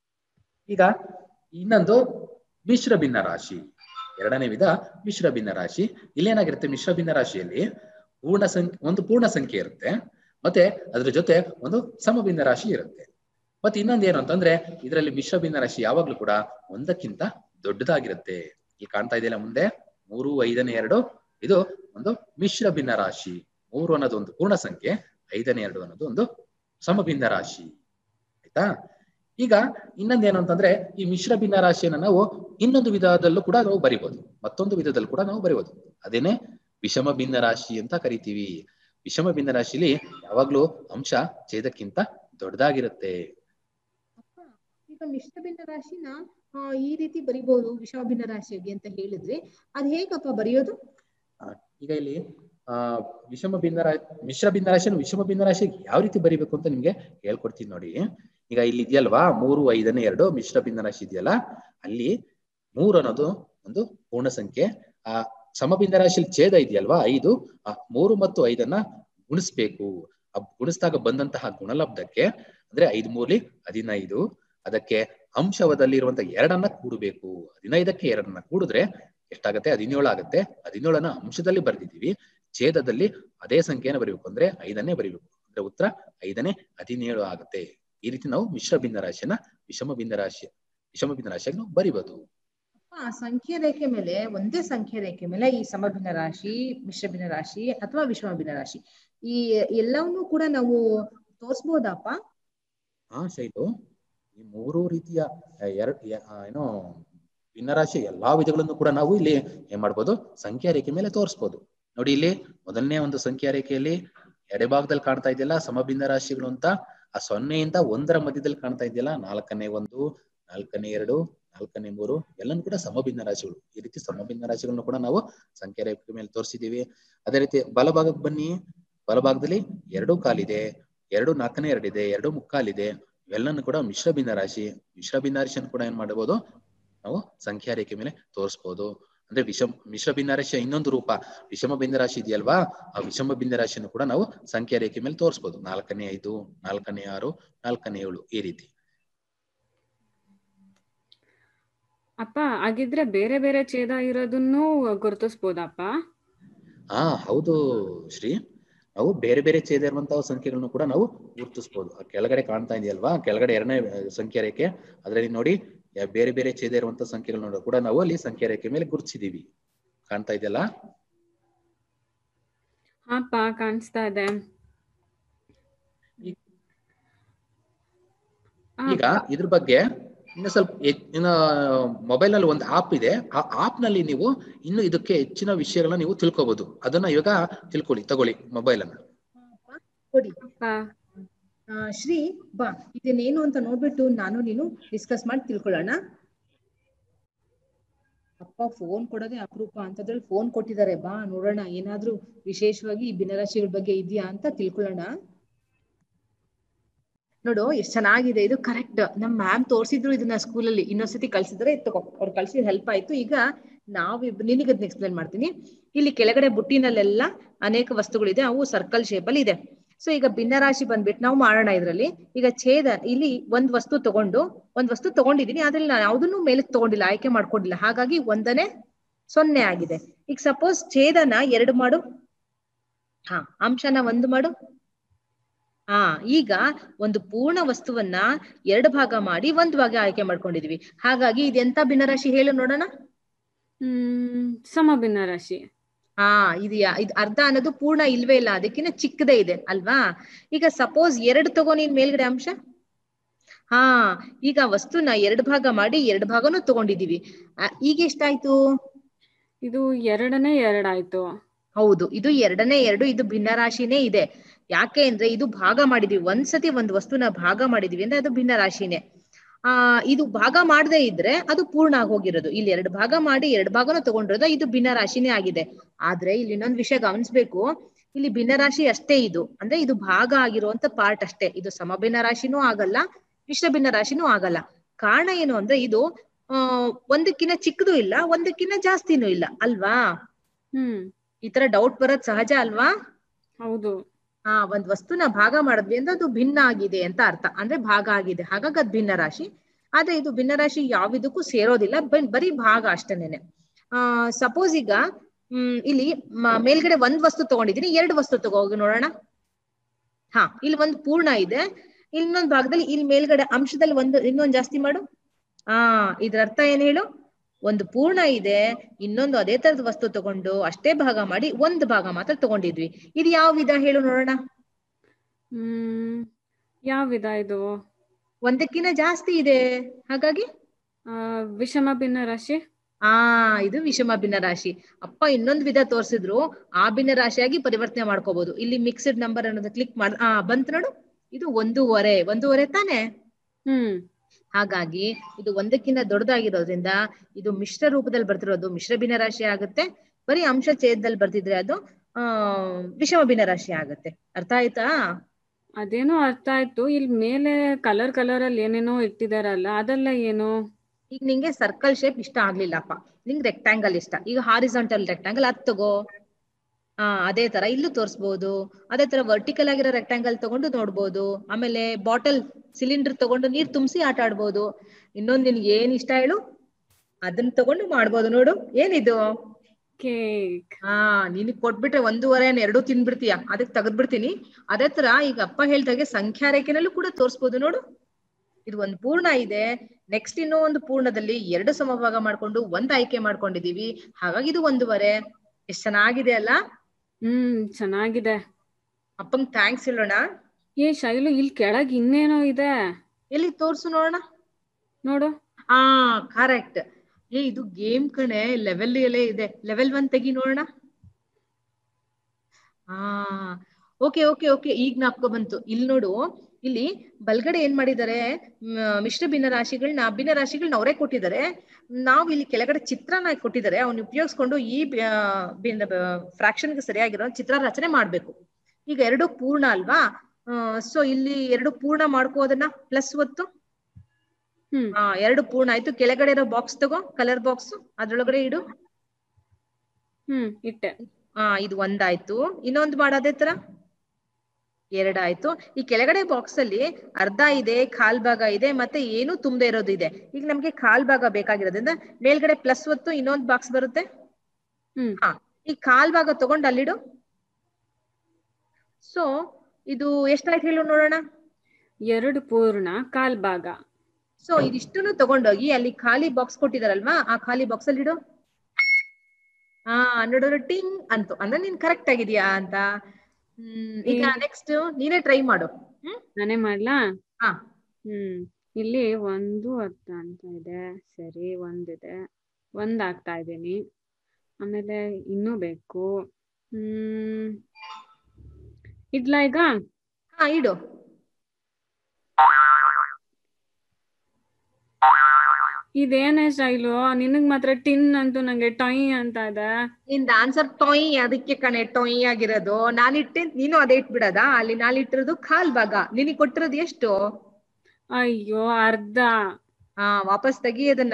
ಈಗ ಇನ್ನೊಂದು ಮಿಶ್ರ ಭಿನ್ನ ರಾಶಿ ಎರಡನೇ ವಿಧ ಮಿಶ್ರ ಭಿನ್ನ ರಾಶಿ ಇಲ್ಲೇನಾಗಿರುತ್ತೆ ಮಿಶ್ರ ಭಿನ್ನ ರಾಶಿಯಲ್ಲಿ ಪೂರ್ಣ ಸಂಖ್ಯೆ ಒಂದು ಪೂರ್ಣ ಸಂಖ್ಯೆ ಇರುತ್ತೆ ಮತ್ತೆ ಅದ್ರ ಜೊತೆ ಒಂದು ಸಮಭಿನ್ನ ರಾಶಿ ಇರುತ್ತೆ ಮತ್ತೆ ಇನ್ನೊಂದು ಏನು ಅಂತಂದ್ರೆ ಇದರಲ್ಲಿ ಮಿಶ್ರ ಭಿನ್ನ ರಾಶಿ ಯಾವಾಗ್ಲೂ ಕೂಡ ಒಂದಕ್ಕಿಂತ ದೊಡ್ಡದಾಗಿರುತ್ತೆ ಇಲ್ಲಿ ಕಾಣ್ತಾ ಇದೆಯಲ್ಲ ಮುಂದೆ ಮೂರು ಐದನೇ ಎರಡು ಇದು ಒಂದು ಮಿಶ್ರ ಭಿನ್ನ ರಾಶಿ ಮೂರು ಅನ್ನೋದು ಒಂದು ಪೂರ್ಣ ಸಂಖ್ಯೆ ಐದನೇ ಎರಡು ಅನ್ನೋದು ಒಂದು ಸಮಭಿನ್ನ ರಾಶಿ ಆಯ್ತಾ ಈಗ ಇನ್ನೊಂದೇನು ಅಂತಂದ್ರೆ ಈ ಮಿಶ್ರ ಭಿನ್ನ ರಾಶಿಯನ್ನ ನಾವು ಇನ್ನೊಂದು ವಿಧದಲ್ಲೂ ಕೂಡ ನಾವು ಬರಿಬಹುದು ಮತ್ತೊಂದು ವಿಧದಲ್ಲೂ ಕೂಡ ನಾವು ಬರಿಬಹುದು ಅದೇನೆ ವಿಷಮ ಭಿನ್ನ ರಾಶಿ ಅಂತ ಕರಿತೀವಿ ವಿಷಮ ಭಿನ್ನ ರಾಶಿಲಿ ಯಾವಾಗ್ಲೂ ಅಂಶ ಛೇದಕ್ಕಿಂತ ದೊಡ್ಡದಾಗಿರುತ್ತೆ ಅಪ್ಪ ಈಗ ಮಿಶ್ರ ಭಿನ್ನ ರಾಶಿನ ಆ, ಈ ರೀತಿ ಬರಿಬಹುದು ವಿಷಮ ಭಿನ್ನ ರಾಶಿಯಾಗಿ ಅಂತ ಹೇಳಿದ್ರಿ ಅದ್ ಹೇಗಪ್ಪ ಬರೆಯೋದು ಆ, ಈಗ ಇಲ್ಲಿ ಆ ವಿಷಮ ಭಿನ್ನ ರಾ ಮಿಶ್ರ ಭಿನ್ನ ರಾಶಿಯನ್ನು ವಿಷಮ ಭಿನ್ನ ರಾಶಿಗೆ ಯಾವ ರೀತಿ ಬರಿಬೇಕು ಅಂತ ನಿಮ್ಗೆ ಹೇಳ್ಕೊಡ್ತೀನಿ ನೋಡಿ ಈಗ ಇಲ್ಲಿ ಇದೆಯಲ್ವಾ ಮೂರು ಐದನೇ ಎರಡು ಮಿಶ್ರ ಭಿನ್ನ ರಾಶಿ ಇದೆಯಲ್ಲ ಅಲ್ಲಿ ಮೂರು ಅನ್ನೋದು ಒಂದು ಪೂರ್ಣ ಸಂಖ್ಯೆ ಆ ಸಮಭಿನ್ನ ರಾಶಿಯಲ್ಲಿ ಛೇದ ಇದೆಯಲ್ವಾ ಐದು ಆ ಮೂರು ಮತ್ತು ಐದನ್ನ ಗುಣಿಸ್ಬೇಕು ಆ ಗುಣಿಸಿದಾಗ ಬಂದಂತಹ ಗುಣಲಬ್ಧಕ್ಕೆ ಅಂದ್ರೆ ಐದು ಮೂರ್ಲಿ ಹದಿನೈದು ಅದಕ್ಕೆ ಅಂಶವದಲ್ಲಿರುವಂತ ಎರಡನ್ನ ಕೂಡಬೇಕು ಹದಿನೈದಕ್ಕೆ ಎರಡನ್ನ ಕೂಡಿದ್ರೆ ಎಷ್ಟಾಗತ್ತೆ ಹದಿನೇಳು ಆಗತ್ತೆ ಹದಿನೇಳನ್ನ ಅಂಶದಲ್ಲಿ ಬರ್ದಿದೀವಿ ಛೇದದಲ್ಲಿ ಅದೇ ಸಂಖ್ಯೆನ ಬರೀಬೇಕು ಅಂದ್ರೆ ಐದನ್ನೇ ಬರೀಬೇಕು ಅಂದ್ರೆ ಉತ್ತರ ಐದನೇ ಹದಿನೇಳು ಆಗುತ್ತೆ ಈ ರೀತಿ ನಾವು ಮಿಶ್ರ ಭಿನ್ನ ರಾಶಿಯನ್ನ ವಿಷಮ ಭಿನ್ನ ರಾಶಿ ವಿಷಮ ಭಿನ್ನ ರಾಶಿಯಾಗಿ ನಾವು ಬರಿಬಹುದು ಆ ಸಂಖ್ಯೆ ರೇಖೆ ಮೇಲೆ ಒಂದೇ ಸಂಖ್ಯೆ ರೇಖೆ ಮೇಲೆ ಈ ಸಮಭಿನ್ನ ರಾಶಿ ಮಿಶ್ರ ಭಿನ್ನ ರಾಶಿ ಅಥವಾ ವಿಷಮ ಭಿನ್ನ ರಾಶಿ ಈ ಎಲ್ಲವನ್ನೂ ಕೂಡ ನಾವು ತೋರ್ಸ್ಬೋದಪ್ಪ ಆ ಶೈಲು ಈ ಮೂರು ರೀತಿಯ ಎರಡು ಏನೋ ಭಿನ್ನರಾಶಿ ಎಲ್ಲಾ ವಿಧಗಳನ್ನು ಕೂಡ ನಾವು ಇಲ್ಲಿ ಏನ್ ಮಾಡ್ಬೋದು ಸಂಖ್ಯಾ ರೇಖೆ ಮೇಲೆ ತೋರಿಸ್ಬೋದು ನೋಡಿ ಇಲ್ಲಿ ಮೊದಲನೇ ಒಂದು ಸಂಖ್ಯಾ ರೇಖೆಯಲ್ಲಿ ಎಡಭಾಗದಲ್ಲಿ ಕಾಣ್ತಾ ಇದೆಯಲ್ಲ ಸಮಭಿನ್ನ ರಾಶಿಗಳು ಅಂತ ಆ ಸೊನ್ನೆಯಿಂದ ಒಂದರ ಮಧ್ಯದಲ್ಲಿ ಕಾಣ್ತಾ ಇದೆಯಲ್ಲ ನಾಲ್ಕನೇ ಒಂದು ನಾಲ್ಕನೇ ಎರಡು ನಾಲ್ಕನೇ ಮೂರು ಎಲ್ಲನೂ ಕೂಡ ಸಮಭಿನ್ನ ರಾಶಿಗಳು ಈ ರೀತಿ ಸಮಭಿನ್ನ ರಾಶಿಗಳನ್ನು ಕೂಡ ನಾವು ಸಂಖ್ಯಾ ರೇಖೆ ಮೇಲೆ ತೋರಿಸಿದೀವಿ ಅದೇ ರೀತಿ ಬಲಭಾಗಕ್ಕೆ ಬನ್ನಿ ಬಲಭಾಗದಲ್ಲಿ ಎರಡು ಕಾಲಿದೆ ಎರಡು ನಾಲ್ಕನೇ ಎರಡಿದೆ ಎರಡು ಮುಕ್ಕಾಲಿದೆ ಇವೆಲ್ಲನೂ ಕೂಡ ಮಿಶ್ರ ಭಿನ್ನ ರಾಶಿ ಮಿಶ್ರ ಭಿನ್ನ ರಾಶಿಯನ್ನು ಕೂಡ ಏನ್ ಮಾಡಬಹುದು ನಾವು ಸಂಖ್ಯಾ ರೇಖೆ ಮೇಲೆ ತೋರಿಸ್ಬೋದು ಅಂದ್ರೆ ವಿಷಮ ಮಿಶ್ರ ಭಿನ್ನರಾಶಿಯ ಇನ್ನೊಂದು ರೂಪ ವಿಷಮ ಭಿನ್ನರಾಶಿ ಇದೆಯಲ್ವಾ ಆ ವಿಷಮ ಭಿನ್ನರಾಶಿಯನ್ನು ಕೂಡ ನಾವು ಸಂಖ್ಯಾ ರೇಖೆ ಮೇಲೆ ತೋರಿಸಬಹುದು ನಾಲ್ಕನೇ ಐದು ನಾಲ್ಕನೇ ಆರು ನಾಲ್ಕನೇ ಏಳು ಈ ರೀತಿ ಅಪ್ಪ ಹಾಗಿದ್ರೆ ಬೇರೆ ಬೇರೆ ಛೇದ ಇರೋದನ್ನು ಗುರುತಿಸ್ಬೋದಪ್ಪ ಹಾ ಹೌದು ಶ್ರೀ ನಾವು ಬೇರೆ ಬೇರೆ ಛೇದ ಇರುವಂತಹ ಸಂಖ್ಯೆಗಳನ್ನು ಕೂಡ ನಾವು ಗುರುತಿಸಬಹುದು ಆ ಕೆಳಗಡೆ ಕಾಣ್ತಾ ಇದೆಯಲ್ವಾ ಕೆಳಗಡೆ ಎರಡನೇ ಸಂಖ್ಯಾ ರೇಖೆ ಅದರಲ್ಲಿ ನೋಡಿ ಯಾ- ಬೇರೆ ಬೇರೆ ಛೇದ ಇರುವಂತಹ ಸಂಖ್ಯೆಗಳನ್ನು ಕೂಡ ನಾವು ಅಲ್ಲಿ ಸಂಖ್ಯಾ ರೇಖೆ ಮೇಲೆ ಗುರುತಿಸಿದೀವಿ ಕಾಣ್ತಾ ಇದೆಯಲ್ಲ ಹಾಪ್ಪ ಕಾಣಿಸ್ತಾ ಇದೆ ಆ, ಈಗ ಇದ್ರ ಬಗ್ಗೆ ಇನ್ನು ಸ್ವಲ್ಪ ಹೆಚ್- ಇನ್ನ ಮೊಬೈಲ್ ನಲ್ಲಿ ಒಂದು ಆಪ್ ಇದೆ ಆ ಆಪ್ ನಲ್ಲಿ ನೀವು ಇನ್ನು ಇದಕ್ಕೆ ಹೆಚ್ಚಿನ ವಿಷಯಗಳನ್ನ ನೀವು ತಿಳ್ಕೊಬಹುದು ಅದನ್ನ ಇವಾಗ ತಿಳ್ಕೊಳ್ಳಿ ತಗೊಳ್ಳಿ ಮೊಬೈಲ್ ಅನ್ನ ಕೊಡಿ ಅಪ್ಪ ಆ, ಶ್ರೀ ಬಾ ಇದನ್ನೇನು ಅಂತ ನೋಡ್ಬಿಟ್ಟು ನಾನು ನೀನು ಡಿಸ್ಕಸ್ ಮಾಡಿ ತಿಳ್ಕೊಳ್ಳೋಣ ಅಪ್ಪ ಫೋನ್ ಕೊಡೋದೇ ಅಪರೂಪ ಅಂತದ್ರಲ್ಲಿ ಫೋನ್ ಕೊಟ್ಟಿದ್ದಾರೆ ಬಾ ನೋಡೋಣ ಏನಾದ್ರೂ ವಿಶೇಷವಾಗಿ ಈ ಭಿನ್ನರಾಶಿಗಳ ಬಗ್ಗೆ ಇದೆಯಾ ಅಂತ ತಿಳ್ಕೊಳ್ಳೋಣ ನೋಡು ಎಷ್ಟ್ ಚೆನ್ನಾಗಿದೆ ಇದು ಕರೆಕ್ಟ್ ನಮ್ ಮ್ಯಾಮ್ ತೋರ್ಸಿದ್ರು ಇದನ್ನ ಸ್ಕೂಲಲ್ಲಿ ಇನ್ನೊಂದ್ಸತಿ ಕಳ್ಸಿದ್ರೆ ತಗೋ ಅವ್ರು ಕಳ್ಸಿದ್ ಹೆಲ್ಪ್ ಆಯ್ತು ಈಗ ನಾವಿಬ್ ನಿನಗೆ ಅದನ್ನ ಎಕ್ಸ್ಪ್ಲೇನ್ ಮಾಡ್ತೀನಿ ಇಲ್ಲಿ ಕೆಳಗಡೆ ಬುಟ್ಟಿನಲ್ಲೆಲ್ಲ ಅನೇಕ ವಸ್ತುಗಳಿದೆ ಅವು ಸರ್ಕಲ್ ಶೇಪ್ ಅಲ್ಲಿ ಇದೆ ಸೊ ಈಗ ಭಿನ್ನರಾಶಿ ಬಂದ್ಬಿಟ್ಟು ನಾವು ಮಾಡೋಣ ಇದ್ರಲ್ಲಿ ಈಗ ಛೇದ ಇಲ್ಲಿ ಒಂದ್ ವಸ್ತು ತಗೊಂಡು ಒಂದ್ ವಸ್ತು ತಗೊಂಡಿದೀನಿ ಅದ್ರಲ್ಲಿ ನಾನು ಯಾವ್ದನ್ನು ಮೇಲಕ್ಕೆ ತಗೊಂಡಿಲ್ಲ ಆಯ್ಕೆ ಮಾಡ್ಕೊಂಡಿಲ್ಲ ಹಾಗಾಗಿ ಒಂದನೇ ಸೊನ್ನೆ ಆಗಿದೆ ಈಗ ಸಪೋಸ್ ಛೇದನ ಎರಡು ಮಾಡು ಹಾ ಅಂಶನ ಒಂದು ಮಾಡು ಹಾ ಈಗ ಒಂದು ಪೂರ್ಣ ವಸ್ತುವನ್ನ ಎರಡು ಭಾಗ ಮಾಡಿ ಒಂದ್ ಭಾಗ ಆಯ್ಕೆ ಮಾಡ್ಕೊಂಡಿದೀವಿ ಹಾಗಾಗಿ ಇದೆಂತ ಭಿನ್ನರಾಶಿ ಹೇಳು ನೋಡೋಣ ಹ್ಮ್ ಸಮ ಭಿನ್ನರಾಶಿ ಹಾ ಇದು ಯಾ- ಇದು ಅರ್ಧ ಅನ್ನೋದು ಪೂರ್ಣ ಇಲ್ವೇ ಇಲ್ಲ ಅದಕ್ಕಿಂತ ಚಿಕ್ಕದೇ ಇದೆ ಅಲ್ವಾ ಈಗ ಸಪೋಸ್ ಎರಡು ತಗೋ ನೀನ್ ಮೇಲ್ಗಡೆ ಅಂಶ ಹಾ ಈಗ ವಸ್ತುನ ಎರಡು ಭಾಗ ಮಾಡಿ ಎರಡು ಭಾಗನೂ ತಗೊಂಡಿದೀವಿ ಆ, ಈಗ ಎಷ್ಟಾಯ್ತು ಇದು ಎರಡನೇ ಎರಡಾಯ್ತು ಹೌದು ಇದು ಎರಡನೇ ಎರಡು ಇದು ಭಿನ್ನರಾಶಿನೇ ಇದೆ ಯಾಕೆ ಅಂದ್ರೆ ಇದು ಭಾಗ ಮಾಡಿದೀವಿ ಒಂದ್ಸತಿ ಒಂದ್ ವಸ್ತುನ ಭಾಗ ಮಾಡಿದೀವಿ ಅಂದ್ರೆ ಅದು ಭಿನ್ನರಾಶಿನೇ ಆ ಇದು ಭಾಗ ಮಾಡದೇ ಇದ್ರೆ ಅದು ಪೂರ್ಣ ಆಗೋಗಿರೋದು ಇಲ್ಲಿ ಎರಡು ಭಾಗ ಮಾಡಿ ಎರಡು ಭಾಗನೂ ತಗೊಂಡಿರೋದು ಇದು ಭಿನ್ನರಾಶಿನೇ ಆಗಿದೆ ಆದ್ರೆ ಇಲ್ಲಿ ಇನ್ನೊಂದು ವಿಷಯ ಗಮನಿಸ್ಬೇಕು ಇಲ್ಲಿ ಭಿನ್ನರಾಶಿ ಅಷ್ಟೇ ಇದು ಅಂದ್ರೆ ಇದು ಭಾಗ ಆಗಿರುವಂತ ಪಾರ್ಟ್ ಅಷ್ಟೇ ಇದು ಸಮಭಿನ್ನ ರಾಶಿನೂ ಆಗಲ್ಲ ಮಿಶ್ರ ಭಿನ್ನ ರಾಶಿನೂ ಆಗಲ್ಲ ಕಾರಣ ಏನು ಅಂದ್ರೆ ಇದು ಆ ಒಂದಕ್ಕಿಂತ ಚಿಕ್ಕದು ಇಲ್ಲ ಒಂದಕ್ಕಿಂತ ಜಾಸ್ತಿನೂ ಇಲ್ಲ ಅಲ್ವಾ ಹ್ಮ್ ಈ ತರ ಡೌಟ್ ಬರೋದ್ ಸಹಜ ಅಲ್ವಾ ಹೌದು ಹಾ ಒಂದ್ ವಸ್ತುನ ಭಾಗ ಮಾಡಿದ್ವಿ ಅಂದ್ರೆ ಅದು ಭಿನ್ನ ಆಗಿದೆ ಅಂತ ಅರ್ಥ ಅಂದ್ರೆ ಭಾಗ ಆಗಿದೆ ಹಾಗಾಗಿ ಅದ್ ಭಿನ್ನ ರಾಶಿ ಆದ್ರೆ ಇದು ಭಿನ್ನ ರಾಶಿ ಯಾವಿದಕ್ಕೂ ಸೇರೋದಿಲ್ಲ ಬ- ಬರೀ ಭಾಗ ಅಷ್ಟೇನೆ ಆ ಸಪೋಸ್ ಈಗ ಹ್ಮ್ ಇಲ್ಲಿ ಮ- ಮೇಲ್ಗಡೆ ಒಂದ್ ವಸ್ತು ತಗೊಂಡಿದೀನಿ ಎರಡು ವಸ್ತು ತಗೋ ಹೋಗಿ ನೋಡೋಣ ಹಾ ಇಲ್ಲಿ ಒಂದ್ ಪೂರ್ಣ ಇದೆ ಇನ್ನೊಂದ್ ಭಾಗದಲ್ಲಿ ಇಲ್ಲಿ ಮೇಲ್ಗಡೆ ಅಂಶದಲ್ಲಿ ಒಂದು ಇನ್ನೊಂದ್ ಜಾಸ್ತಿ ಮಾಡು ಆ ಇದ್ರ ಅರ್ಥ ಏನ್ ಹೇಳು ಒಂದು ಪೂರ್ಣ ಇದೆ ಇನ್ನೊಂದು ಅದೇ ತರದ ವಸ್ತು ತಗೊಂಡು ಅಷ್ಟೇ ಭಾಗ ಮಾಡಿ ಒಂದ್ ಭಾಗ ಮಾತ್ರ ತಗೊಂಡಿದ್ವಿ ಇದು ಯಾವ ವಿಧ ಹೇಳು ನೋಡೋಣ ಹ್ಮ್ ಯಾವ ವಿಧ ಇದು ಒಂದಕ್ಕಿಂತ ಜಾಸ್ತಿ ಇದೆ ಹಾಗಾಗಿ ಆ ವಿಷಮ ಭಿನ್ನರಾಶಿ ಆ ಇದು ವಿಷಮ ಭಿನ್ನ ರಾಶಿ ಅಪ್ಪ ಇನ್ನೊಂದು ವಿಧ ತೋರಿಸಿದ್ರು ಆ ಭಿನ್ನ ರಾಶಿಯಾಗಿ ಪರಿವರ್ತನೆ ಮಾಡ್ಕೋಬಹುದು ಇಲ್ಲಿ ಮಿಕ್ಸ್ಡ್ ನಂಬರ್ ಅನ್ನೋದು ಕ್ಲಿಕ್ ಮಾಡ್ ಆ ಬಂತು ನೋಡು ಇದು ಒಂದೂವರೆ ಒಂದೂವರೆ ತಾನೆ ಹ್ಮ್ ಹಾಗಾಗಿ ಇದು ಒಂದಕ್ಕಿಂತ ದೊಡ್ಡದಾಗಿರೋದ್ರಿಂದ ಇದು ಮಿಶ್ರ ರೂಪದಲ್ಲಿ ಬರ್ತಿರೋದು ಮಿಶ್ರ ಭಿನ್ನ ರಾಶಿ ಆಗುತ್ತೆ ಬರೀ ಅಂಶ ಛೇದದಲ್ಲಿ ಬರ್ತಿದ್ರೆ ಅದು ಆ ವಿಷಮ ಭಿನ್ನ ರಾಶಿ ಆಗುತ್ತೆ ಅರ್ಥ ಆಯ್ತಾ ಅದೇನೋ ಅರ್ಥ ಆಯ್ತು ಇಲ್ಲಿ ಮೇಲೆ ಕಲರ್ ಕಲರ್ ಅಲ್ಲಿ ಏನೇನೋ ಇಟ್ಟಿದಾರಲ್ಲ ಅದೆಲ್ಲ ಏನು ಈಗ ನಿಂಗೆ ಸರ್ಕಲ್ ಶೇಪ್ ಇಷ್ಟ ಆಗ್ಲಿಲ್ಲಪ್ಪ ನಿಂಗೆ ರೆಕ್ಟಾಂಗಲ್ ಇಷ್ಟ ಈಗ ಹಾರಿಸಾಂಟಲ್ ರೆಕ್ಟಾಂಗಲ್ ಅದ್ ತಗೋ ಆ ಅದೇ ತರ ಇಲ್ಲೂ ತೋರಿಸ್ಬೋದು ಅದೇ ತರ ವರ್ಟಿಕಲ್ ಆಗಿರೋ ರೆಕ್ಟಾಂಗಲ್ ತಗೊಂಡು ನೋಡ್ಬೋದು ಆಮೇಲೆ ಬಾಟಲ್ ಸಿಲಿಂಡರ್ ತಗೊಂಡು ನೀರ್ ತುಂಬಿಸಿ ಆಟ ಆಡ್ಬೋದು ಇನ್ನೊಂದ್ ನಿನ್ಗೆ ಏನ್ ಇಷ್ಟ ಹೇಳು ಅದನ್ನ ತಗೊಂಡು ಮಾಡ್ಬೋದು ನೋಡು ಏನಿದು ಕೇಕ್ ಹಾ ನಿನಗ್ ಕೊಟ್ಬಿಟ್ರೆ ಒಂದೂವರೆ ಎರಡು ತಿನ್ಬಿಡ್ತೀಯ ಅದಕ್ಕೆ ತೆಗೆದ್ಬಿಡ್ತೀನಿ ಅದೇ ತರ ಈಗ ಅಪ್ಪ ಹೇಳ್ದಾಗೆ ಸಂಖ್ಯಾ ರೇಖೆನಲ್ಲೂ ಕೂಡ ತೋರಿಸ್ಬೋದು ನೋಡು ಇದು ಒಂದು ಪೂರ್ಣ ಇದೆ ನೆಕ್ಸ್ಟ್ ಇನ್ನೂ ಒಂದು ಪೂರ್ಣದಲ್ಲಿ ಎರಡು ಸಮಭಾಗ ಮಾಡ್ಕೊಂಡು ಒಂದ್ ಆಯ್ಕೆ ಮಾಡ್ಕೊಂಡಿದೀವಿ ಹಾಗಾಗಿ ಇದು ಒಂದೂವರೆ ಎಷ್ಟ್ ಚೆನ್ನಾಗಿದೆ ಅಲ್ಲ ಹ್ಮ್ ಚೆನ್ನಾಗಿದೆ ಅಪ್ಪಂಗ್ ಥ್ಯಾಂಕ್ಸ್ ಹೇಳೋಣ ಏ ಶೈಲು ಇಲ್ಲಿ ಕೆಳಗ್ ಇನ್ನೇನೋ ಇದೆ ಎಲ್ಲಿ ತೋರ್ಸು ನೋಡೋಣ ನೋಡು ಆ ಕರೆಕ್ಟ್ ಏ ಇದು ಗೇಮ್ ಕಣೆ ಲೆವೆಲ್ ಎಲ್ಲ ಇದೆ ಲೆವೆಲ್ ಒನ್ ತೆಗಿ ನೋಡೋಣ ಆ ಓಕೆ ಓಕೆ ಓಕೆ ಈಗ ನಾಪ್ಕೊ ಬಂತು ಇಲ್ಲಿ ನೋಡು ಇಲ್ಲಿ ಬಲ್ಗಡೆ ಏನ್ ಮಾಡಿದ್ದಾರೆ ಮ್, ಮಿಶ್ರ ಭಿನ್ನ ರಾಶಿಗಳನ್ನ ಭಿನ್ನ ರಾಶಿಗಳನ್ನ ಅವರೇ ಕೊಟ್ಟಿದ್ದಾರೆ ನಾವು ಇಲ್ಲಿ ಕೆಳಗಡೆ ಚಿತ್ರನ ಕೊಟ್ಟಿದ್ದಾರೆ ಅವ್ನ ಉಪಯೋಗಿಸ್ಕೊಂಡು ಈ ಭಿನ್ನ ಫ್ರಾಕ್ಷನ್ಗೆ ಸರಿಯಾಗಿರೋ ಚಿತ್ರ ರಚನೆ ಮಾಡ್ಬೇಕು ಈಗ ಎರಡು ಪೂರ್ಣ ಅಲ್ವಾ ಸೊ ಇಲ್ಲಿ ಎರಡು ಪೂರ್ಣ ಮಾಡ್ಕೋದನ್ನ ಪ್ಲಸ್ ಒತ್ತು ಹ್ಮ್ ಹಾ ಎರಡು ಪೂರ್ಣ ಆಯ್ತು ಕೆಳಗಡೆ ಇರೋ ಬಾಕ್ಸ್ ತಗೋ ಕಲರ್ ಬಾಕ್ಸ್ ಅದ್ರೊಳಗಡೆ ಇಡು ಹ್ಮ್ ಇಟ್ಟೆ ಆ ಇದು ಒಂದಾಯ್ತು ಇನ್ನೊಂದು ಮಾಡೋದೇ ತರ ಎರಡಾಯ್ತು ಈ ಕೆಳಗಡೆ ಬಾಕ್ಸ್ ಅಲ್ಲಿ ಅರ್ಧ ಇದೆ ಕಾಲ್ ಭಾಗ ಇದೆ ಮತ್ತೆ ಏನು ತುಂಬದೆ ಇರೋದು ಇದೆ ಈಗ ನಮ್ಗೆ ಕಾಲ್ ಭಾಗ ಬೇಕಾಗಿರೋದ್ರಿಂದ ಮೇಲ್ಗಡೆ ಪ್ಲಸ್ ಒತ್ತು ಇನ್ನೊಂದು ಬಾಕ್ಸ್ ಬರುತ್ತೆ ಹ್ಮ್ ಹಾ ಈ ಕಾಲ್ ಭಾಗ ತಗೊಂಡು ಅಲ್ಲಿಡು ಸೊ ಇದು ಎಷ್ಟಾಯ್ತು ಹೇಳು ನೋಡೋಣ ಎರಡು ಪೂರ್ಣ ಕಾಲ್ ಭಾಗ ಸೊ ಇದಿಷ್ಟನ್ನು ತಗೊಂಡೋಗಿ ಅಲ್ಲಿ ಖಾಲಿ ಬಾಕ್ಸ್ ಕೊಟ್ಟಿದಾರಲ್ವಾ ಆ ಖಾಲಿ ಬಾಕ್ಸ್ ಅಲ್ಲಿ ಇಡು ಹಾ ನೋಡೋರು ಟಿಂಗ್ ಅಂತು ಅಂದ್ರೆ ನೀನ್ ಕರೆಕ್ಟ್ ಆಗಿದ್ಯಾ ಅಂತ ಹ್ಮ್ ಈಗ ಹ್ಮ್. ನೆಕ್ಸ್ಟ್ ನೀನೇ ಟ್ರೈ ಮಾಡು ಹ್ಮ್ ನಾನೇ ಮಾಡ್ಲಾ ಹಾ ಹ್ಮ್ ಇಲ್ಲಿ ಒಂದು ಅರ್ಥ ಅಂತ ಇದೆ ಸರಿ ಒಂದಿದೆ ಒಂದ್ ಹಾಕ್ತಾ ಇದ್ದೀನಿ ಆಮೇಲೆ ಇನ್ನೂ ಬೇಕು ಹ್ಮ್ ಇಡ್ಲಾ ಈಗ ಹಾ ಇಡು ಇದೇನೇ ಸ್ಟೈಲು ನಿನಗ್ ಮಾತ್ರ ಟಿನ್ ಅಂತೂ ನಂಗೆ ಟೊಯ್ ಅಂತ ಇದೆ ನಿಂದ ಆನ್ಸರ್ ಟೊಯ್ ಅದಕ್ಕೆ ಕಣೆ ಟೊಯ್ ಆಗಿರೋದು ನಾನಿಟ್ಟೆ ನೀನು ಅದೇ ಇಟ್ಬಿಡದ ಅಲ್ಲಿ ನಾನಿಟ್ಟಿರೋದು ಕಾಲ್ ಭಾಗ ನಿನಗೆ ಕೊಟ್ಟಿರೋದು ಎಷ್ಟು ಅಯ್ಯೋ ಅರ್ಧ ಹಾ ವಾಪಸ್ ತೆಗಿ ಅದನ್ನ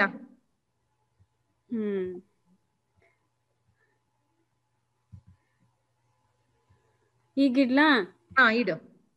ಹ್ಮ್ ಈಗಿಡ್ಲಾ ಹಾ ಇಡು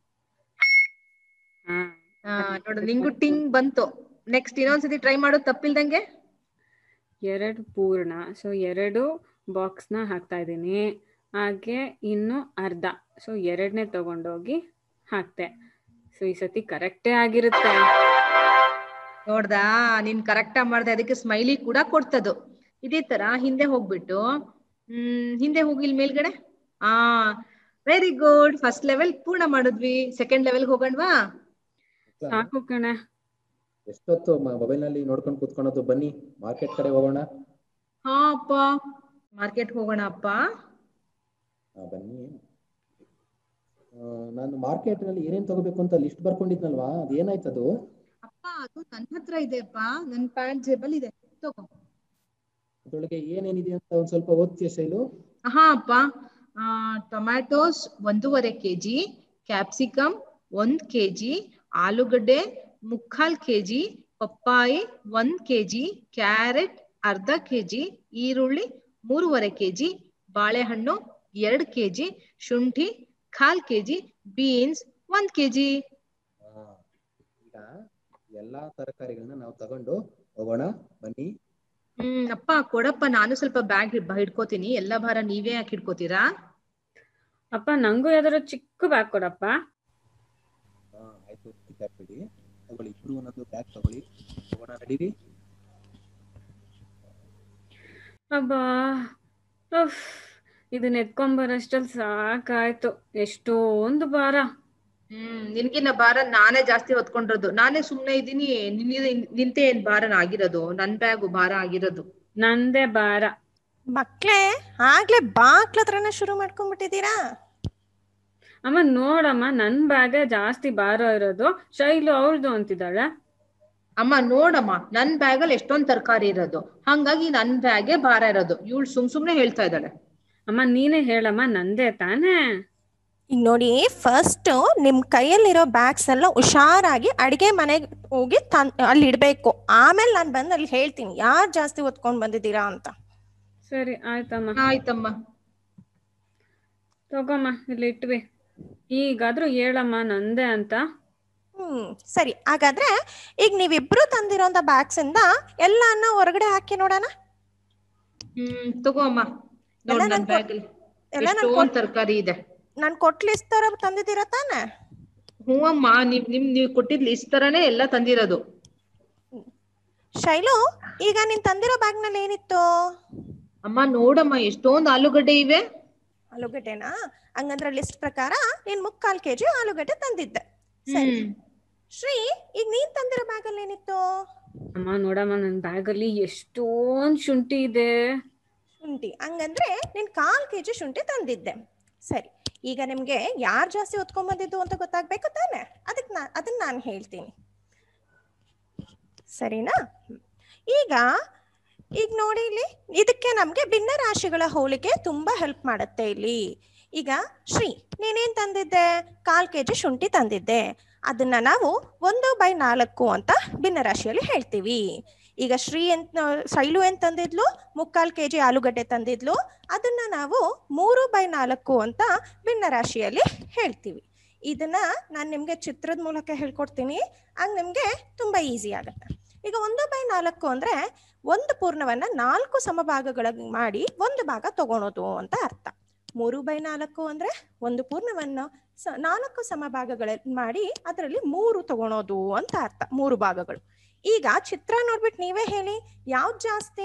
ಹಾ ಹಾ ನೋಡು ನಿಂಗು ಟಿಂಗ್ ಬಂತು ನೆಕ್ಸ್ಟ್ ಇನ್ನೊಂದ್ಸತಿ ಟ್ರೈ ಮಾಡು ತಪ್ಪಿಲ್ದಂಗೆ ಎರಡು ಪೂರ್ಣ ಸೊ ಎರಡು ಬಾಕ್ಸ್ನ ಹಾಕ್ತಾ ಇದ್ದೀನಿ ಹಾಗೆ ಇನ್ನು ಅರ್ಧ ಸೊ ಎರಡನೇ ತಗೊಂಡೋಗಿ ಹಾಕ್ತೆ ಸೊ ಈ ಸತಿ ಕರೆಕ್ಟೇ ಆಗಿರುತ್ತೆ ನೋಡ್ದಾ ನೀನ್ ಕರೆಕ್ಟ್ ಆಗಿ ಮಾಡ್ದೆ ಅದಕ್ಕೆ ಸ್ಮೈಲಿ ಕೂಡ ಕೊಡ್ತದು ಇದೇ ತರ ಹಿಂದೆ ಹೋಗ್ಬಿಟ್ಟು ಹ್ಮ್ ಹಿಂದೆ ಹೋಗಿ ಇಲ್ಲಿ ಮೇಲ್ಗಡೆ ಆ ವೆರಿ ಗುಡ್ ಫಸ್ಟ್ ಲೆವೆಲ್ ಪೂರ್ಣ ಮಾಡಿದ್ವಿ ಸೆಕೆಂಡ್ ಲೆವೆಲ್ ಹೋಗೋಣವಾ ಸಾಕು ಕಣೆ ಎಷ್ಟೊತ್ತು ಮೊಬೈಲ್ ನಲ್ಲಿ ನೋಡ್ಕೊಂಡು ಕೂತ್ಕೊಳ್ಳೋದು ಬನ್ನಿ ಮಾರ್ಕೆಟ್ ಕಡೆ ಹೋಗೋಣ ಹಾ ಅಪ್ಪ ಮಾರ್ಕೆಟ್ ಹೋಗೋಣ ಅಪ್ಪ ಆ, ಬನ್ನಿ ಆ, ನಾನು ಮಾರ್ಕೆಟ್ ನಲ್ಲಿ ಏನೇನ್ ತಗೋಬೇಕು ಅಂತ ಲಿಸ್ಟ್ ಬರ್ಕೊಂಡಿದ್ನಲ್ವಾ ಅದು ಏನಾಯ್ತದು ಅಪ್ಪ ಅದು ನನ್ನ ಹತ್ರ ಇದೆ ಅಪ್ಪ ನನ್ ಪ್ಯಾಂಟ್ ಜೇಬಲ್ ಇದೆ ತಗೋ ಅದ್ರೊಳಗೆ ಏನೇನಿದೆ ಅಂತ ಒಂದ್ ಸ್ವಲ್ಪ ಓದ್ತೀಯ ಶೈಲು ಹಾ ಅಪ್ಪ ಆ ಟೊಮ್ಯಾಟೋಸ್ ಒಂದೂವರೆ ಕೆಜಿ ಕ್ಯಾಪ್ಸಿಕಮ್ ಒಂದ್ ಕೆಜಿ ಆಲೂಗಡ್ಡೆ ಮುಕ್ಕಾಲ್ ಕೆಜಿ ಪಪ್ಪಾಯಿ ಒಂದ್ ಕೆಜಿ ಕ್ಯಾರೆಟ್ ಅರ್ಧ ಕೆಜಿ ಈರುಳ್ಳಿ ಮೂರುವರೆ ಕೆಜಿ ಬಾಳೆಹಣ್ಣು ಎರಡ್ ಕೆಜಿ ಶುಂಠಿ ಕಾಲ್ ಕೆಜಿ ಬೀನ್ಸ್ ಒಂದ್ ಕೆಜಿ ಆ, ಈಗ ಎಲ್ಲಾ ತರಕಾರಿಗಳನ್ನ ನಾವು ತಗೊಂಡು ಹೋಗೋಣ ಬನ್ನಿ ಹ್ಮ್ ಅಪ್ಪ ಕೊಡಪ್ಪ ನಾನು ಸ್ವಲ್ಪ ಬ್ಯಾಗ್ ಹಿಡ್ಕೋತೀನಿ ಎಲ್ಲ ಭಾರ ನೀವೇ ಯಾಕೆ ಹಿಡ್ಕೋತೀರಾ ಅಪ್ಪ ನಂಗೂ ಯಾವ್ದಾರು ಚಿಕ್ಕ ಬ್ಯಾಗ್ ಕೊಡಪ್ಪ ಹಾ ಆಯ್ತು ಕಿತ್ತಾಕ್ಬಿಡಿ ತಗೊಳ್ಳಿ ಇಬ್ರು ಒಂದೊಂದು ಬ್ಯಾಗ್ ತಗೊಳ್ಳಿ ಹೋಗೋಣ ನಡೀರಿ ಅಬ್ಬಾ ಉಫ್, ಇದನ್ನ ಎತ್ಕೊಂಬರಷ್ಟಲ್ಲಿ ಸಾಕಾಯ್ತು ಎಷ್ಟೊಂದು ಭಾರ ಹ್ಮ್ ನಿನ್ಗಿನ್ನ ಭಾರ ನಾನೇ ಜಾಸ್ತಿ ಹೊತ್ಕೊಂಡಿರೋದು ನಾನೇ ಸುಮ್ನೆ ಇದ್ದೀನಿ ನಿನ್ ನಿಂತೆ ಏನ್ ಭಾರ ಆಗಿರೋದು ನನ್ ಬ್ಯಾಗು ಭಾರ ಆಗಿರೋದು ನಂದೇ ಭಾರ ಮಕ್ಳೇ ಆಗ್ಲೇ ಬಾಕ್ಲ ಹತ್ರನ ಶುರು ಮಾಡ್ಕೊಂಡ್ಬಿಟ್ಟಿದ್ದೀರಾ ಅಮ್ಮ ನೋಡಮ್ಮ ನನ್ ಬ್ಯಾಗೆ ಜಾಸ್ತಿ ಭಾರ ಇರೋದು ಶೈಲು ಅವ್ರದ್ದು ಅಂತಿದ್ದಾಳೆ ಅಮ್ಮ ನೋಡಮ್ಮ ನನ್ ಬ್ಯಾಗಲ್ಲಿ ಎಷ್ಟೊಂದ್ ತರಕಾರಿ ಇರೋದು ಹಂಗಾಗಿ ನನ್ ಬ್ಯಾಗೆ ಭಾರ ಇರೋದು ಇವಳು ಸುಮ್ ಸುಮ್ನೆ ಹೇಳ್ತಾ ಇದ್ದಾಳೆ ಅಮ್ಮ ನೀನೇ ಹೇಳಮ್ಮ ನಂದೇ ತಾನೇ ಈಗ ನೋಡಿ ಫಸ್ಟ್ ನಿಮ್ ಕೈಯಲ್ಲಿರೋ ಬ್ಯಾಗ್ಸ್ ಎಲ್ಲ ಹುಷಾರಾಗಿ ಅಡಿಗೆ ಮನೆಗೆ ಹೋಗಿ ತನ್ ಅಲ್ಲಿ ಇಡ್ಬೇಕು ಆಮೇಲೆ ನಾನು ಬಂದು ಅಲ್ಲಿ ಹೇಳ್ತೀನಿ ಯಾರು ಜಾಸ್ತಿ ಹೊತ್ಕೊಂಡ್ ಬಂದಿದ್ದೀರಾ ಅಂತ ಸರಿ ಆಯ್ತಮ್ಮ ಆಯ್ತಮ್ಮ ತಗೋಮ್ಮ ಇಲ್ಲಿ ಇಟ್ವಿ ಈಗಾದ್ರೂ ಹೇಳಮ್ಮ ನಂದೇ ಅಂತ ಹ್ಮ್ ಸರಿ ಹಾಗಾದ್ರೆ ಈಗ ನೀವಿಬ್ರು ತಂದಿರೋಂಥ ಬ್ಯಾಗ್ಸ್ ಇಂದ ಎಲ್ಲಾನ ಹೊರಗಡೆ ಹಾಕಿ ನೋಡೋಣ ಹ್ಮ್ ತಗೋ ಅಮ್ಮ ನೋಡ್ ಎಲ್ಲ ನನ್ ನನ್ ಬ್ಯಾಗ್ ಎಲ್ಲ ನನ್ ಎಷ್ಟೊಂದ್ ತರಕಾರಿ ಇದೆ ನಾನು ಕೊಟ್ ಲಿಸ್ಟ್ ತರ ತಂದಿದ್ದೀರಾ ತಾನೆ ಹ್ಞೂ ಅಮ್ಮ ನೀವ್ ನಿಮ್ ನೀವ್ ಕೊಟ್ಟಿದ್ ಲಿಸ್ಟ್ ತರಾನೇ ಎಲ್ಲ ತಂದಿರೋದು ಶೈಲು ಈಗ ನೀನ್ ತಂದಿರೋ ಬ್ಯಾಗ್ ನಲ್ಲಿ ಏನಿತ್ತು ಅಮ್ಮ ನೋಡಮ್ಮ ಎಷ್ಟೊಂದ್ ಆಲೂಗಡ್ಡೆ ಇವೆ ಆಲೂಗಡ್ಡೆನಾ ಹಂಗಂದ್ರೆ ಲಿಸ್ಟ್ ಪ್ರಕಾರ ನೀನ್ ಮುಕ್ಕಾಲ್ ಕೆಜಿ ಆಲೂಗಡ್ಡೆ ತಂದಿದ್ದೆ ಸರಿ ಹ್ಮ್ ಶ್ರೀ ಈಗ ನೀನ್ ತಂದಿರೋ ಬ್ಯಾಗ್ ಅಲ್ಲಿ ಏನಿತ್ತು ಅಮ್ಮ ನೋಡಮ್ಮ ನನ್ನ ಬ್ಯಾಗಲ್ಲಿ ಎಷ್ಟೊಂದ್ ಶುಂಠಿ ಇದೆ ಶುಂಠಿ ಹಂಗಂದ್ರೆ ನೀನ್ ಕಾಲ್ ಕೆಜಿ ಶುಂಠಿ ತಂದಿದ್ದೆ ಸರಿ ಈಗ ನಿಮ್ಗೆ ಯಾರು ಜಾಸ್ತಿ ಹೊತ್ಕೊಂಬಂದಿದ್ದು ಅಂತ ಗೊತ್ತಾಗ್ಬೇಕು ತಾನೆ ಅದಕ್ಕೆ ನಾ ಅದನ್ನ ನಾನು ಹೇಳ್ತೀನಿ ಸರಿನಾ ಹ್ಮ್. ಈಗ ಈಗ ನೋಡಿ ಇಲ್ಲಿ ಇದಕ್ಕೆ ನಮ್ಗೆ ಭಿನ್ನ ರಾಶಿಗಳ ಹೋಲಿಕೆ ತುಂಬಾ ಹೆಲ್ಪ್ ಮಾಡುತ್ತೆ ಇಲ್ಲಿ ಈಗ ಶ್ರೀ ನೀನೇನ್ ತಂದಿದ್ದೆ ಕಾಲ್ ಕೆಜಿ ಶುಂಠಿ ತಂದಿದ್ದೆ ಅದನ್ನ ನಾವು ಒಂದು ಬೈ ನಾಲ್ಕು ಅಂತ ಭಿನ್ನ ರಾಶಿಯಲ್ಲಿ ಹೇಳ್ತೀವಿ ಈಗ ಶ್ರೀ ಎಂತ ಶೈಲು ಏನ್ ತಂದಿದ್ಲು ಮುಕ್ಕಾಲು ಕೆ ಜಿ ಆಲೂಗಡ್ಡೆ ತಂದಿದ್ಲು ಅದನ್ನ ನಾವು ಮೂರು ಬೈ ನಾಲ್ಕು ಅಂತ ಭಿನ್ನ ರಾಶಿಯಲ್ಲಿ ಹೇಳ್ತೀವಿ ಇದನ್ನ ನಾನು ನಿಮ್ಗೆ ಚಿತ್ರದ ಮೂಲಕ ಹೇಳ್ಕೊಡ್ತೀನಿ ಆಗ ನಿಮ್ಗೆ ತುಂಬಾ ಈಸಿ ಆಗುತ್ತೆ ಈಗ ಒಂದು ಬೈ ನಾಲ್ಕು ಅಂದ್ರೆ ಒಂದು ಪೂರ್ಣವನ್ನ ನಾಲ್ಕು ಸಮಭಾಗಗಳಾಗಿ ಮಾಡಿ ಒಂದು ಭಾಗ ತಗೊಳೋದು ಅಂತ ಅರ್ಥ ಮೂರು ಬೈ ನಾಲ್ಕು ಅಂದ್ರೆ ಒಂದು ಪೂರ್ಣವನ್ನ ಸ ನಾಲ್ಕು ಸಮಭಾಗಗಳಲ್ಲಿ ಮಾಡಿ ಅದರಲ್ಲಿ ಮೂರು ತಗೊಳೋದು ಅಂತ ಅರ್ಥ ಮೂರು ಭಾಗಗಳು ಈಗ ಚಿತ್ರ ನೋಡ್ಬಿಟ್ಟು ನೀವೇ ಹೇಳಿ ಯಾವ್ದು ಜಾಸ್ತಿ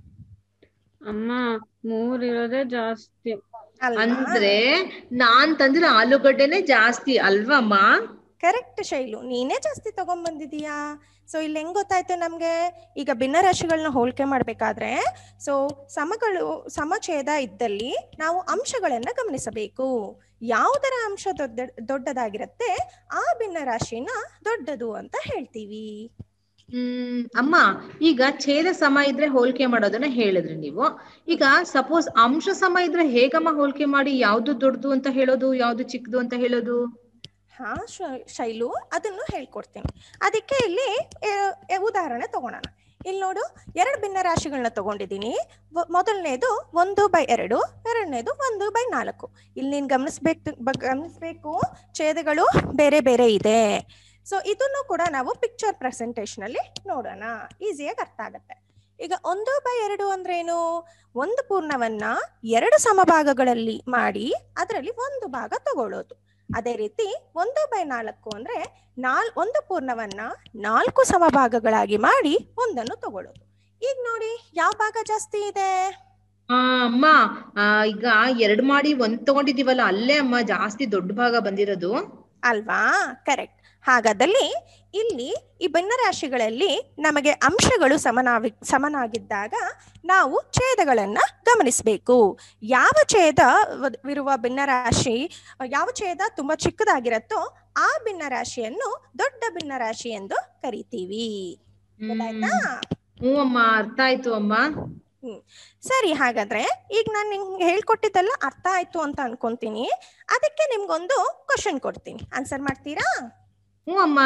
ಅಮ್ಮ ಮೂರ್ ಇರೋದೇ ಜಾಸ್ತಿ ಅಲ್ವಾ ಅಂದ್ರೆ ನಾನ್ ತಂದಿರೋ ಆಲೂಗಡ್ಡೆನೆ ಜಾಸ್ತಿ ಅಲ್ವಮ್ಮ ಕರೆಕ್ಟ್ ಶೈಲು ನೀನೇ ಜಾಸ್ತಿ ತಗೊಂಡ್ಬಂದಿದೀಯಾ ಸೊ ಇಲ್ಲಿ ಹೆಂಗ್ ಗೊತ್ತಾಯ್ತು ನಮ್ಗೆ ಈಗ ಭಿನ್ನರಾಶಿಗಳನ್ನ ಹೋಲಿಕೆ ಮಾಡ್ಬೇಕಾದ್ರೆ ಸೊ ಸಮಗಳು ಸಮಛೇದ ಇದ್ದಲ್ಲಿ ನಾವು ಅಂಶಗಳನ್ನ ಗಮನಿಸಬೇಕು ಯಾವುದರ ಅಂಶ ದೊಡ್ಡ ದೊಡ್ಡದಾಗಿರುತ್ತೆ ಆ ಭಿನ್ನರಾಶಿನ ದೊಡ್ಡದು ಅಂತ ಹೇಳ್ತೀವಿ ಹ್ಮ್ ಅಮ್ಮ ಈಗ ಛೇದ ಸಮ ಇದ್ರೆ ಹೋಲಿಕೆ ಮಾಡೋದನ್ನ ಹೇಳಿದ್ರಿ ನೀವು ಈಗ ಸಪೋಸ್ ಅಂಶ ಸಮ ಇದ್ರೆ ಹೇಗಮ್ಮ ಹೋಲಿಕೆ ಮಾಡಿ ಯಾವ್ದು ದೊಡ್ಡದು ಅಂತ ಹೇಳೋದು ಯಾವ್ದು ಚಿಕ್ಕದು ಅಂತ ಹೇಳೋದು ಹಾ ಶ- ಶೈಲು ಅದನ್ನು ಹೇಳ್ಕೊಡ್ತೀನಿ ಅದಕ್ಕೆ ಇಲ್ಲಿ ಆ, ಆ, ಉದಾಹರಣೆ ತಗೊಳೋಣ ಇಲ್ಲಿ ನೋಡು ಎರಡು ಭಿನ್ನ ರಾಶಿಗಳನ್ನ ತಗೊಂಡಿದ್ದೀನಿ ವ- ಮೊದಲನೇದು ಒಂದು ಬೈ ಎರಡು ಎರಡನೇದು ಒಂದು ಬೈ ನಾಲ್ಕು ಇಲ್ಲಿ ನೀನು ಗಮನಿಸ್ಬೇಕು ಬ- ಗಮನಿಸ್ಬೇಕು ಛೇದಗಳು ಬೇರೆ ಬೇರೆ ಇದೆ ಸೊ ಇದನ್ನು ಕೂಡ ನಾವು ಪಿಕ್ಚರ್ ಪ್ರೆಸೆಂಟೇಷನ್ ಅಲ್ಲಿ ನೋಡೋಣ ಈಸಿಯಾಗಿ ಅರ್ಥ ಆಗತ್ತೆ ಈಗ ಒಂದು ಬೈ ಎರಡು ಅಂದ್ರೇನು ಒಂದು ಪೂರ್ಣವನ್ನ ಎರಡು ಸಮಭಾಗಗಳಲ್ಲಿ ಮಾಡಿ ಅದರಲ್ಲಿ ಒಂದು ಭಾಗ ತಗೊಳ್ಳೋದು ಅದೇ ರೀತಿ ಒಂದು ಬೈ ನಾಲ್ಕು ಅಂದ್ರೆ ನಾಲ್ ಒಂದು ಪೂರ್ಣವನ್ನ ನಾಲ್ಕು ಸಮಭಾಗಗಳಾಗಿ ಮಾಡಿ ಒಂದನ್ನು ತಗೊಳ್ಳೋದು ಈಗ ನೋಡಿ ಯಾವ ಭಾಗ ಜಾಸ್ತಿ ಇದೆ ಆ ಅಮ್ಮ ಆ, ಈಗ ಎರಡ್ ಮಾಡಿ ಒಂದ್ ತಗೊಂಡಿದೀವಲ್ಲ ಅಲ್ಲೇ ಅಮ್ಮ ಜಾಸ್ತಿ ದೊಡ್ಡ ಭಾಗ ಬಂದಿರೋದು ಅಲ್ವಾ ಕರೆಕ್ಟ್ ಹಾಗಾದಲ್ಲಿ ಇಲ್ಲಿ ಈ ಭಿನ್ನರಾಶಿಗಳಲ್ಲಿ ನಮಗೆ ಅಂಶಗಳು ಸಮನಾವಿ ಸಮನಾಗಿದ್ದಾಗ ನಾವು ಛೇದಗಳನ್ನ ಗಮನಿಸಬೇಕು ಯಾವ ಛೇದ ವ- ವಿರುವ ಭಿನ್ನರಾಶಿ ಯಾವ ಛೇದ ತುಂಬಾ ಚಿಕ್ಕದಾಗಿರತ್ತೋ ಆ ಭಿನ್ನರಾಶಿಯನ್ನು ದೊಡ್ಡ ಭಿನ್ನರಾಶಿ ಎಂದು ಕರಿತೀವಿ ಗೊತ್ತಾಯ್ತಾ ಹ್ಞೂ ಅಮ್ಮ ಅರ್ಥ ಆಯ್ತು ಅಮ್ಮ ಹ್ಮ್ ಸರಿ ಹಾಗಾದ್ರೆ ಈಗ ನಾನು ನಿಮ್ಗೆ ಹೇಳ್ಕೊಟ್ಟಿದ್ದೆಲ್ಲ ಅರ್ಥ ಆಯ್ತು ಅಂತ ಅನ್ಕೊಂತೀನಿ ಅದಕ್ಕೆ ನಿಮ್ಗೊಂದು ಕ್ವಶನ್ ಕೊಡ್ತೀನಿ ಆನ್ಸರ್ ಮಾಡ್ತೀರಾ ಹ್ಞೂ ಅಮ್ಮ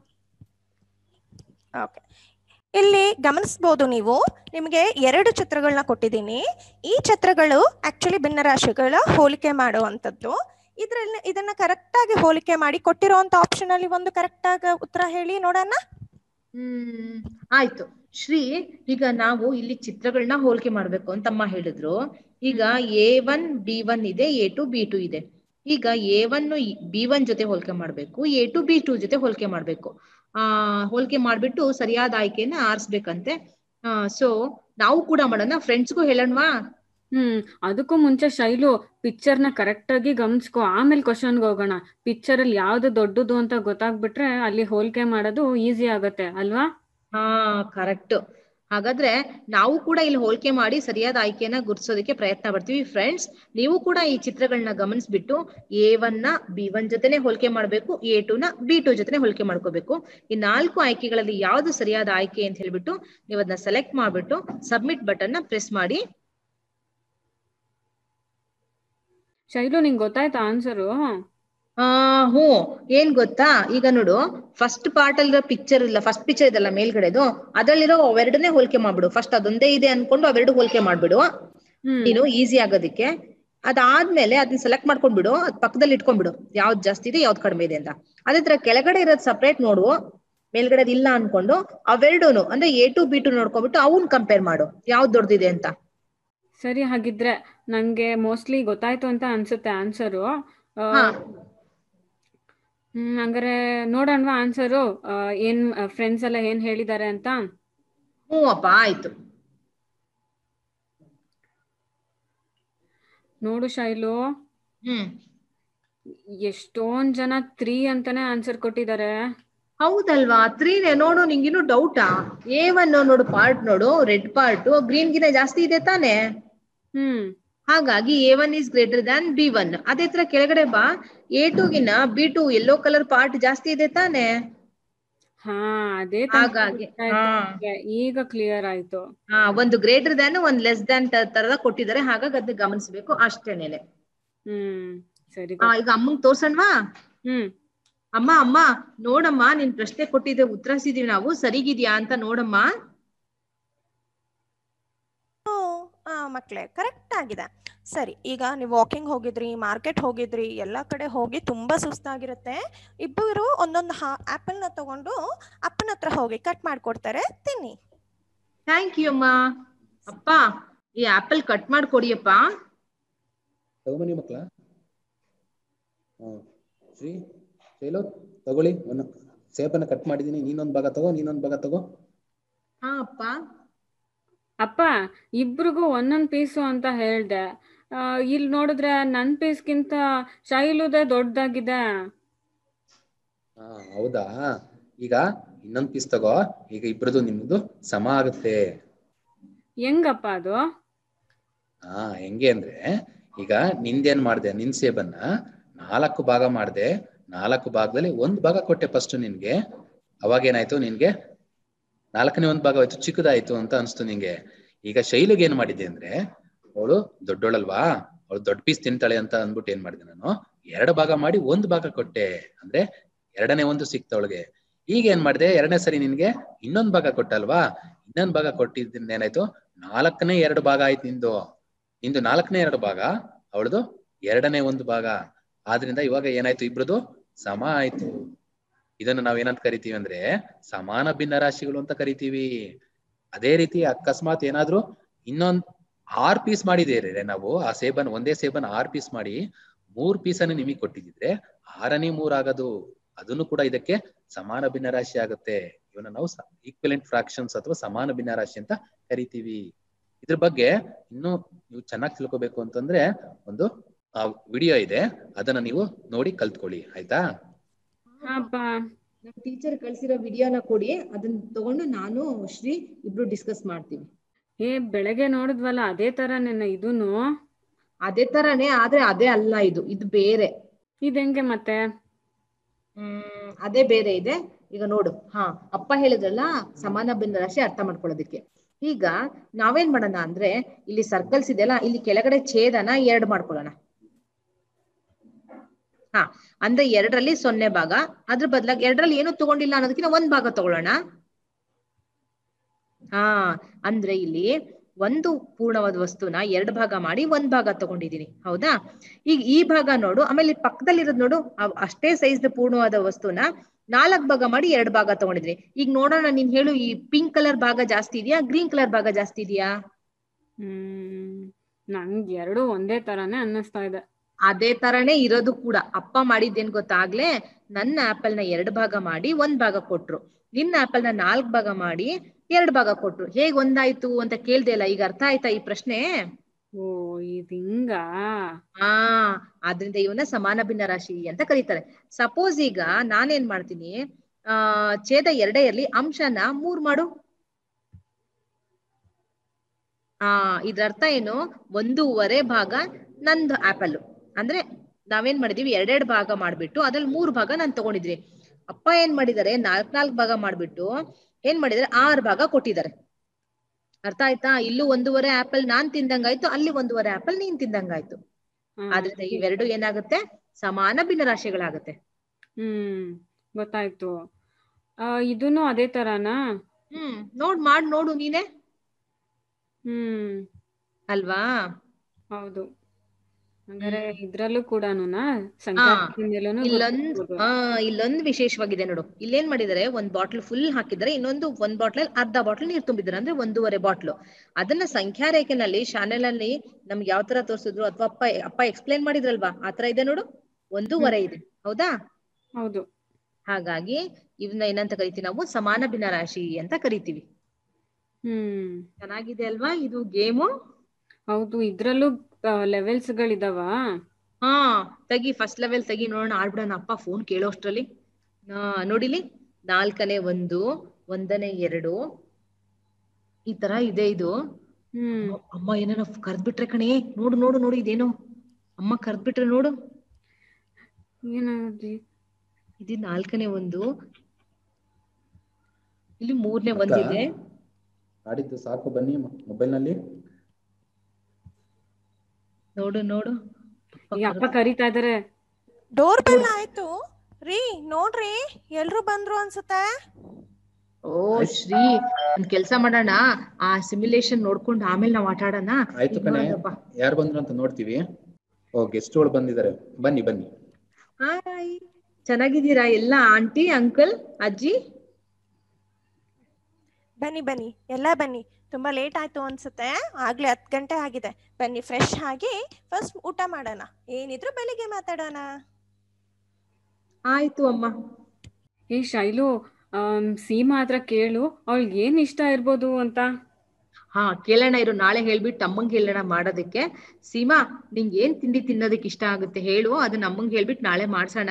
ಓಕೆ ಇಲ್ಲಿ ಗಮನಿಸ್ಬೋದು ನೀವು ನಿಮಗೆ ಎರಡು ಚಿತ್ರಗಳನ್ನ ಕೊಟ್ಟಿದ್ದೀನಿ ಈ ಚಿತ್ರಗಳು ಆಕ್ಚುಲಿ ಭಿನ್ನರಾಶಿಗಳ ಹೋಲಿಕೆ ಮಾಡುವಂಥದ್ದು ಇದ್ರಲ್ಲಿ ಇದನ್ನ ಕರೆಕ್ಟ್ ಆಗಿ ಹೋಲಿಕೆ ಮಾಡಿ ಕೊಟ್ಟಿರುವಂತ ಆಪ್ಷನ್ ಅಲ್ಲಿ ಒಂದು ಕರೆಕ್ಟ್ ಆಗಿ ಉತ್ತರ ಹೇಳಿ ನೋಡೋಣ ಹ್ಮ್ ಆಯ್ತು ಶ್ರೀ ಈಗ ನಾವು ಇಲ್ಲಿ ಚಿತ್ರಗಳನ್ನ ಹೋಲಿಕೆ ಮಾಡ್ಬೇಕು ಅಂತಮ್ಮ ಹೇಳಿದ್ರು ಈಗ ಎ ಒನ್ ಬಿ ಒನ್ ಇದೆ ಎ ಟು ಬಿ ಟು ಇದೆ ಈಗ ಎ ಒನ್ ಬಿ ಒನ್ ಜೊತೆ ಹೋಲಿಕೆ ಮಾಡ್ಬೇಕು ಎ ಟು ಬಿ ಟು ಜೊತೆ ಹೋಲಿಕೆ ಮಾಡ್ಬೇಕು ಆ ಹೋಲಿಕೆ ಮಾಡ್ಬಿಟ್ಟು ಸರಿಯಾದ ಆಯ್ಕೆನ ಆರಿಸ್ಬೇಕಂತೆ ಆ ಸೊ ನಾವು ಕೂಡ ಮಾಡೋಣ ಫ್ರೆಂಡ್ಸ್ಗೂ ಹೇಳೋಣವಾ ಹ್ಮ್ ಅದಕ್ಕೂ ಮುಂಚೆ ಶೈಲು ಪಿಕ್ಚರ್ ನ ಕರೆಕ್ಟ್ ಆಗಿ ಗಮನಿಸ್ಕೊ ಆಮೇಲೆ ಕ್ವಶನ್ಗೆ ಹೋಗೋಣ ಪಿಕ್ಚರ್ ಅಲ್ಲಿ ಯಾವ್ದು ದೊಡ್ಡದು ಅಂತ ಗೊತ್ತಾಗ್ಬಿಟ್ರೆ ಅಲ್ಲಿ ಹೋಲಿಕೆ ಮಾಡೋದು ಈಸಿ ಆಗತ್ತೆ ಅಲ್ವಾ ಹಾ ಕರೆಕ್ಟ್ ಹಾಗಾದ್ರೆ ನಾವು ಕೂಡ ಇಲ್ಲಿ ಹೋಲಿಕೆ ಮಾಡಿ ಸರಿಯಾದ ಆಯ್ಕೆನ ಗುರ್ತಿಸೋದಕ್ಕೆ ಪ್ರಯತ್ನ ಪಡ್ತೀವಿ ಫ್ರೆಂಡ್ಸ್ ನೀವು ಕೂಡ ಈ ಚಿತ್ರಗಳನ್ನ ಗಮನಿಸ್ಬಿಟ್ಟು ಎ ಒನ್ ನ ಬಿ ಒನ್ ಜೊತೆನೆ ಹೋಲಿಕೆ ಮಾಡ್ಬೇಕು ಎ ಟು ನ ಬಿ ಟು ಜೊತೆನೆ ಹೋಲಿಕೆ ಮಾಡ್ಕೋಬೇಕು ಈ ನಾಲ್ಕು ಆಯ್ಕೆಗಳಲ್ಲಿ ಯಾವ್ದು ಸರಿಯಾದ ಆಯ್ಕೆ ಅಂತ ಹೇಳ್ಬಿಟ್ಟು ನೀವು ಅದನ್ನ ಸೆಲೆಕ್ಟ್ ಮಾಡ್ಬಿಟ್ಟು ಸಬ್ಮಿಟ್ ಬಟನ್ ನ ಪ್ರೆಸ್ ಮಾಡಿ ಶೈಲು ನಿಂಗ್ ಗೊತ್ತಾಯ್ತಾ ಆನ್ಸರು ಆ ಹ್ಞೂ ಏನ್ ಗೊತ್ತಾ ಈಗ ನೋಡು ಫಸ್ಟ್ ಪಾರ್ಟ್ ಅಲ್ಲಿರೋ ಪಿಕ್ಚರ್ ಇಲ್ಲ ಫಸ್ಟ್ ಪಿಕ್ಚರ್ ಇದಲ್ಲ ಮೇಲ್ಗಡೆದು ಅದ್ರಲ್ಲಿರೋ ಅವೆರಡನ್ನೇ ಹೋಲಿಕೆ ಮಾಡ್ಬಿಡು ಫಸ್ಟ್ ಅದೊಂದೇ ಇದೆ ಅನ್ಕೊಂಡು ಅವೆರಡು ಹೋಲಿಕೆ ಮಾಡ್ಬಿಡು ಹ್ಮ್ ನೀನು ಈಸಿ ಆಗೋದಿಕ್ಕೆ ಅದಾದ್ಮೇಲೆ ಅದನ್ನ ಸೆಲೆಕ್ಟ್ ಮಾಡ್ಕೊಂಡ್ಬಿಡು ಅದ್ ಪಕ್ಕದಲ್ಲಿ ಇಟ್ಕೊಂಡ್ಬಿಡು ಯಾವ್ದು ಜಾಸ್ತಿ ಇದೆ ಯಾವ್ದು ಕಡಿಮೆ ಇದೆ ಅಂತ ಅದೇ ತರ ಕೆಳಗಡೆ ಇರೋದ್ ಸಪ್ರೇಟ್ ನೋಡು ಮೇಲ್ಗಡೆ ಇಲ್ಲ ಅನ್ಕೊಂಡು ಅವೆರಡೂನು ಅಂದ್ರೆ ಎ ಟು ಬಿ ಟು ನೋಡ್ಕೊಂಡ್ಬಿಟ್ಟು ಅವನ್ ಕಂಪೇರ್ ಮಾಡು ಯಾವ್ದು ದೊಡ್ಡದಿದೆ ಅಂತ ಸರಿ ಹಾಗಿದ್ರೆ ನಂಗೆ ಮೋಸ್ಟ್ಲಿ ಗೊತ್ತಾಯ್ತು ಅಂತ ಅನ್ಸುತ್ತೆ ಆನ್ಸರು ಹಾ ಹ್ಮ್ ಹಂಗಾರೆ ನೋಡೋಣವಾ ಆನ್ಸರು ಏನ್ ಫ್ರೆಂಡ್ಸ್ ಎಲ್ಲ ಏನ್ ಹೇಳಿದ್ದಾರೆ ಅಂತ ಹ್ಞೂ ಅಪ್ಪ ಆಯ್ತು ನೋಡು ಶೈಲು ಹ್ಮ್ ಎಷ್ಟೊಂದ್ ಜನ ತ್ರೀ ಅಂತಾನೆ ಆನ್ಸರ್ ಕೊಟ್ಟಿದ್ದಾರೆ ಹೌದಲ್ವಾ ತ್ರೀನೇ ನೋಡು ನಿಂಗಿನ್ನು ಡೌಟಾ ಎ ಒನ್ ನೋಡು ಪಾರ್ಟ್ ನೋಡು ರೆಡ್ ಪಾರ್ಟ್ ಗ್ರೀನ್ ಗಿನ ಜಾಸ್ತಿ ಇದೆ ತಾನೆ ಹ್ಮ್ ಹಾಗಾಗಿ A one is greater than B one ಅದೇ ತರ ಕೆಳಗಡೆ ಬಾ ಎ ಟು ಗಿನ B two yellow colour part ಜಾಸ್ತಿ ಇದೆ ತಾನೆ ಹಾ ಅದೇ ತನಕ ಹಾಗಾಗಿ ಗೊತ್ತಾಯ್ತು ಹಾ ನಂಗೆ. ಈಗ ಕ್ಲಿಯರ್ ಆಯ್ತು ಹಾ ಒಂದು ಗ್ರೇಟರ್ ದ್ಯಾನ್ ಒಂದ್ ಲೆಸ್ ದ್ಯಾನ್ ತರದ ಕೊಟ್ಟಿದ್ದಾರೆ ಹಾಗಾಗಿ ಅದನ್ನ ಗಮನಿಸಬೇಕು ಅಷ್ಟೇನೇನೆ ಹ್ಮ್ ಸರಿ ಆ, ಈಗ ಅಮ್ಮಂಗ್ ತೋರ್ಸಣ್ವಾ ಹ್ಮ್ ಅಮ್ಮ ಅಮ್ಮ ನೋಡಮ್ಮ ನಿನ್ ಪ್ರಶ್ನೆ ಕೊಟ್ಟಿದ್ದೆ ಉತ್ತರಿಸಿದೀವಿ ನಾವು ಸರಿಗಿದ್ಯಾ ಅಂತ ನೋಡಮ್ಮ ಮಕ್ಕಳೇ ಕರೆಕ್ಟ್ ಆಗಿದೆ ಸರಿ ಈಗ ನೀವು ವಾಕಿಂಗ್ ಹೋಗಿದ್ರಿ ಮಾರ್ಕೆಟ್ ಹೋಗಿದ್ರಿ ಎಲ್ಲ ಕಡೆ ಹೋಗಿ ತುಂಬಾ ಸುಸ್ತಾಗಿರುತ್ತೆ ಇಬ್ಬರು ಒಂದೊಂದು ಹಾ ಆ್ಯಪಲ್ನ ತಗೊಂಡು ಅಪ್ಪನ ಹತ್ರ ಹೋಗಿ ಕಟ್ ಮಾಡ್ಕೊಡ್ತಾರೆ ತಿನ್ನಿ ಥ್ಯಾಂಕ್ ಯು ಅಮ್ಮ ಅಪ್ಪ ಈ ಆಪಲ್ ಕಟ್ ಮಾಡ್ಕೊಡಿಯಪ್ಪ ತಗೊಂಬನ್ನಿ ಮಕ್ಕಳ ಹ್ಮ್ ಶ್ರೀ ಶೈಲು ತಗೊಳ್ಳಿ ಒಂದು ಸೇಬನ್ನ ಕಟ್ ಮಾಡಿದೀನಿ ನೀನೊಂದ್ ಭಾಗ ತಗೋ ನೀನೊಂದ್ ಭಾಗ ತಗೋ ಹಾ ಅಪ್ಪ ಅಪ್ಪ ಇಬ್ರಿಗೂ ಒಂದೊಂದ್ ಪೀಸು ಅಂತ ಹೇಳ್ದೆ ಆ, ಇಲ್ಲಿ ನೋಡಿದ್ರೆ ನನ್ ಪೀಸ್ಗಿಂತ ಶೈಲುದೇ ದೊಡ್ಡದಾಗಿದೆ ಹಾ ಹೌದಾ ಈಗ ಇನ್ನೊಂದ್ ಪೀಸ್ ತಗೋ ಈಗ ಇಬ್ರದು ನಿಮ್ದು ಸಮ ಆಗುತ್ತೆ ಹೆಂಗಪ್ಪ ಅದು ಹಾ ಹೆಂಗೆ ಅಂದ್ರೆ ಈಗ ನಿಂದೇನ್ ಮಾಡ್ದೆ ನಿನ್ ಸೇಬನ್ನ ನಾಲ್ಕು ಭಾಗ ಮಾಡ್ದೆ ನಾಲ್ಕು ಭಾಗದಲ್ಲಿ ಒಂದ್ ಭಾಗ ಕೊಟ್ಟೆ ಫಸ್ಟ್ ನಿನ್ಗೆ ಅವಾಗ ಏನಾಯ್ತು ನಿನ್ಗೆ ನಾಲ್ಕನೇ ಒಂದ್ ಭಾಗ ಆಯ್ತು ಚಿಕ್ಕದಾಯ್ತು ಅಂತ ಅನ್ಸ್ತು ನಿಂಗೆ ಈಗ ಶೈಲಿಗೆ ಏನ್ ಮಾಡಿದ್ದೆ ಅಂದ್ರೆ ಅವಳು ದೊಡ್ಡೋಳಲ್ವಾ ಅವಳು ದೊಡ್ಡ ಪೀಸ್ ತಿಂತಾಳೆ ಅಂತ ಅಂದ್ಬಿಟ್ಟು ಏನ್ ಮಾಡಿದೆ ನಾನು ಎರಡು ಭಾಗ ಮಾಡಿ ಒಂದ್ ಭಾಗ ಕೊಟ್ಟೆ ಅಂದ್ರೆ ಎರಡನೇ ಒಂದು ಸಿಕ್ತ ಅವಳಿಗೆ ಈಗ ಏನ್ ಮಾಡಿದೆ ಎರಡನೇ ಸರಿ ನಿನ್ಗೆ ಇನ್ನೊಂದ್ ಭಾಗ ಕೊಟ್ಟಲ್ವಾ ಇನ್ನೊಂದ್ ಭಾಗ ಕೊಟ್ಟಿದ್ದಿಂದ ಏನಾಯ್ತು ನಾಲ್ಕನೇ ಎರಡು ಭಾಗ ಆಯ್ತು ನಿಂದು ನಿಂದು ನಾಲ್ಕನೇ ಎರಡು ಭಾಗ ಅವಳದು ಎರಡನೇ ಒಂದು ಭಾಗ ಆದ್ರಿಂದ ಇವಾಗ ಏನಾಯ್ತು ಇಬ್ರದು ಸಮ ಆಯ್ತು ಇದನ್ನು ನಾವ್ ಏನಂತ ಕರಿತೀವಿ ಅಂದ್ರೆ ಸಮಾನ ಭಿನ್ನ ರಾಶಿಗಳು ಅಂತ ಕರಿತೀವಿ ಅದೇ ರೀತಿ ಅಕಸ್ಮಾತ್ ಏನಾದ್ರೂ ಇನ್ನೊಂದ್ ಆರ್ ಪೀಸ್ ಮಾಡಿದೇರೆ ನಾವು ಆ ಸೇಬನ್ ಒಂದೇ ಸೇಬನ್ ಆರ್ ಪೀಸ್ ಮಾಡಿ ಮೂರ್ ಪೀಸನ್ನು ನಿಮಗೆ ಕೊಟ್ಟಿದ್ರೆ ಆರನೇ ಮೂರ್ ಆಗೋದು ಅದನ್ನು ಕೂಡ ಇದಕ್ಕೆ ಸಮಾನ ಭಿನ್ನ ರಾಶಿ ಆಗುತ್ತೆ ಇವನ್ನ ನಾವು ಈಕ್ವಲೆಂಟ್ ಫ್ರಾಕ್ಷನ್ಸ್ ಅಥವಾ ಸಮಾನ ಭಿನ್ನ ರಾಶಿ ಅಂತ ಕರಿತೀವಿ ಇದ್ರ ಬಗ್ಗೆ ಇನ್ನು ನೀವು ಚೆನ್ನಾಗಿ ತಿಳ್ಕೊಬೇಕು ಅಂತಂದ್ರೆ ಒಂದು ವಿಡಿಯೋ ಇದೆ ಅದನ್ನ ನೀವು ನೋಡಿ ಕಲ್ತ್ಕೊಳ್ಳಿ ಆಯ್ತಾ ಅಪ್ಪ ನಮ್ ಟೀಚರ್ ಕಳ್ಸಿರೋ ವಿಡಿಯೋನ ಕೊಡಿ ಅದನ್ನ ತಗೊಂಡು ನಾನು ಶ್ರೀ ಇಬ್ರು ಡಿಸ್ಕಸ್ ಮಾಡ್ತೀವಿ ಏ ಬೆಳಗ್ಗೆ ನೋಡಿದ್ವಲ್ಲ ಅದೇ ತರ ನೆನ್ನ ಇದೂನು ಅದೇ ತರನೇ ಆದ್ರೆ ಅದೇ ಅಲ್ಲ ಇದು ಇದು ಬೇರೆ ಇದ್ ಹೆಂಗೆ ಮತ್ತೆ ಹ್ಮ್ ಅದೇ ಬೇರೆ ಇದೆ ಈಗ ನೋಡು ಹಾ ಅಪ್ಪ ಹೇಳಿದ್ರಲ್ಲ ಸಮಾನ ಭಿನ್ನ ರಾಶಿ ಅರ್ಥ ಮಾಡ್ಕೊಳ್ಳೋದಕ್ಕೆ ಈಗ ನಾವೇನ್ ಮಾಡೋಣ ಅಂದ್ರೆ ಇಲ್ಲಿ ಸರ್ಕಲ್ಸ್ ಇದೆಯಲ್ಲ ಇಲ್ಲಿ ಕೆಳಗಡೆ ಛೇದನ ಎರಡ್ ಮಾಡ್ಕೊಳ್ಳೋಣ ಹಾ ಅಂದ್ರೆ ಎರಡರಲ್ಲಿ ಸೊನ್ನೆ ಭಾಗ ಅದ್ರ ಬದಲಾಗಿ ಎರಡರಲ್ಲಿ ಏನು ತಗೊಂಡಿಲ್ಲ ಅನ್ನೋದಕ್ಕಿಂತ ಒಂದ್ ಭಾಗ ತಗೊಳ್ಳೋಣ ಹಾ ಅಂದ್ರೆ ಇಲ್ಲಿ ಒಂದು ಪೂರ್ಣವಾದ ವಸ್ತುನ ಎರಡು ಭಾಗ ಮಾಡಿ ಒಂದ್ ಭಾಗ ತಗೊಂಡಿದೀನಿ ಹೌದಾ ಈಗ ಈ ಭಾಗ ನೋಡು ಆಮೇಲೆ ಪಕ್ಕದಲ್ಲಿರೋದ್ ನೋಡು ಅವ್ ಅಷ್ಟೇ ಸೈಜ್ ಪೂರ್ಣವಾದ ವಸ್ತುನ ನಾಲ್ಕ್ ಭಾಗ ಮಾಡಿ ಎರಡ್ ಭಾಗ ತಗೊಂಡಿದ್ರಿ ಈಗ ನೋಡೋಣ ನೀನ್ ಹೇಳು ಈ ಪಿಂಕ್ ಕಲರ್ ಭಾಗ ಜಾಸ್ತಿ ಇದೆಯಾ ಗ್ರೀನ್ ಕಲರ್ ಭಾಗ ಜಾಸ್ತಿ ಇದೆಯಾ ಹ್ಮ್ ನಂಗ್ ಎರಡು ಒಂದೇ ತರಾನೇ ಅನ್ನಿಸ್ತಾ ಇದೆ ಅದೇ ತರನೇ ಇರೋದು ಕೂಡ ಅಪ್ಪ ಮಾಡಿದ್ದೇನ್ ಗೊತ್ತಾಗ್ಲೇ ನನ್ನ ಆಪಲ್ ನ ಎರಡ್ ಭಾಗ ಮಾಡಿ ಒಂದ್ ಭಾಗ ಕೊಟ್ರು ನಿನ್ನ ಆಪಲ್ ನ ನಾಲ್ಕ್ ಭಾಗ ಮಾಡಿ ಎರಡ್ ಭಾಗ ಕೊಟ್ರು ಹೇಗ್ ಒಂದಾಯ್ತು ಅಂತ ಕೇಳ್ದೆ ಅಲ್ಲ ಈಗ ಅರ್ಥ ಆಯ್ತಾ ಈ ಪ್ರಶ್ನೆ ಓ ಇದ್ ಹಿಂಗ ಹಾ ಆದ್ರಿಂದ ಇವನ್ನ ಸಮಾನ ಭಿನ್ನ ರಾಶಿ ಅಂತ ಕರೀತಾರೆ ಸಪೋಸ್ ಈಗ ನಾನೇನ್ ಮಾಡ್ತೀನಿ ಆ ಛೇದ ಎರಡೇ ಇರ್ಲಿ ಅಂಶನ ಮೂರ್ ಮಾಡು ಆ ಇದ್ರ ಅರ್ಥ ಏನು ಒಂದೂವರೆ ಭಾಗ ನಂದು ಆಪಲ್ ಅಂದ್ರೆ ನಾವೇನ್ ಮಾಡಿದೀವಿ ಎರಡೆರಡು ಭಾಗ ಮಾಡ್ಬಿಟ್ಟು ಅದ್ರಲ್ಲಿ ಮೂರ್ ಭಾಗ ನಾನ್ ತಗೊಂಡಿದ್ವಿ ಅಪ್ಪ ಏನ್ ಮಾಡಿದಾರೆ ನಾಲ್ಕ್ ನಾಲ್ಕ್ ಭಾಗ ಮಾಡ್ಬಿಟ್ಟು ಏನ್ ಮಾಡಿದಾರೆ ಆರ್ ಭಾಗ ಕೊಟ್ಟಿದ್ದಾರೆ ಅರ್ಥ ಆಯ್ತಾ ಇಲ್ಲೂ ಒಂದೂವರೆ ಆಪಲ್ ನಾನ್ ತಿಂದಂಗಾಯ್ತು ಅಲ್ಲಿ ಒಂದೂವರೆ ಆಪಲ್ ನೀನ್ ತಿಂದಂಗಾಯ್ತು ಹಾ, ಆದ್ರಿಂದ ಇವೆರಡು ಏನಾಗುತ್ತೆ ಸಮಾನ ಭಿನ್ನ ರಾಶಿಗಳಾಗುತ್ತೆ ಹ್ಮ್ ಗೊತ್ತಾಯ್ತು ಆ ಇದೂನು ಅದೇ ತರಾನಾ ಹ್ಮ್ ನೋಡ್ ಮಾಡ್ ನೋಡು ನೀನೆ ಹ್ಮ್ ಅಲ್ವಾ ಹೌದು ಹಂಗಾರೆ ಇದ್ರಲ್ಲೂ ಕೂಡಾನುನಾ ಹಾ ಸಂಖ್ಯಾತ್ಮಕ ಮೇಲೂನು ಇಲ್ಲೊಂದ್ ಗೊತ್ತಾಗ್ಬೋದು. ಆ ಇಲ್ಲೊಂದ್ ವಿಶೇಷವಾಗಿದೆ ನೋಡು ಇಲ್ಲೇನ್ ಮಾಡಿದಾರೆ ಒಂದ್ ಬಾಟ್ಲ್ ಫುಲ್ ಹಾಕಿದ್ದಾರೆ ಇನ್ನೊಂದು ಒಂದ್ ಬಾಟ್ಲ್ ಅರ್ಧ ಬಾಟ್ಲ್ ನೀರ್ ತುಂಬಿದ್ದಾರೆ ಅಂದ್ರೆ ಒಂದೂವರೆ ಬಾಟ್ಲು ಅದನ್ನ ಸಂಖ್ಯಾ ರೇಖೆನಲ್ಲಿ ಶಾನೆಲ್ ಅಲ್ಲಿ ನಮ್ಗೆ ಯಾವ ತರ ತೋರ್ಸಿದ್ರು ಅಥವಾ ಅಪ್ಪ ಅಪ್ಪ ಎಕ್ಸ್ಪ್ಲೈನ್ ಮಾಡಿದ್ರಲ್ವಾ ಆತರ ಇದೆ ನೋಡು ಒಂದೂವರೆ ಇದೆ ಹೌದಾ ಹೌದು ಹಾಗಾಗಿ ಇವನ್ನ ಏನಂತ ಕರಿತೀವಿ ನಾವು ಸಮಾನ ಭಿನ್ನ ರಾಶಿ ಅಂತ ಕರಿತೀವಿ ಹ್ಮ್ ಚೆನ್ನಾಗಿದೆ ಅಲ್ವಾ ಇದು ಗೇಮು ಹೌದು ಇದ್ರಲ್ಲೂ ಲೆವೆಲ್ಸ್ ಗಳಿದಾವ ಹಾ ತೆಗಿ ಫಸ್ಟ್ ಲೆವೆಲ್ ತೆಗಿ ನೋಡೋಣ ಆಡ್ಬಿಡೋಣ ಅಪ್ಪ ಫೋನ್ ಕೇಳೋಷ್ಟ್ರಲ್ಲಿ ಹಾ ನೋಡಿಲಿ ನಾಲ್ಕನೇ ಒಂದು ಒಂದನೇ ಎರಡು ಈ ತರ ಇದೆ ಇದು ಹ್ಮ್ ಅಮ್ಮ ಏನೇನೋ ಕರ್ದ್ಬಿಟ್ರೆ ಕಣೆ ನೋಡು ನೋಡು ನೋಡು ಇದೇನೋ ಅಮ್ಮ ಕರ್ದ್ಬಿಟ್ರೆ ನೋಡು ಏನಾದ್ರಿ ಇದು ನಾಲ್ಕನೇ ಒಂದು ಇಲ್ಲಿ ಮೂರನೇ ಅಕ್ಕ? ಒಂದಿದೆ ಆಡಿದ್ದು ಸಾಕು ಬನ್ನಿ ಮೊಬೈಲ್ ನಲ್ಲಿ ನೋಡು ನೋಡು ಅಪ್ಪ ಈ ಅಪ್ಪ ಕರ್ದ್- ಕರಿತಾ ಇದಾರೆ ಡೋರ್ ಬೆಲ್ ಆಯ್ತು ರೀ ನೋಡ್ರಿ ಎಲ್ರು ಬಂದ್ರು ಅನ್ಸುತ್ತೆ ಓ ಶ್ರೀ ಒಂದ್ ಕೆಲ್ಸ ಮಾಡೋಣ ಆ ಸಿಮ್ಯುಲೇಷನ್ ನೋಡ್ಕೊಂಡು ಆಮೇಲೆ ನಾವ್ ಆಟ ಆಡೋಣ ಆಯ್ತು ಈಗ ಕಣೆ ನೋಡೋಣಪ್ಪ. ಯಾರು ಬಂದ್ರು ಅಂತ ನೋಡ್ತೀವಿ ಓ ಗೆಸ್ಟ್ಗಳು ಬಂದಿದ್ದಾರೆ ಬನ್ನಿ ಬನ್ನಿ ಹಾಯ್ ಚೆನ್ನಾಗಿದ್ದೀರಾ ಎಲ್ಲ ಆಂಟಿ ಅಂಕಲ್ ಅಜ್ಜಿ ಬನ್ನಿ ಬನ್ನಿ ಎಲ್ಲ ಬನ್ನಿ ತುಂಬಾ ಲೇಟ್ ಆಯ್ತು ಅನ್ಸುತ್ತೆ ಆಗ್ಲೇ ಹತ್ತು ಗಂಟೆ ಆಗಿದೆ ಬನ್ನಿ ಫ್ರೆಶ್ ಆಗಿ ಫಸ್ಟ್ ಊಟ ಮಾಡೋಣ ಏನಿದ್ರು ಬೆಳಿಗ್ಗೆ ಮಾತಾಡೋಣ ಆಯ್ತು ಅಮ್ಮ ಏ ಶೈಲು ಆಮ್, ಸೀಮಾ ಹತ್ರ ಕೇಳು ಅವಳಿಗೆ ಏನ್ ಇಷ್ಟ ಇರ್ಬೋದು ಅಂತ ಹಾ ಕೇಳೋಣ ಇರು ನಾಳೆ ಹೇಳ್ಬಿಟ್ಟು ಅಮ್ಮಂಗ್ ಹೇಳೋಣ ಮಾಡೋದಕ್ಕೆ ಸೀಮಾ ನಿಂಗೆ ಏನ್ ತಿಂಡಿ ತಿನ್ನೋದಕ್ಕೆ ಇಷ್ಟ ಆಗುತ್ತೆ ಹೇಳು ಅದನ್ನ ಅಮ್ಮಂಗ್ ಹೇಳ್ಬಿಟ್ಟು ನಾಳೆ ಮಾಡ್ಸೋಣ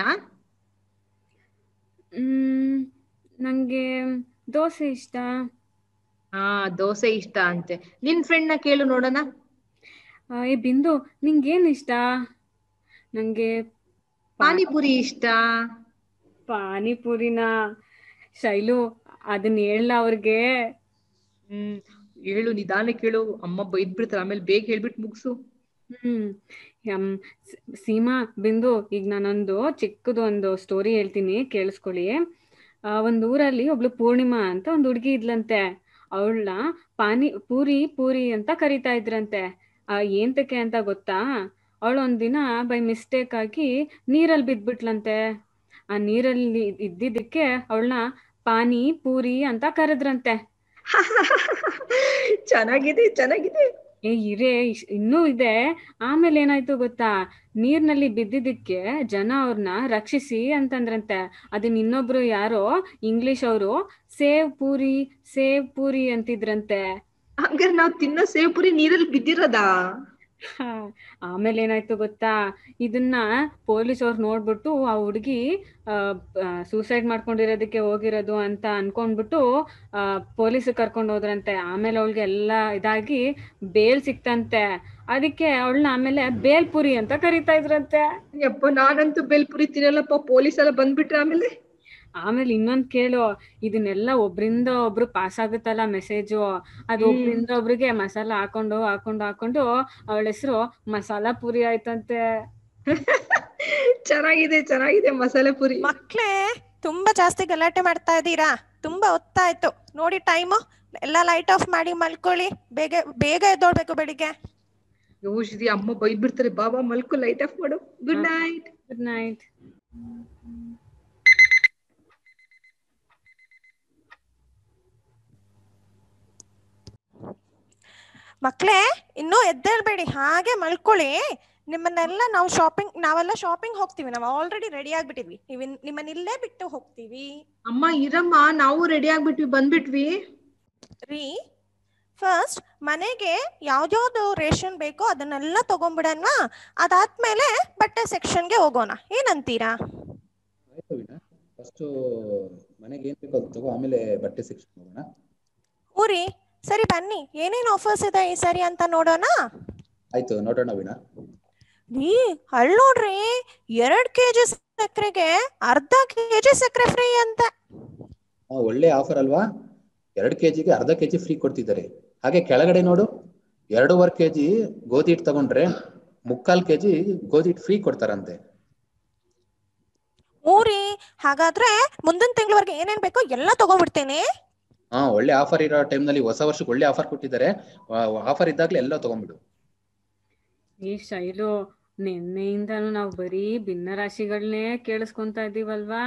ಹ್ಮ್ ನಂಗೆ ದೋಸೆ ಇಷ್ಟ ಹಾ ದೋಸೆ ಇಷ್ಟ ಅಂತೆ ನಿನ್ ಫ್ರೆಂಡ್ ನ ಕೇಳು ನೋಡೋಣ ಆ, ಏ ಬಿಂದು ನಿಂಗೇನ್ ಇಷ್ಟ ನಂಗೆ ಪಾ- ಪಾನಿಪುರಿ ಇಷ್ಟ ಪಾನಿಪುರಿನ ಶೈಲು ಅದನ್ನ ಹೇಳ ಅವ್ರಿಗೆ ಹ್ಮ್ ಹೇಳು ನಿಧಾನ ಕೇಳು ಅಮ್ಮ ಬೈದ್ ಬಿಡ್ತಾರ ಆಮೇಲೆ ಬೇಗ ಹೇಳ್ಬಿಟ್ಟು ಮುಗ್ಸು ಹ್ಮ್ ಯಮ್, ಸ- ಸೀಮಾ ಬಿಂದು ಈಗ ನಾನೊಂದು ಚಿಕ್ಕದು ಒಂದು ಸ್ಟೋರಿ ಹೇಳ್ತೀನಿ ಕೇಳಿಸ್ಕೊಳ್ಳಿ ಆ ಒಂದ್ ಊರಲ್ಲಿ ಒಬ್ಳು ಪೂರ್ಣಿಮಾ ಅಂತ ಒಂದ್ ಹುಡ್ಗಿ ಇದ್ಲಂತೆ ಅವಳನ್ನ ಪಾನಿ ಪೂರಿ ಪೂರಿ ಅಂತ ಕರಿತಾ ಇದ್ರಂತೆ ಆ ಏಂತಕ್ಕೆ ಅಂತ ಗೊತ್ತಾ ಅವಳು ಒಂದಿನ ಬೈ ಮಿಸ್ಟೇಕ್ ಆಗಿ ನೀರಲ್ಲಿ ಬಿದ್ಬಿಟ್ಲಂತೆ ಆ ನೀರಲ್ಲಿ ಇದ್ದಿದ್ದಕ್ಕೆ ಅವಳನ್ನ ಪಾನಿ ಪೂರಿ ಅಂತ ಕರೆದ್ರಂತೆ ಚೆನ್ನಾಗಿದೆ ಚೆನ್ನಾಗಿದೆ ಏ ಇರೇ ಇಶ್- ಇನ್ನೂ ಇದೆ ಆಮೇಲೆ ಏನಾಯ್ತು ಗೊತ್ತಾ ನೀರ್ನಲ್ಲಿ ಬಿದ್ದಿದ್ದಕ್ಕೆ ಜನ ಅವ್ರನ್ನ ರಕ್ಷಿಸಿ ಅಂತಂದ್ರಂತೆ ಅದನ್ನ ಇನ್ನೊಬ್ರು ಯಾರೋ ಇಂಗ್ಲಿಷ್ ಅವರು ಸೇವ್ ಪೂರಿ ಸೇವ್ ಪೂರಿ ಅಂತಿದ್ರಂತೆ ಹಂಗಾರೆ ನಾವ್ ತಿನ್ನೋ ಸೇವ್ ಪುರಿ ನೀರಲ್ಲಿ ಬಿದ್ದಿರೋದಾ ಹಾ, ಆಮೇಲೆ ಏನಾಯ್ತು ಗೊತ್ತಾ ಇದನ್ನ ಪೊಲೀಸ್ ಅವ್ರು ನೋಡ್ಬಿಟ್ಟು ಆ ಹುಡುಗಿ ಸೂಸೈಡ್ ಮಾಡ್ಕೊಂಡಿರೋದಕ್ಕೆ ಹೋಗಿರೋದು ಅಂತ ಅನ್ಕೊಂಡ್ಬಿಟ್ಟು ಆ ಪೊಲೀಸ್ ಕರ್ಕೊಂಡು ಹೋದ್ರಂತೆ ಆಮೇಲೆ ಅವಳಿಗೆ ಎಲ್ಲ ಇದಾಗಿ ಬೇಲ್ ಸಿಕ್ತಂತೆ ಅದಕ್ಕೆ ಅವಳನ್ನ ಆಮೇಲೆ ಬೇಲ್ಪುರಿ ಅಂತ ಕರಿತಾ ಇದ್ರಂತೆ ಯಪ್ಪ ನಾನಂತೂ ಬೆಲ್ಪುರಿ ತಿನ್ನಲ್ಲಪ್ಪ ಪೊಲೀಸ್ ಎಲ್ಲ ಬಂದ್ಬಿಟ್ರೆ ಆಮೇಲೆ ಆಮೇಲೆ ಇನ್ನೊಂದ್ ಕೇಳು ಇದನ್ನೆಲ್ಲ ಒಬ್ರಿಂದ ಒಬ್ರು ಪಾಸ್ ಆಗುತ್ತಲ್ಲ ಮೆಸೇಜು ಅದು ಹ್ಮ್. ಒಬ್ರಿಂದ ಒಬ್ರಿಗೆ ಮಸಾಲ ಹಾಕೊಂಡು ಹಾಕೊಂಡು ಹಾಕೊಂಡು ಅವಳ ಹೆಸರು ಮಸಾಲಾ ಪುರಿ ಆಯ್ತಂತೆ ಚೆನ್ನಾಗಿದೆ ಚೆನ್ನಾಗಿದೆ ಮಸಾಲೆ ಪುರಿ ಮಕ್ಳೇ ತುಂಬಾ ಜಾಸ್ತಿ ಗಲಾಟೆ ಮಾಡ್ತಾ ಇದ್ದೀರಾ ತುಂಬಾ ಹೊತ್ತಾಯ್ತು ನೋಡಿ ಟೈಮು ಎಲ್ಲ ಲೈಟ್ ಆಫ್ ಮಾಡಿ ಮಲ್ಕೊಳ್ಳಿ ಬೇಗ ಬೇಗ ಎದ್ದೋಳ್ಬೇಕು ಬೆಳಿಗ್ಗೆ ಯೋಶ್ರಿ ಅಮ್ಮ ಬೈದ್ ಬಿಡ್ತಾರೆ ಬಾಬಾ ಮಲ್ಕು ಲೈಟ್ ಆಫ್ ಮಾಡು ಗುಡ್ ಹಾ. ನೈಟ್ ಗುಡ್ ನೈಟ್ ಮಕ್ಳೇ ಇನ್ನೂ ಎದ್ದೇಳ್ಬೇಡಿ ಹಾಗೆ ಮಲ್ಕೊಳ್ಳಿ ನಿಮ್ಮನ್ನೆಲ್ಲ ನಾವು ಶಾಪಿಂಗ್ ನಾವೆಲ್ಲ ಶಾಪಿಂಗ್ ಹೋಗ್ತೀವಿ ನಾವು ಆಲ್ರೆಡಿ ರೆಡಿ ಆಗ್ಬಿಟ್ಟಿದ್ವಿ ನೀವು ನಿಮ್ಮನ್ನ ಇಲ್ಲೇ ಬಿಟ್ಟು ಹೋಗ್ತೀವಿ ಅಮ್ಮ ಇರಮ್ಮ ನಾವು ರೆಡಿ ಆಗ್ಬಿಟ್ವಿ ಬಂದ್ಬಿಟ್ವಿ ರೀ ಫಸ್ಟ್ ಮನೆಗೆ ಯಾವ್ದ್ಯಾವ್ದು ರೇಷನ್ ಬೇಕೋ ಅದನ್ನೆಲ್ಲ ತಗೊಂಡ್ಬಿಡೋಣ ಅದಾದ್ಮೇಲೆ ಬಟ್ಟೆ ಸೆಕ್ಷನ್ಗೆ ಹೋಗೋಣ ಏನಂತೀರಾ ಆಯ್ತು ವೀಣಾ ಫಸ್ಟ್ ಮನೆಗೆ ಏನ್ ಬೇಕೋ ಅದು ತಗೋ ಆಮೇಲೆ ಬಟ್ಟೆ ಸೆಕ್ಷನ್ ಹೋಗೋಣ ಊರಿ ಸರಿ ಬನ್ನಿ ಏನೇನು ಆಫರ್ಸ್ ಇದೆ ಈ ಸರಿ ಅಂತ ನೋಡೋಣ ಆಯ್ತು ನೋಡೋಣ ವೀಣಾ ರೀ ಅಲ್ಲಿ ನೋಡ್ರಿ ಎರಡ್ ಕೆಜಿ ಸಕ್ಕರೆಗೆ ಅರ್ಧ ಕೆಜಿ ಸಕ್ಕರೆ ಫ್ರೀ ಅಂತ ಆ, ಒಳ್ಳೆ ಆಫರ್ ಅಲ್ವಾ ಎರಡು ಕೆಜಿಗೆ ಅರ್ಧ ಕೆಜಿ ಫ್ರೀ ಕೊಡ್ತಿದ್ದಾರೆ ಹಾಗೆ ಕೆಳಗಡೆ ನೋಡು ಎರಡೂವರೆ ಕೆಜಿ ಗೋಧಿ ಹಿಟ್ಟು ತಗೊಂಡ್ರೆ ಮುಕ್ಕಾಲ್ ಕೆಜಿ ಗೋಧಿ ಹಿಟ್ಟು ಫ್ರೀ ಕೊಡ್ತಾರಂತೆ ಊರಿ ಹಾಗಾದ್ರೆ ಮುಂದಿನ ತಿಂಗಳವರೆಗೆ ಏನೇನ್ ಬೇಕೋ ಎಲ್ಲ ತಗೊಂಡ್ಬಿಡ್ತೇನೆ ಹಾ ಒಳ್ಳೆ ಆಫರ್ ಇರೋ ಟೈಮ್ನಲ್ಲಿ ಹೊಸ ವರ್ಷಕ್ಕೆ ಒಳ್ಳೆ ಆಫರ್ ಕೊಟ್ಟಿದ್ದಾರೆ ಆಫರ್ ಇದ್ದಾಗಲೇ ಎಲ್ಲ ತಗೊಂಡ್ಬಿಡು ಈ ಶೈಲು ನಿನ್ನೆಯಿಂದನೂ ನಾವು ಬರೀ ಭಿನ್ನ ರಾಶಿಗಳನ್ನೇ ಕೇಳಿಸ್ಕೊಂತ ಇದೀವಲ್ವಾ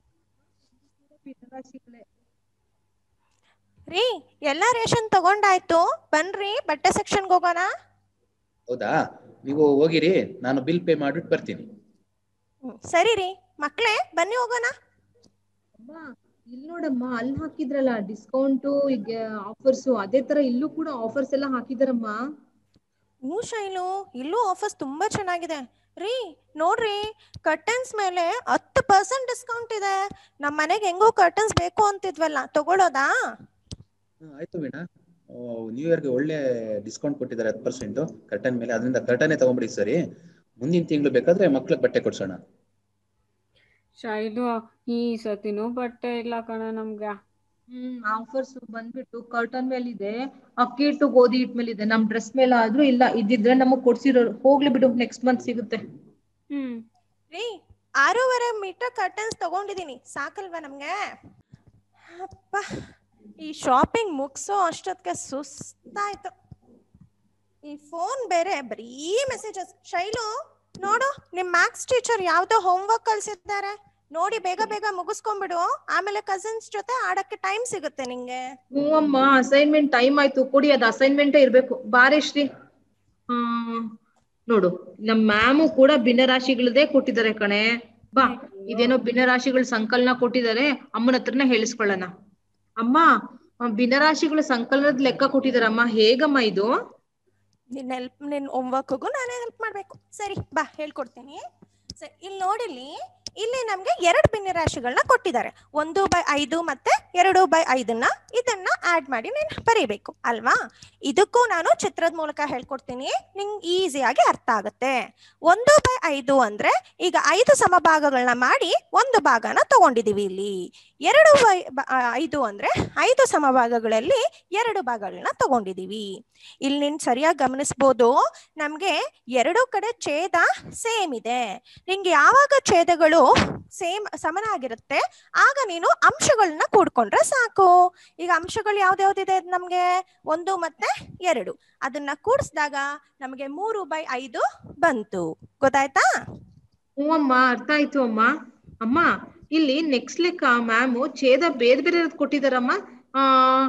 ರೀ ಎಲ್ಲ ರೇಷನ್ ತಗೊಂಡಾಯ್ತು ಬನ್ರಿ ಬಟ್ಟೆ ಸೆಕ್ಷನ್ಗೆ ಹೋಗೋಣ ಹೌದಾ ನೀವು ಹೋಗಿರಿ ನಾನು ಬಿಲ್ ಪೇ ಮಾಡ್ಬಿಟ್ಟು ಬರ್ತೀನಿ ಹ್ಮ್, ಸರಿ ರೀ ಮಕ್ಳೇ ಬನ್ನಿ ಹೋಗೋಣ ಅಮ್ಮ ಇಲ್ಲಿ ನೋಡಮ್ಮ ಅಲ್ಲಿ ಹಾಕಿದ್ರಲ್ಲ ಡಿಸ್ಕೌಂಟು ಈಗ ಆಫರ್ಸ್ ಅದೇ ತರ ಇಲ್ಲೂ ಕೂಡ ಆಫರ್ಸ್ ಎಲ್ಲ ಹಾಕಿದಾರಮ್ಮ ಹ್ಞೂ ಶೈಲು ಇಲ್ಲೂ ಆಫರ್ಸ್ ತುಂಬಾ ಚೆನ್ನಾಗಿದೆ ರೀ ನೋಡ್ರಿ ಕರ್ಟನ್ಸ್ ಮೇಲೆ ಹತ್ತು ಪರ್ಸೆಂಟ್ ಡಿಸ್ಕೌಂಟ್ ಇದೆ ನಮ್ಮ ಮನೆಗೆ ಹೆಂಗೋ ಕರ್ಟನ್ಸ್ ಬೇಕು ಅಂತಿದ್ವಲ್ಲ ತಗೊಳ್ಳೋದಾ ಹ್ಮ್, ಆಯ್ತು ವೀಣಾ ನ್ಯೂ ಇಯರ್ಗೆ ಒಳ್ಳೆ ಡಿಸ್ಕೌಂಟ್ ಕೊಟ್ಟಿದ್ದಾರೆ ಹತ್ತು ಪರ್ಸೆಂಟ್ ಕರ್ಟನ್ ಮೇಲೆ ಅದರಿಂದ ಕರ್ಟನೇ ತಗೊಂಬಿಡಿ ಸರಿ ಮುಂದಿನ ತಿಂಗಳು ಬೇಕಾದ್ರೆ ಮಕ್ಳಿಗೆ ಬಟ್ಟೆ ಕೊಡ್ಸೋಣ ಶೈಲು ಈ ಸತಿನೂ ಬಟ್ಟೆ ಇಲ್ಲ ಕಣ ನಮ್ಗ ಹ್ಮ್ ಆಫರ್ಸ್ ಬಂದ್ಬಿಟ್ಟು ಕರ್ಟನ್ ಮೇಲೆ ಇದೆ ಅಕ್ಕಿ ಹಿಟ್ಟು ಗೋಧಿ ಹಿಟ್ ಮೇಲೆ ಇದೆ ನಮ್ ಡ್ರೆಸ್ ಮೇಲೆ ಆದ್ರೂ ಇಲ್ಲ ಇದ್ದಿದ್ರೆ ನಮಗ್ ಕೊಡ್ಸಿರೋರು ಹೋಗ್ಲಿ ಬಿಡು ನೆಕ್ಸ್ಟ್ ಮಂತ್ ಸಿಗುತ್ತೆ ಹ್ಮ್ ರೀ ಆರೂವರೆ ಮೀಟರ್ ಕರ್ಟನ್ಸ್ ತಗೊಂಡಿದ್ದೀನಿ ಸಾಕಲ್ವಾ ನಮ್ಗೆ ಅಪ್ಪ ಈ ಶಾಪಿಂಗ್ ಮುಗಿಸೋ ಅಷ್ಟೊತ್ತಿಗೆ ಸುಸ್ತಾಯ್ತು ಈ ಫೋನ್ ಬೇರೆ ಬರೀ ಮೆಸೇಜಸ್ ಶೈಲು ನೋಡು ನಿಮ್ ಮ್ಯಾಥ್ಸ್ ಟೀಚರ್ ಯಾವ್ದೋ ಹೋಮ್ವರ್ಕ್ ಕಳ್ಸಿದ್ದಾರೆ ನೋಡಿ ಬೇಗ ಬೇಗ ಮುಗಿಸ್ಕೊಂಡ್ಬಿಡು ಆಮೇಲೆ ಕಸಿನ್ಸ್ ಜೊತೆ ಆಡಕ್ಕೆ ಟೈಮ್ ಸಿಗುತ್ತೆ ನಿಂಗೆ ಹ್ಞೂ ಅಮ್ಮ ಅಸೈನ್ಮೆಂಟ್ ಟೈಮ್ ಆಯ್ತು ಕೊಡಿ ಅದು ಅಸೈನ್ಮೆಂಟೇ ಇರ್ಬೇಕು ಬಾರೆ ಶ್ರೀ ಹ್ಮ್ ನೋಡು ನಮ್ ಮ್ಯಾಮು ಕೂಡ ಭಿನ್ನರಾಶಿಗಳದೇ ಕೊಟ್ಟಿದ್ದಾರೆ ಕಣೆ ಬಾ ಇದೇನೋ ಭಿನ್ನರಾಶಿಗಳ ಸಂಕಲನ ಕೊಟ್ಟಿದ್ದಾರೆ ಅಮ್ಮನ ಹತ್ರನೇ ಹೇಳಿಸ್ಕೊಳ್ಳೋಣ ಅಮ್ಮ ಆ, ಭಿನ್ನರಾಶಿಗಳ ಸಂಕಲನದ ಲೆಕ್ಕ ಕೊಟ್ಟಿದಾರಮ್ಮ ಹೇಗಮ್ಮ ಇದು ನಿನ್ನ ಹೆಲ್ಪ್ ನಿನ್ನ ಹೋಮ್ವರ್ಕ್ಗೂ ನಾನೇ ಹೆಲ್ಪ್ ಮಾಡ್ಬೇಕು ಸರಿ ಬಾ ಹೇಳ್ಕೊಡ್ತೀನಿ ಸರಿ ಇಲ್ಲಿ ನೋಡಿಲ್ಲಿ ಇಲ್ಲಿ ನಮ್ಗೆ ಎರಡು ಭಿನ್ನರಾಶಿಗಳನ್ನ ಕೊಟ್ಟಿದ್ದಾರೆ ಒಂದು ಬೈ ಐದು ಮತ್ತೆ ಎರಡು ಬೈ ಐದನ್ನ ಇದನ್ನ ಆಡ್ ಮಾಡಿ ನೀನು ಬರೀಬೇಕು ಅಲ್ವಾ ಇದಕ್ಕೂ ನಾನು ಚಿತ್ರದ ಮೂಲಕ ಹೇಳ್ಕೊಡ್ತೀನಿ ನಿಂಗೆ ಈಸಿಯಾಗಿ ಅರ್ಥ ಆಗುತ್ತೆ ಒಂದು ಬೈ ಐದು ಅಂದ್ರೆ ಈಗ ಐದು ಸಮಭಾಗಗಳನ್ನ ಮಾಡಿ ಒಂದು ಭಾಗನ ತಗೊಂಡಿದೀವಿ ಇಲ್ಲಿ ಎರಡು ಬೈ ಬ- ಆ, ಐದು ಅಂದ್ರೆ ಐದು ಸಮಭಾಗಗಳಲ್ಲಿ ಎರಡು ಭಾಗಗಳನ್ನ ತಗೊಂಡಿದೀವಿ ಇಲ್ಲಿ ನೀನ್ ಸರಿಯಾಗಿ ಗಮನಿಸ್ಬೋದು ನಮ್ಗೆ ಎರಡು ಕಡೆ ಛೇದ ಸೇಮ್ ಇದೆ ನಿಂಗೆ ಯಾವಾಗ ಛೇದಗಳು ಸೇಮ್ ಸಮನಾಗಿರುತ್ತೆ ಆಗ ನೀನು ಅಂಶಗಳನ್ನ ಕೂಡ್ಕೊಂಡ್ರೆ ಸಾಕು ಈಗ ಅಂಶಗಳು ಯಾವ್ದ್ಯಾವ್ದಿದೆ ನಮ್ಗೆ ಒಂದು ಮತ್ತೆ ಎರಡು ಅದನ್ನ ಕೂಡಿಸಿದಾಗ ನಮಗೆ ಮೂರು ಬೈ ಐದು ಬಂತು ಗೊತ್ತಾಯ್ತಾ ಹ್ಞೂ ಅಮ್ಮ ಅರ್ಥ ಆಯ್ತು ಅಮ್ಮ ಅಮ್ಮ ಇಲ್ಲಿ ನೆಕ್ಸ್ಟ್ ಲೆಕ್ಕ ಮ್ಯಾಮು ಛೇದ ಬೇರೆ ಬೇರೆ ಕೊಟ್ಟಿದಾರಮ್ಮ ಆ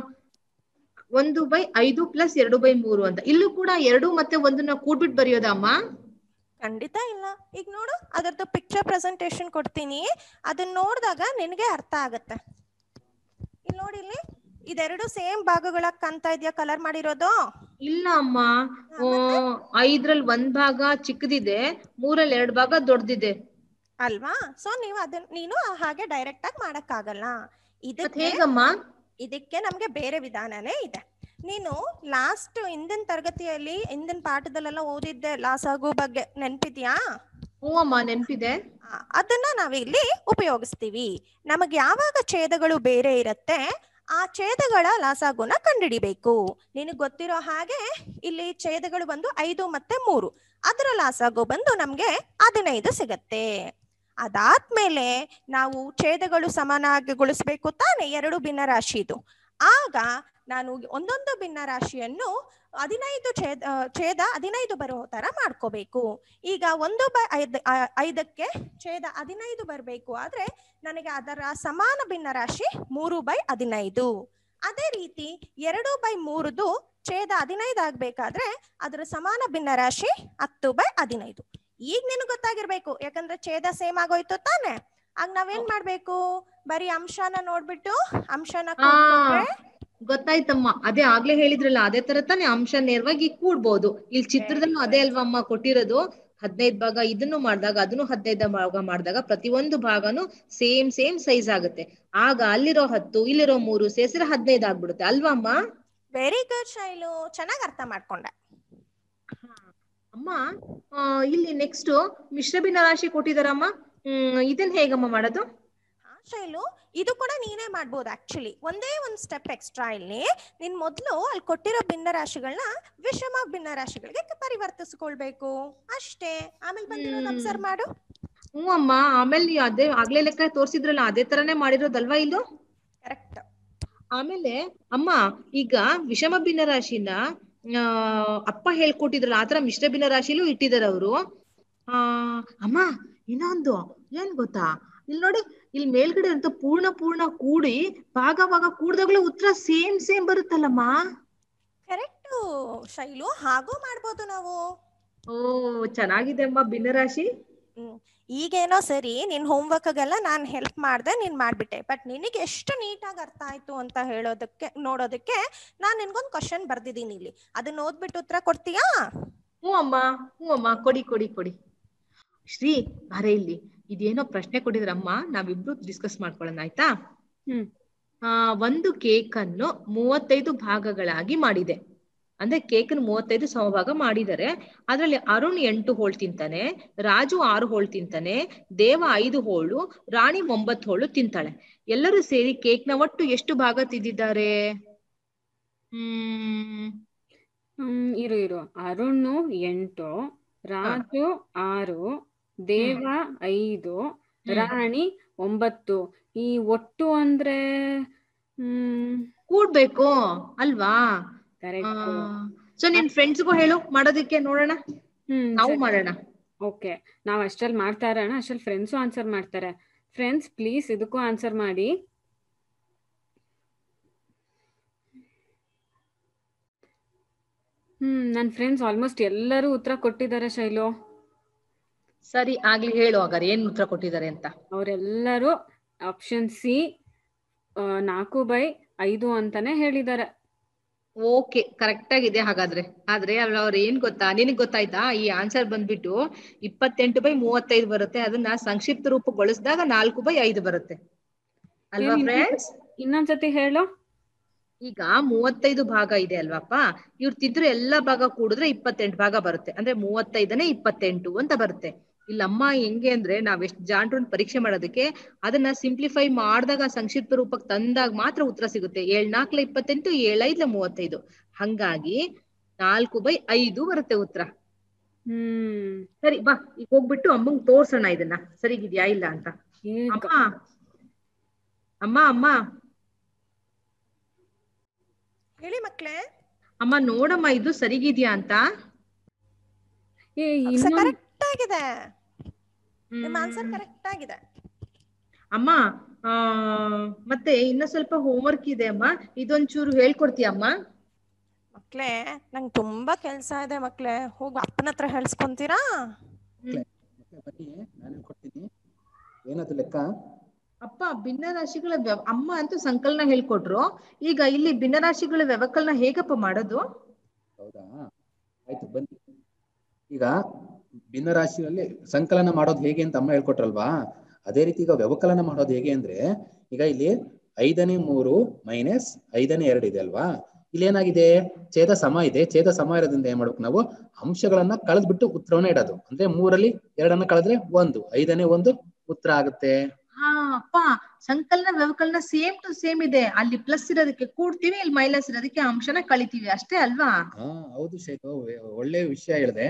ಒಂದು ಬೈ ಐದು ಪ್ಲಸ್ ಎರಡು ಬೈ ಮೂರು ಅಂತ ಇಲ್ಲೂ ಕೂಡ ಎರಡು ಮತ್ತೆ ಒಂದನ್ನ ಕೂಡ್ಬಿಟ್ಟು ಬರೆಯೋದಾ ಅಮ್ಮ ಖಂಡಿತ ಇಲ್ಲ ಈಗ ನೋಡು ಅದರದ್ದು ಪಿಕ್ಚರ್ ಪ್ರೆಸೆಂಟೇಶನ್ ಕೊಡ್ತೀನಿ ಅದನ್ನ ನೋಡಿದಾಗ ನಿನಗೆ ಅರ್ಥ ಆಗತ್ತೆ ಇಲ್ಲಿ ನೋಡಿ ಇಲ್ಲಿ ಇದೆರಡು ಸೇಮ್ ಭಾಗಗಳ ಕಾಣ್ತಾ ಇದೆಯಾ ಕಲರ್ ಮಾಡಿರೋದು ಇಲ್ಲ ಅಮ್ಮ ಆ, ಐದ್ರಲ್ಲಿ ಒಂದ್ ಭಾಗ ಚಿಕ್ಕದಿದೆ ಮೂರಲ್ಲಿ ಎರಡ್ ಭಾಗ ದೊಡ್ಡದಿದೆ ಅಲ್ವಾ ಸೊ ನೀವು ಅದನ್ನ ನೀನು ಹಾಗೆ ಡೈರೆಕ್ಟ್ ಆಗಿ ಮಾಡಕ್ಕಾಗಲ್ಲ ಮತ್ ಇದಕ್ಕೆ ಹೇಗಮ್ಮ ಇದಕ್ಕೆ ನಮ್ಗೆ ಬೇರೆ ವಿಧಾನನೇ ಇದೆ ನೀನು ಲಾಸ್ಟ್ ಹಿಂದಿನ ತರಗತಿಯಲ್ಲಿ ಹಿಂದಿನ ಪಾಠದಲ್ಲೆಲ್ಲ ಓದಿದ್ದೆ ಲಾಸಾಗು ಬಗ್ಗೆ ನೆನ್ಪಿದ್ಯಾ ಹ್ಞೂ ಅಮ್ಮ ನೆನ್ಪಿದೆ ಆ, ಅದನ್ನ ನಾವಿಲ್ಲಿ ಉಪಯೋಗಿಸ್ತೀವಿ ನಮಗೆ ಯಾವಾಗ ಛೇದಗಳು ಬೇರೆ ಇರುತ್ತೆ ಆ ಛೇದಗಳ ಲಾಸಾಗುನ ಕಂಡುಹಿಡಿಬೇಕು ನಿನಗೆ ಗೊತ್ತಿರೋ ಹಾಗೆ ಇಲ್ಲಿ ಛೇದಗಳು ಬಂದು ಐದು ಮತ್ತೆ ಮೂರು ಅದರ ಲಾಸಾಗು ಬಂದು ನಮ್ಗೆ ಹದಿನೈದು ಸಿಗತ್ತೆ ಅದಾದ್ಮೇಲೆ ನಾವು ಛೇದಗಳು ಸಮಾನಾಗಿಗೊಳಿಸ್ಬೇಕು ತಾನೆ ಎರಡು ಭಿನ್ನರಾಶಿದು ಆಗ ನಾನು ಒಂದೊಂದು ಭಿನ್ನರಾಶಿಯನ್ನು ಹದಿನೈದು ಛೇದ ಆ, ಛೇದ ಹದಿನೈದು ಬರೋ ತರ ಮಾಡ್ಕೋಬೇಕು ಈಗ ಒಂದು ಬೈ ಐದ್ ಆ, ಐದಕ್ಕೆ ಛೇದ ಹದಿನೈದು ಬರಬೇಕು ಆದ್ರೆ ನನಗೆ ಅದರ ಸಮಾನ ಭಿನ್ನರಾಶಿ ಮೂರು ಬೈ ಹದಿನೈದು ಅದೇ ರೀತಿ ಎರಡು ಬೈ ಮೂರುದು ಛೇದ ಹದಿನೈದು ಆಗ್ಬೇಕಾದ್ರೆ ಅದರ ಸಮಾನ ಭಿನ್ನರಾಶಿ ಹತ್ತು ಬೈ ಹದಿನೈದು ಈಗ ನಿನಗೆ ಗೊತ್ತಾಗಿರ್ಬೇಕು ಯಾಕಂದ್ರೆ ಛೇದ ಸೇಮ್ ಆಗೋಯ್ತು ತಾನೆ ಆಗ ನಾವೇನ್ ಮಾಡ್ಬೇಕು ಬರೀ ಅಂಶನ ನೋಡ್ಬಿಟ್ಟು ಅಂಶನ ಆ ಕೂಡ್ಕೊಂಡ್ರೆ ಗೊತ್ತಾಯ್ತಮ್ಮ ಅದೇ ಆಗ್ಲೇ ಹೇಳಿದ್ರಲ್ಲ ಅದೇ ತರ ತಾನೇ ಅಂಶ ನೇರವಾಗಿ ಕೂಡ್ಬೋದು ಇಲ್ಲಿ ಚಿತ್ರದಲ್ಲೂ ಅದೇ ಅಲ್ವಾ ಅಮ್ಮ ಕೊಟ್ಟಿರೋದು ಹದಿನೈದು ಭಾಗ ಇದನ್ನು ಮಾಡಿದಾಗ ಅದನ್ನು ಹದಿನೈದು ಭಾಗ ಮಾಡಿದಾಗ ಪ್ರತಿಯೊಂದು ಭಾಗನು ಸೇಮ್ ಸೇಮ್ ಸೈಜ್ ಆಗುತ್ತೆ ಆಗ ಅಲ್ಲಿರೋ ಹತ್ತು ಇಲ್ಲಿರೋ ಮೂರು ಸೇರಿಸಿದ್ರೆ ಹದಿನೈದು ಆಗ್ಬಿಡುತ್ತೆ ಅಲ್ವಾ ಅಮ್ಮ ವೆರಿ ಗುಡ್ ಶೈಲು ಚೆನ್ನಾಗಿ ಅರ್ಥ ಮಾಡ್ಕೊಂಡೆ ಅಮ್ಮ ಆ, ಇಲ್ಲಿ ನೆಕ್ಸ್ಟ್ ಮಿಶ್ರಭಿನ್ನ ರಾಶಿ ಕೊಟ್ಟಿದಾರಮ್ಮ ಹ್ಮ್ ಇದನ್ನ ಹೇಗಮ್ಮ ಮಾಡೋದು ಹಾ ಶೈಲು ಇದು ಕೂಡ ನೀನೇ ಮಾಡ್ಬೋದು ಆಕ್ಚುಲಿ ಒಂದೇ ಒಂದು ಸ್ಟೆಪ್ ಎಕ್ಸ್ಟ್ರಾ ಇಲ್ಲಿ ನೀನ್ ಮೊದಲು ಅಲ್ಲಿ ಕೊಟ್ಟಿರೋ ಭಿನ್ನರಾಶಿಗಳನ್ನ ವಿಷಮ ಭಿನ್ನರಾಶಿಗಳಿಗೆ ಪರಿವರ್ತಿಸ್ಕೊಳ್ಬೇಕು ಅಷ್ಟೇ ಆಮೇಲೆ ಬಂದಿರೋದು ಅಬ್ಸರ್ವ್ ಮಾಡು ಹ್ಞೂ ಅಮ್ಮ ಆಮೇಲೆ ನೀವು ಅದೇ ಆಗ್ಲೇ ಲೆಕ್ಕ ತೋರ್ಸಿದ್ರಲ್ಲ ಅದೇ ತರನೇ ಮಾಡಿರೋದಲ್ವಾ ಇದು ಕರೆಕ್ಟ್ ಆಮೇಲೆ ಅಮ್ಮ ಈಗ ವಿಷಮ ಭಿನ್ನ ರಾಶಿನ ಆ, ಅಪ್ಪ ಹೇಳ್ಕೊಟ್ಟಿದ್ರಲ್ಲ ಆತರ ಮಿಶ್ರ ಭಿನ್ನ ರಾಶಿಲೂ ಇಟ್ಟಿದಾರೆ ಅವರು ಆ ಅಮ್ಮ ಇನ್ನೊಂದು ಏನ್ ಗೊತ್ತಾ ಇಲ್ಲಿ ನೋಡಿ ಇಲ್ಲಿ ಮೇಲ್ಗಡೆ ಅಂತ ಪೂರ್ಣ ಪೂರ್ಣ ಕೂಡಿ ಭಾಗ ಭಾಗ ಕೂಡ್ದಾಗ್ಲೂ ಉತ್ತರ ಸೇಮ್ ಸೇಮ್ ಬರುತ್ತಲ್ಲಮ್ಮ ಕರೆಕ್ಟು ಶೈಲು ಹಾಗೂ ಮಾಡ್ಬೋದು ನಾವು ಓ ಚೆನ್ನಾಗಿದೆ ಅಮ್ಮ ಭಿನ್ನ ರಾಶಿ ಹ್ಮ್ ಈಗೇನೋ ಸರಿ ನಿನ್ ಹೋಮ್ವರ್ಕ್ಗೆಲ್ಲ ನಾನು ಹೆಲ್ಪ್ ಮಾಡ್ದೆ ನೀನ್ ಮಾಡ್ಬಿಟ್ಟೆ ಬಟ್ ನಿನಗೆ ಎಷ್ಟು ನೀಟಾಗಿ ಅರ್ಥ ಆಯ್ತು ಅಂತ ಹೇಳೋದಕ್ಕೆ ನೋಡೋದಕ್ಕೆ ನಾನು ನಿನ್ಗೊಂದು ಕ್ವಶನ್ ಬರ್ದಿದ್ದೀನಿ ಇಲ್ಲಿ ಅದನ್ನ ಓದ್ಬಿಟ್ಟು ಉತ್ತರ ಕೊಡ್ತೀಯಾ ಹ್ಞೂ ಅಮ್ಮ ಹ್ಞೂ ಅಮ್ಮ ಕೊಡಿ ಕೊಡಿ ಕೊಡಿ ಶ್ರೀ ಬಾರೆ ಇಲ್ಲಿ ಇದೇನೋ ಪ್ರಶ್ನೆ ಕೊಟ್ಟಿದ್ರಮ್ಮ ನಾವಿಬ್ರು ಡಿಸ್ಕಸ್ ಮಾಡ್ಕೊಳ್ಳೋಣ ಆಯ್ತಾ ಹ್ಮ್. ಆ ಒಂದು ಕೇಕ್ ಅನ್ನು ಮೂವತ್ತೈದು ಭಾಗಗಳಾಗಿ ಮಾಡಿದೆ ಅಂದ್ರೆ ಕೇಕ್ ಮೂವತ್ತೈದು ಸಮಭಾಗ ಮಾಡಿದ್ದಾರೆ ಅದ್ರಲ್ಲಿ ಅರುಣ್ ಎಂಟು ಹೋಳ್ ತಿಂತಾನೆ ರಾಜು ಆರು ಹೋಳ್ ತಿಂತಾನೆ ದೇವ ಐದು ಹೋಳು ರಾಣಿ ಒಂಬತ್ತು ಹೋಳು ತಿಂತಾಳೆ ಎಲ್ಲರೂ ಸೇರಿ ಕೇಕ್ನ ಒಟ್ಟು ಎಷ್ಟು ಭಾಗ ತಿಂದಿದ್ದಾರೆ ಹ್ಮ್ ಹ್ಮ್ ಇರು ಇರು ಅರುಣ್ ಎಂಟು ರಾಜು ಆರು ದೇವ ಐದು ರಾಣಿ ಒಂಬತ್ತು ಈ ಒಟ್ಟು ಅಂದ್ರೆ ಹ್ಮ್ ಕೂಡ್ಬೇಕು ಅಲ್ವಾ ಕರೆಕ್ಟ್ ಸೊ ನಿನ್ ಫ್ರೆಂಡ್ಸ್ಗೂ ಹೇಳು ಮಾಡೋದಿಕ್ಕೆ ನೋಡೋಣ ಹ್ಮ್ ನಾವು ಮಾಡೋಣ ಓಕೆ ನಾವ್ ಅಷ್ಟ್ರಲ್ಲಿ ಮಾಡ್ತಾ ಇರೋಣ ಅಷ್ಟ್ರಲ್ಲಿ ಫ್ರೆಂಡ್ಸು ಆನ್ಸರ್ ಮಾಡ್ತಾರೆ ಫ್ರೆಂಡ್ಸ್ ಪ್ಲೀಸ್ ಇದಕ್ಕೂ ಆನ್ಸರ್ ಮಾಡಿ ಹ್ಮ್ ನನ್ನ ಫ್ರೆಂಡ್ಸ್ ಆಲ್ಮೋಸ್ಟ್ ಎಲ್ಲರೂ ಉತ್ತರ ಕೊಟ್ಟಿದ್ದಾರೆ ಶೈಲು ಸರಿ ಆಗ್ಲಿ ಹೇಳು ಹಾಗಾದ್ರೆ ಏನ್ ಉತ್ತರ ಕೊಟ್ಟಿದ್ದಾರೆ ಅಂತ ಅವರೆಲ್ಲರೂ ಆಪ್ಷನ್ ಸಿ ನಾಲ್ಕು ಬೈ ಐದು ಅಂತಾನೆ ಹೇಳಿದ್ದಾರೆ ಓಕೆ ಕರೆಕ್ಟ್ ಆಗಿದೆ ಹಾಗಾದ್ರೆ ಆದ್ರೆ ಅವ್ರು ಏನ್ ಗೊತ್ತಾ ನಿನಗ್ ಗೊತ್ತಾಯ್ತಾ ಈ ಆನ್ಸರ್ ಬಂದ್ಬಿಟ್ಟು ಇಪ್ಪತ್ತೆಂಟು ಬೈ ಮೂವತ್ತೈದು ಬರುತ್ತೆ ಅದನ್ನ ಸಂಕ್ಷಿಪ್ತ ರೂಪಗೊಳಿಸಿದಾಗ ನಾಲ್ಕು ಬೈ ಐದು ಬರುತ್ತೆ ಅಲ್ವಾ ಏನ್ ಫ್ರೆಂಡ್ಸ್ ಇನ್ನೊಂದ್ಸತಿ ಹೇಳು ಈಗ ಮೂವತ್ತೈದು ಭಾಗ ಇದೆ ಅಲ್ವಾಪ್ಪ ಇವ್ರು ತಿದ್ರು ಎಲ್ಲಾ ಭಾಗ ಕೂಡಿದ್ರೆ ಇಪ್ಪತ್ತೆಂಟು ಭಾಗ ಬರುತ್ತೆ ಅಂದ್ರೆ ಮೂವತ್ತೈದನೇ ಇಪ್ಪತ್ತೆಂಟು ಅಂತ ಬರುತ್ತೆ ಇಲ್ಲಮ್ಮ ಹೆಂಗೆ ಅಂದ್ರೆ ನಾವ್ ಎಷ್ಟ್ ಜಾಂಡ್ರು ಪರೀಕ್ಷೆ ಮಾಡೋದಕ್ಕೆ ಅದನ್ನ ಸಿಂಪ್ಲಿಫೈ ಮಾಡಿದಾಗ ಸಂಕ್ಷಿಪ್ತ ರೂಪಕ್ಕೆ ತಂದಾಗ ಮಾತ್ರ ಉತ್ತರ ಸಿಗುತ್ತೆ ಏಳ್ ನಾಲ್ಕಲ ಇಪ್ಪತ್ತೆಂಟು ಏಳೈದ್ಲ ಮೂವತ್ತೈದು ಹಂಗಾಗಿ ನಾಲ್ಕು ಬೈ ಐದು ಬರುತ್ತೆ ಉತ್ತರ ಹ್ಮ್ ಸರಿ ಬಾ ಈಗ ಹೋಗ್ಬಿಟ್ಟು ಅಮ್ಮಂಗ್ ತೋರ್ಸೋಣ ಇದನ್ನ ಸರಿಗಿದ್ಯಾ ಇಲ್ಲ ಅಂತ ಈಗ ಅಮ್ಮ ಅಮ್ಮ ಅಮ್ಮ ಹೇಳಿ ಮಕ್ಳೇ ಅಮ್ಮ ನೋಡಮ್ಮ ಇದು ಸರಿಗಿದ್ಯಾ ಅಂತ ಏ ಇನ್ನೊಂದ್ ಕರೆಕ್ಟ್ ಆಗಿದೆ ನಿಮ್ಮ ಆನ್ಸರ್ ಕರೆಕ್ಟ್ ಆಗಿದೆ ಅಮ್ಮ ಆ ಮತ್ತೆ ಇನ್ನ ಸ್ವಲ್ಪ ಹೋಮ್ವರ್ಕ್ ಇದೆ ಅಮ್ಮ ಇದೊಂಚೂರು ಹೇಳ್ಕೊಡ್ತೀಯ ಅಮ್ಮ ಮಕ್ಳೇ ನಂಗೆ ತುಂಬಾ ಕೆಲ್ಸ ಇದೆ ಮಕ್ಳೇ ಹೋಗಿ ಅಪ್ಪನ ಹತ್ರ ಹೇಳ್ಸ್ಕೊಂತೀರಾ ಬನ್ನಿ ನಾನು ಕೊಡ್ತೀನಿ ಏನದು ಲೆಕ್ಕ ಅಪ್ಪ ಭಿನ್ನರಾಶಿಗಳ ವ್ಯವ ಅಮ್ಮ ಅಂತೂ ಸಂಕಲನ ಹೇಳ್ಕೊಟ್ರು ಈಗ ಇಲ್ಲಿ ಭಿನ್ನರಾಶಿಗಳ ವ್ಯವಕಲನ ಹೇಗಪ್ಪ ಮಾಡೋದು ಹೌದಾ ಆಯ್ತು ಬನ್ನಿ ಈಗ ಭಿನ್ನರಾಶಿಯಲ್ಲಿ ಸಂಕಲನ ಮಾಡೋದು ಹೇಗೆ ಅಂತ ಅಮ್ಮ ಹೇಳ್ಕೊಟ್ರಲ್ವಾ ಅದೇ ರೀತಿ ಈಗ ವ್ಯವಕಲನ ಮಾಡೋದು ಹೇಗೆ ಅಂದ್ರೆ ಈಗ ಇಲ್ಲಿ ಐದನೇ ಮೂರು ಮೈನಸ್ ಐದನೇ ಎರಡು ಇದೆ ಅಲ್ವಾ ಇಲ್ಲಿ ಏನಾಗಿದೆ ಛೇದ ಸಮ ಇದೆ ಛೇದ ಸಮ ಇರೋದ್ರಿಂದ ಏನ್ ಮಾಡ್ಬೇಕು ನಾವು ಅಂಶಗಳನ್ನ ಕಳೆದ್ಬಿಟ್ಟು ಉತ್ತರವನ್ನ ಇಡೋದು ಅಂದ್ರೆ ಮೂರಲ್ಲಿ ಎರಡನ್ನ ಕಳೆದ್ರೆ ಒಂದು ಐದನೇ ಒಂದು ಉತ್ತರ ಆಗುತ್ತೆ ಹಾ ಅಪ್ಪ ಸಂಕಲನ ವ್ಯವಕಲನ ಸೇಮ್ ಟು ಸೇಮ್ ಇದೆ ಅಲ್ಲಿ ಪ್ಲಸ್ ಇರೋದಕ್ಕೆ ಕೂಡ್ತೀವಿ ಇಲ್ಲಿ ಮೈನಸ್ ಇರೋದಕ್ಕೆ ಅಂಶನ ಕಳಿತೀವಿ ಅಷ್ಟೇ ಅಲ್ವಾ ಹಾ ಹೌದು ಶೇಖು ಒಳ್ಳೆ ವಿಷಯ ಹೇಳಿದೆ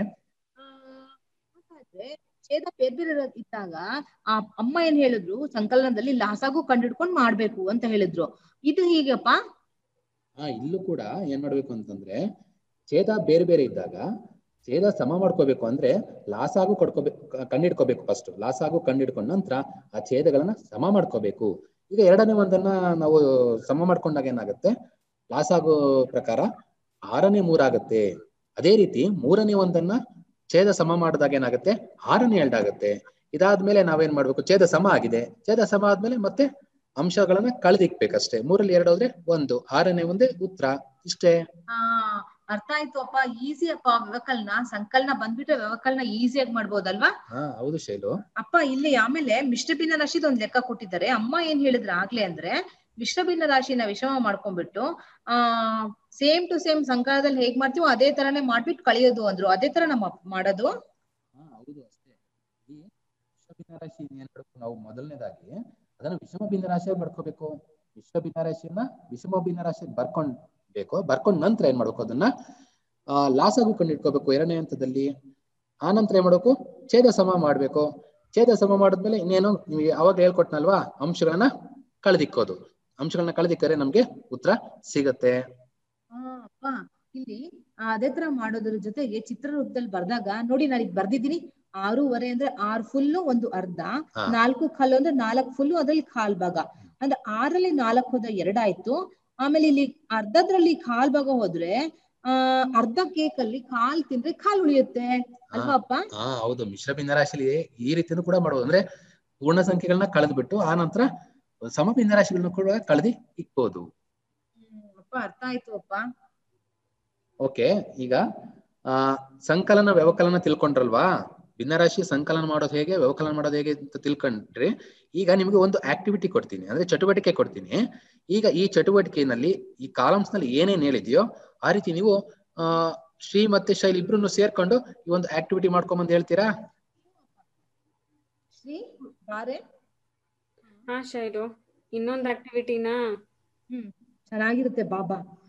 ಹಾಗಾದ್ರೆ ಛೇದ ಬೇರೆ ಬೇರೆ ಇರೋ- ಇದ್ದಾಗ ಆ ಅಮ್ಮ ಏನ್ ಹೇಳಿದ್ರು ಸಂಕಲನದಲ್ಲಿ ಲಾಸಾಗೂ ಕಂಡಿಡ್ಕೊಂಡ್ ಮಾಡ್ಬೇಕು ಅಂತ ಹೇಳಿದ್ರು ಇದು ಹೀಗಪ್ಪ ಹಾ ಇಲ್ಲೂ ಕೂಡ ಏನ್ ಮಾಡ್ಬೇಕು ಅಂತಂದ್ರೆ ಛೇದ ಬೇರೆ ಬೇರೆ ಇದ್ದಾಗ ಛೇದ ಸಮ ಮಾಡ್ಕೋಬೇಕು ಅಂದ್ರೆ ಲಾಸಾಗು ಕೊಡ್ಕೋಬೇಕು ಕಂಡಿಡ್ಕೋಬೇಕು ಫಸ್ಟ್ ಲಾಸಾಗು ಕಂಡಿಡ್ಕೊಂಡ ನಂತರ ಆ ಛೇದಗಳನ್ನ ಸಮ ಮಾಡ್ಕೋಬೇಕು ಈಗ ಎರಡನೇ ಒಂದನ್ನ ನಾವು ಸಮ ಮಾಡ್ಕೊಂಡಾಗ ಏನಾಗುತ್ತೆ ಲಾಸಾಗು ಪ್ರಕಾರ ಆರನೇ ಮೂರಾಗುತ್ತೆ ಅದೇ ರೀತಿ ಮೂರನೇ ಒಂದನ್ನ ಛೇದ ಸಮ ಮಾಡಿದಾಗ ಏನಾಗುತ್ತೆ ಆರನೇ ಎರಡಾಗುತ್ತೆ ಇದಾದ್ಮೇಲೆ ನಾವೇನ್ ಮಾಡ್ಬೇಕು ಛೇದ ಸಮ ಆಗಿದೆ ಛೇದ ಸಮ ಆದ್ಮೇಲೆ ಮತ್ತೆ ಅಂಶಗಳನ್ನ ಕಳೆದಿಕ್ಬೇಕಷ್ಟೇ ಮೂರಲ್ಲಿ ಎರಡು ಹೋದ್ರೆ ಒಂದು ಆರನೇ ಒಂದೇ ಉತ್ತರ ಇಷ್ಟೇ ಆ ಅರ್ಥ ಆಯ್ತು ಅಪ್ಪ ಈಸಿ ಅಪ್ಪ ವ್ಯವಕಲನ ಸಂಕಲನ ಬಂದ್ಬಿಟ್ರೆ ವ್ಯವಕಲನ ಈಸಿಯಾಗಿ ಮಾಡ್ಬೋದಲ್ವಾ ಹಾ ಹೌದು ಶೈಲು ಅಪ್ಪ ಇಲ್ಲಿ ಆಮೇಲೆ ಮಿಶ್ರ ಭಿನ್ನ ರಾಶಿದ ಒಂದ್ ಲೆಕ್ಕ ಕೊಟ್ಟಿದ್ದಾರೆ ಅಮ್ಮ ಏನ್ ಹೇಳಿದ್ರ ಆಗ್ಲೇ ಅಂದ್ರೆ ಮಿಶ್ರ ಭಿನ್ನ ರಾಶಿನ ವಿಷಮ ಮಾಡ್ಕೊಂಡ್ಬಿಟ್ಟು ಆ ಸೇಮ್ ಟು ಸೇಮ್ ಸಂಕಲನದಲ್ಲಿ ಹೇಗ್ ಮಾಡ್ತೀವೋ ಅದೇ ತರಾನೇ ಮಾಡ್ಬಿಟ್ಟು ಕಳಿಯೋದು ಅಂದ್ರು ಅದೇ ತರ ನಮ್ಮ ಮಾಡೋದು ಹಾ ಹೌದು ಅಷ್ಟೇ ಈ ವಿಶ್ವ ಭಿನ್ನ ರಾಶಿ ಏನ್ ಮಾಡ್ಬೇಕು ನಾವು ಮೊದಲನೇದಾಗಿ ಅದನ್ನ ವಿಷಮ ಭಿನ್ನ ರಾಶಿಯಾಗಿ ಮಾಡ್ಕೋಬೇಕು ವಿಶ್ವ ಭಿನ್ನ ರಾಶಿಯನ್ನ ವಿಷಮ ಭಿನ್ನ ರಾಶಿಯಾಗಿ ಬರ್ಕೊಂಡ್ಬೇಕು ಬರ್ಕೊಂಡ್ ನಂತರ ಏನ್ ಮಾಡ್ಬೇಕು ಅದನ್ನ ಆ ಲಾಸ್ ಆಗು ಕಂಡಿಡ್ಕೋಬೇಕು ಎರಡನೇ ಹಂತದಲ್ಲಿ ಆ ನಂತರ ಏನ್ ಮಾಡ್ಬೇಕು ಛೇದ ಸಮ ಮಾಡ್ಬೇಕು ಛೇದ ಸಮ ಮಾಡಿದ್ಮೇಲೆ ಇನ್ನೇನು ನಿಮಗೆ ಅವಾಗ ಹೇಳ್ಕೊಟ್ನಲ್ವಾ ಅಂಶಗಳನ್ನ ಕಳೆದಿಕ್ಕೋದು ಅಂಶಗಳನ್ನ ಕಳೆದಿಕ್ಕರೆ ನಮ್ಗೆ ಉತ್ತರ ಸಿಗತ್ತೆ ಆ, ಅಪ್ಪ ಇಲ್ಲಿ ಆ, ಅದೇ ತರ ಮಾಡೋದ್ರ ಜೊತೆಗೆ ಚಿತ್ರರೂಪದಲ್ಲಿ ಬರ್ದಾಗ ನೋಡಿ ನಾನು ಈಗ ಬರ್ದಿದ್ದೀನಿ ಆರೂವರೆ ಅಂದ್ರೆ ಆರ್ ಫುಲ್ಲು ಒಂದು ಅರ್ಧ ಹಾ. ನಾಲ್ಕು ಕಾಲು ಅಂದ್ರೆ ನಾಲ್ಕು ಫುಲ್ಲು ಅದ್ರಲ್ಲಿ ಕಾಲ್ ಭಾಗ ಅಂದ್ರೆ ಆರಲ್ಲಿ ನಾಲ್ಕು ಹೋದ ಎರಡಾಯ್ತು ಆಮೇಲೆ ಇಲ್ಲಿ ಅರ್ಧದ್ರಲ್ಲಿ ಕಾಲ್ ಭಾಗ ಹೋದ್ರೆ ಆ ಅರ್ಧ ಕೇಕ್ ಅಲ್ಲಿ ಕಾಲ್ ತಿಂದ್ರೆ ಕಾಲ್ ಉಳಿಯುತ್ತೆ ಅಲ್ವಾ ಅಪ್ಪ ಹಾ ಹೌದು ಮಿಶ್ರ ಭಿನ್ನ ರಾಶಿಲಿ ಈ ರೀತಿನೂ ಕೂಡ ಮಾಡ್ಬೋದು ಅಂದ್ರೆ ಪೂರ್ಣ ಸಂಖ್ಯೆಗಳನ್ನ ಕಳೆದ್ಬಿಟ್ಟು ಆ ನಂತರ ಸಮ ಭಿನ್ನ ರಾಶಿಗಳನ್ನ ಕೂಡ ಕಳೆದಿ ಇಕ್ಬೋದು ಹ್ಮ್, ಅಪ್ಪ ಅರ್ಥ ಆಯ್ತು ಅಪ್ಪ ಓಕೆ ಈಗ ಆ ಸಂಕಲನ ವ್ಯವಕಲನ ತಿಳ್ಕೊಂಡ್ರಲ್ವಾ ಭಿನ್ನರಾಶಿ ಸಂಕಲನ ಮಾಡೋದು ಹೇಗೆ ವ್ಯವಕಲನ ಮಾಡೋದು ಹೇಗೆ ಅಂತ ತಿಳ್ಕೊಂಡ್ರಿ ಈಗ ನಿಮಗೆ ಒಂದು ಆಕ್ಟಿವಿಟಿ ಕೊಡ್ತೀನಿ ಅಂದ್ರೆ ಚಟುವಟಿಕೆ ಕೊಡ್ತೀನಿ ಈಗ ಈ ಚಟುವಟಿಕೆಯಲ್ಲಿ ಈ ಕಾಲಮ್ಸ್ ನಲ್ಲಿ ಏನೇನ್ ಹೇಳಿದೆಯೋ ಆ ರೀತಿ ನೀವು ಆ ಶ್ರೀ ಮತ್ತೆ ಶೈಲ್ ಇಬ್ರು ಸೇರ್ಕೊಂಡು ಈ ಒಂದು ಆಕ್ಟಿವಿಟಿ ಮಾಡ್ಕೊಂಬಂದು ಹೇಳ್ತೀರಾ ಶ್ರೀ ಬಾರೆ ಹಾ ಶೈಲು ಇನ್ನೊಂದ್ ಆಕ್ಟಿವಿಟಿನಾ ಹ್ಮ್ ಚೆನ್ನಾಗಿರುತ್ತೆ ಬಾಬಾ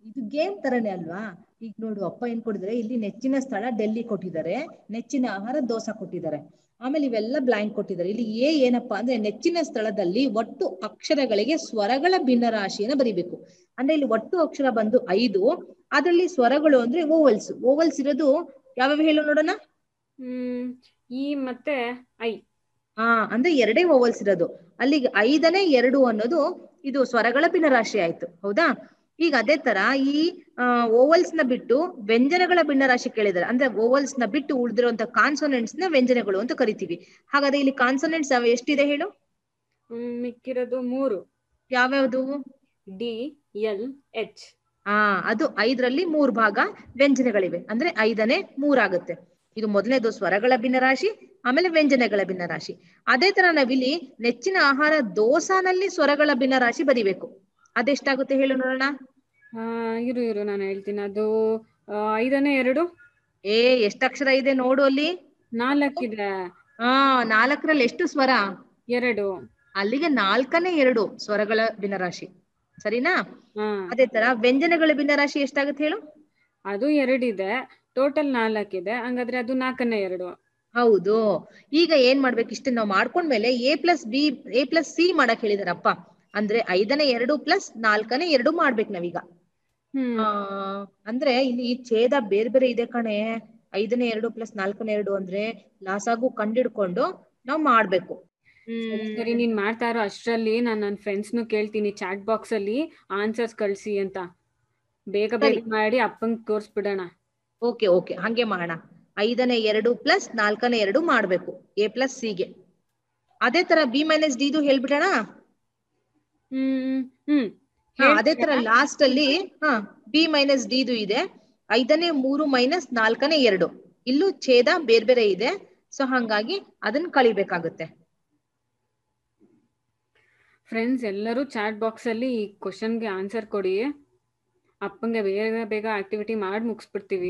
ಇದು ಗೇಮ್ ತರನೇ ಅಲ್ವಾ ಈಗ ನೋಡು ಅಪ್ಪ ಏನ್ ಕೊಟ್ಟಿದ್ದಾರೆ ಇಲ್ಲಿ ನೆಚ್ಚಿನ ಸ್ಥಳ ಡೆಲ್ಲಿ ಕೊಟ್ಟಿದ್ದಾರೆ ನೆಚ್ಚಿನ ಆಹಾರ ದೋಸಾ ಕೊಟ್ಟಿದ್ದಾರೆ ಆಮೇಲೆ ಇವೆಲ್ಲ ಬ್ಲಾಂಕ್ ಕೊಟ್ಟಿದ್ದಾರೆ ಇಲ್ಲಿ ಎ ಏನಪ್ಪಾ ಅಂದ್ರೆ ನೆಚ್ಚಿನ ಸ್ಥಳದಲ್ಲಿ ಒಟ್ಟು ಅಕ್ಷರಗಳಿಗೆ ಸ್ವರಗಳ ಭಿನ್ನರಾಶಿಯನ್ನ ಬರಿಬೇಕು ಅಂದ್ರೆ ಇಲ್ಲಿ ಒಟ್ಟು ಅಕ್ಷರ ಬಂದು ಐದು ಅದರಲ್ಲಿ ಸ್ವರಗಳು ಅಂದ್ರೆ ಓವಲ್ಸ್ ಓವಲ್ಸ್ ಇರೋದು ಯಾವ್ಯಾವ ಹೇಳು ನೋಡೋಣ ಹ್ಮ್ ಈ ಮತ್ತೆ ಐ ಹಾ ಅಂದ್ರೆ ಎರಡೇ ಓವಲ್ಸ್ ಇರೋದು ಅಲ್ಲಿಗೆ ಐದನೇ ಎರಡು ಅನ್ನೋದು ಇದು ಸ್ವರಗಳ ಭಿನ್ನರಾಶಿ ಆಯ್ತು ಹೌದಾ ಈಗ ಅದೇ ತರ ಈ ಓವಲ್ಸ್ ನ ಬಿಟ್ಟು ವ್ಯಂಜನಗಳ ಭಿನ್ನರಾಶಿ ಕೇಳಿದಾರೆ ಅಂದ್ರೆ ಓವಲ್ಸ್ ನ ಬಿಟ್ಟು ಉಳಿದಿರುವಂತ ಕಾನ್ಸೋನೆಂಟ್ಸ್ ನ ವ್ಯಂಜನಗಳು ಅಂತ ಕರಿತೀವಿ ಹಾಗಾದ್ರೆ ಇಲ್ಲಿ ಕಾನ್ಸೋನೆಂಟ್ಸ್ ಎಷ್ಟಿದೆ ಹೇಳು ಹ್ಮ್, ಮಿಕ್ಕಿರೋದು ಮೂರು ಯಾವ್ಯಾವ್ದು ಡಿ ಎಲ್ ಎಚ್ ಹಾ ಅದು ಐದರಲ್ಲಿ ಮೂರ್ ಭಾಗ ವ್ಯಂಜನಗಳಿವೆ ಅಂದ್ರೆ ಐದನೇ ಮೂರಾಗುತ್ತೆ ಇದು ಮೊದಲನೇದು ಸ್ವರಗಳ ಭಿನ್ನರಾಶಿ ಆಮೇಲೆ ವ್ಯಂಜನಗಳ ಭಿನ್ನರಾಶಿ ಅದೇ ತರ ನಾವಿಲ್ಲಿ ನೆಚ್ಚಿನ ಆಹಾರ ದೋಸಾನಲ್ಲಿ ಸ್ವರಗಳ ಭಿನ್ನರಾಶಿ ಬರಿಬೇಕು ಅದೆಷ್ಟಾಗುತ್ತೆ ಹೇಳು ನೋಡೋಣ ಆ, ಇರು ಇರು ನಾನು ಹೇಳ್ತೀನಿ ಅದು ಆ, ಐದನೇ ಎರಡು ಏ ಎಷ್ಟಕ್ಷರ ಇದೆ ನೋಡು ಅಲ್ಲಿ ನಾಲ್ಕಿದೆ ಹಾ ನಾಲ್ಕರಲ್ಲಿ ಎಷ್ಟು ಸ್ವರ ಎರಡು ಅಲ್ಲಿಗೆ ನಾಲ್ಕನೇ ಎರಡು ಸ್ವರಗಳ ಭಿನ್ನರಾಶಿ ಸರಿನಾ ಹಾ ಅದೇ ತರ ವ್ಯಂಜನಗಳ ಭಿನ್ನರಾಶಿ ಎಷ್ಟಾಗುತ್ತೆ ಹೇಳು ಅದು ಎರಡಿದೆ ಟೋಟಲ್ ನಾಲ್ಕಿದೆ ಹಂಗಾದ್ರೆ ಅದು ನಾಲ್ಕನೇ ಎರಡು ಹೌದು ಈಗ ಏನ್ ಮಾಡ್ಬೇಕು ಇಷ್ಟ ನಾವು ಮಾಡ್ಕೊಂಡ್ಮೇಲೆ A plus B A plus C ಮಾಡಕ್ ಹೇಳಿದಾರಪ್ಪ ಅಂದ್ರೆ ಐದನೇ ಎರಡು ಪ್ಲಸ್ ನಾಲ್ಕನೇ ಎರಡು ಮಾಡ್ಬೇಕು ನಾವೀಗ ಹ್ಮ್ ಆ ಅಂದ್ರೆ ಇಲ್ಲಿ ಛೇದ ಬೇರೆ ಬೇರೆ ಇದೆ ಕಣೆ ಐದನೇ ಎರಡು ಪ್ಲಸ್ ನಾಲ್ಕನೇ ಎರಡು ಅಂದ್ರೆ ಲಾಸಾಗು ಕಂಡಿಡ್ಕೊಂಡು ನಾವ್ ಮಾಡ್ಬೇಕು ಸರಿ, ಸರಿ ನೀನ್ ಮಾಡ್ತಾ ಇರೋ ಅಷ್ಟ್ರಲ್ಲಿ ನಾನು ನನ್ನ ಫ್ರೆಂಡ್ಸ್ನು ಕೇಳ್ತೀನಿ ಚಾಟ್ ಬಾಕ್ಸ್ ಅಲ್ಲಿ ಆನ್ಸರ್ಸ್ ಕಳ್ಸಿ ಅಂತ ಬೇಗ ಬೇಗ ಸರಿ. ಮಾಡಿ ಅಪ್ಪಂಗ್ ತೋರ್ಸ್ಬಿಡೋಣ ಓಕೆ ಓಕೆ ಹಂಗೆ ಮಾಡೋಣ ಐದನೇ ಎರಡು ಪ್ಲಸ್ ನಾಲ್ಕನೇ ಎರಡು ಮಾಡ್ಬೇಕು ಎ ಪ್ಲಸ್ ಗೆ ಅದೇ ತರ ಬಿ ಮೈನಸ್ ಡಿದು ಹೇಳ್ಬಿಡೋಣ ಹ್ಮ್ ಹ್ಮ್ ಹಾ ಅದೇ ತರ ಲಾಸ್ಟ್ ಅಲ್ಲಿ ಹಾ ಬಿ ಮೈನಸ್ ಡಿದು ಇದೆ ಐದನೇ ಮೂರು ಮೈನಸ್ ನಾಲ್ಕನೇ ಎರಡು ಇಲ್ಲೂ ಛೇದ ಬೇರೆ ಬೇರೆ ಇದೆ ಸೊ ಹಂಗಾಗಿ ಅದನ್ನ ಕಳಿಬೇಕಾಗುತ್ತೆ ಫ್ರೆಂಡ್ಸ್ ಎಲ್ಲರೂ ಚಾಟ್ ಬಾಕ್ಸ್ ಅಲ್ಲಿ ಈ ಕ್ವಶನ್ಗೆ ಆನ್ಸರ್ ಕೊಡಿ ಅಪ್ಪಂಗೆ ಬೇಗ ಬೇಗ ಆಕ್ಟಿವಿಟಿ ಮಾಡಿ ಮುಗಿಸ್ಬಿಡ್ತೀವಿ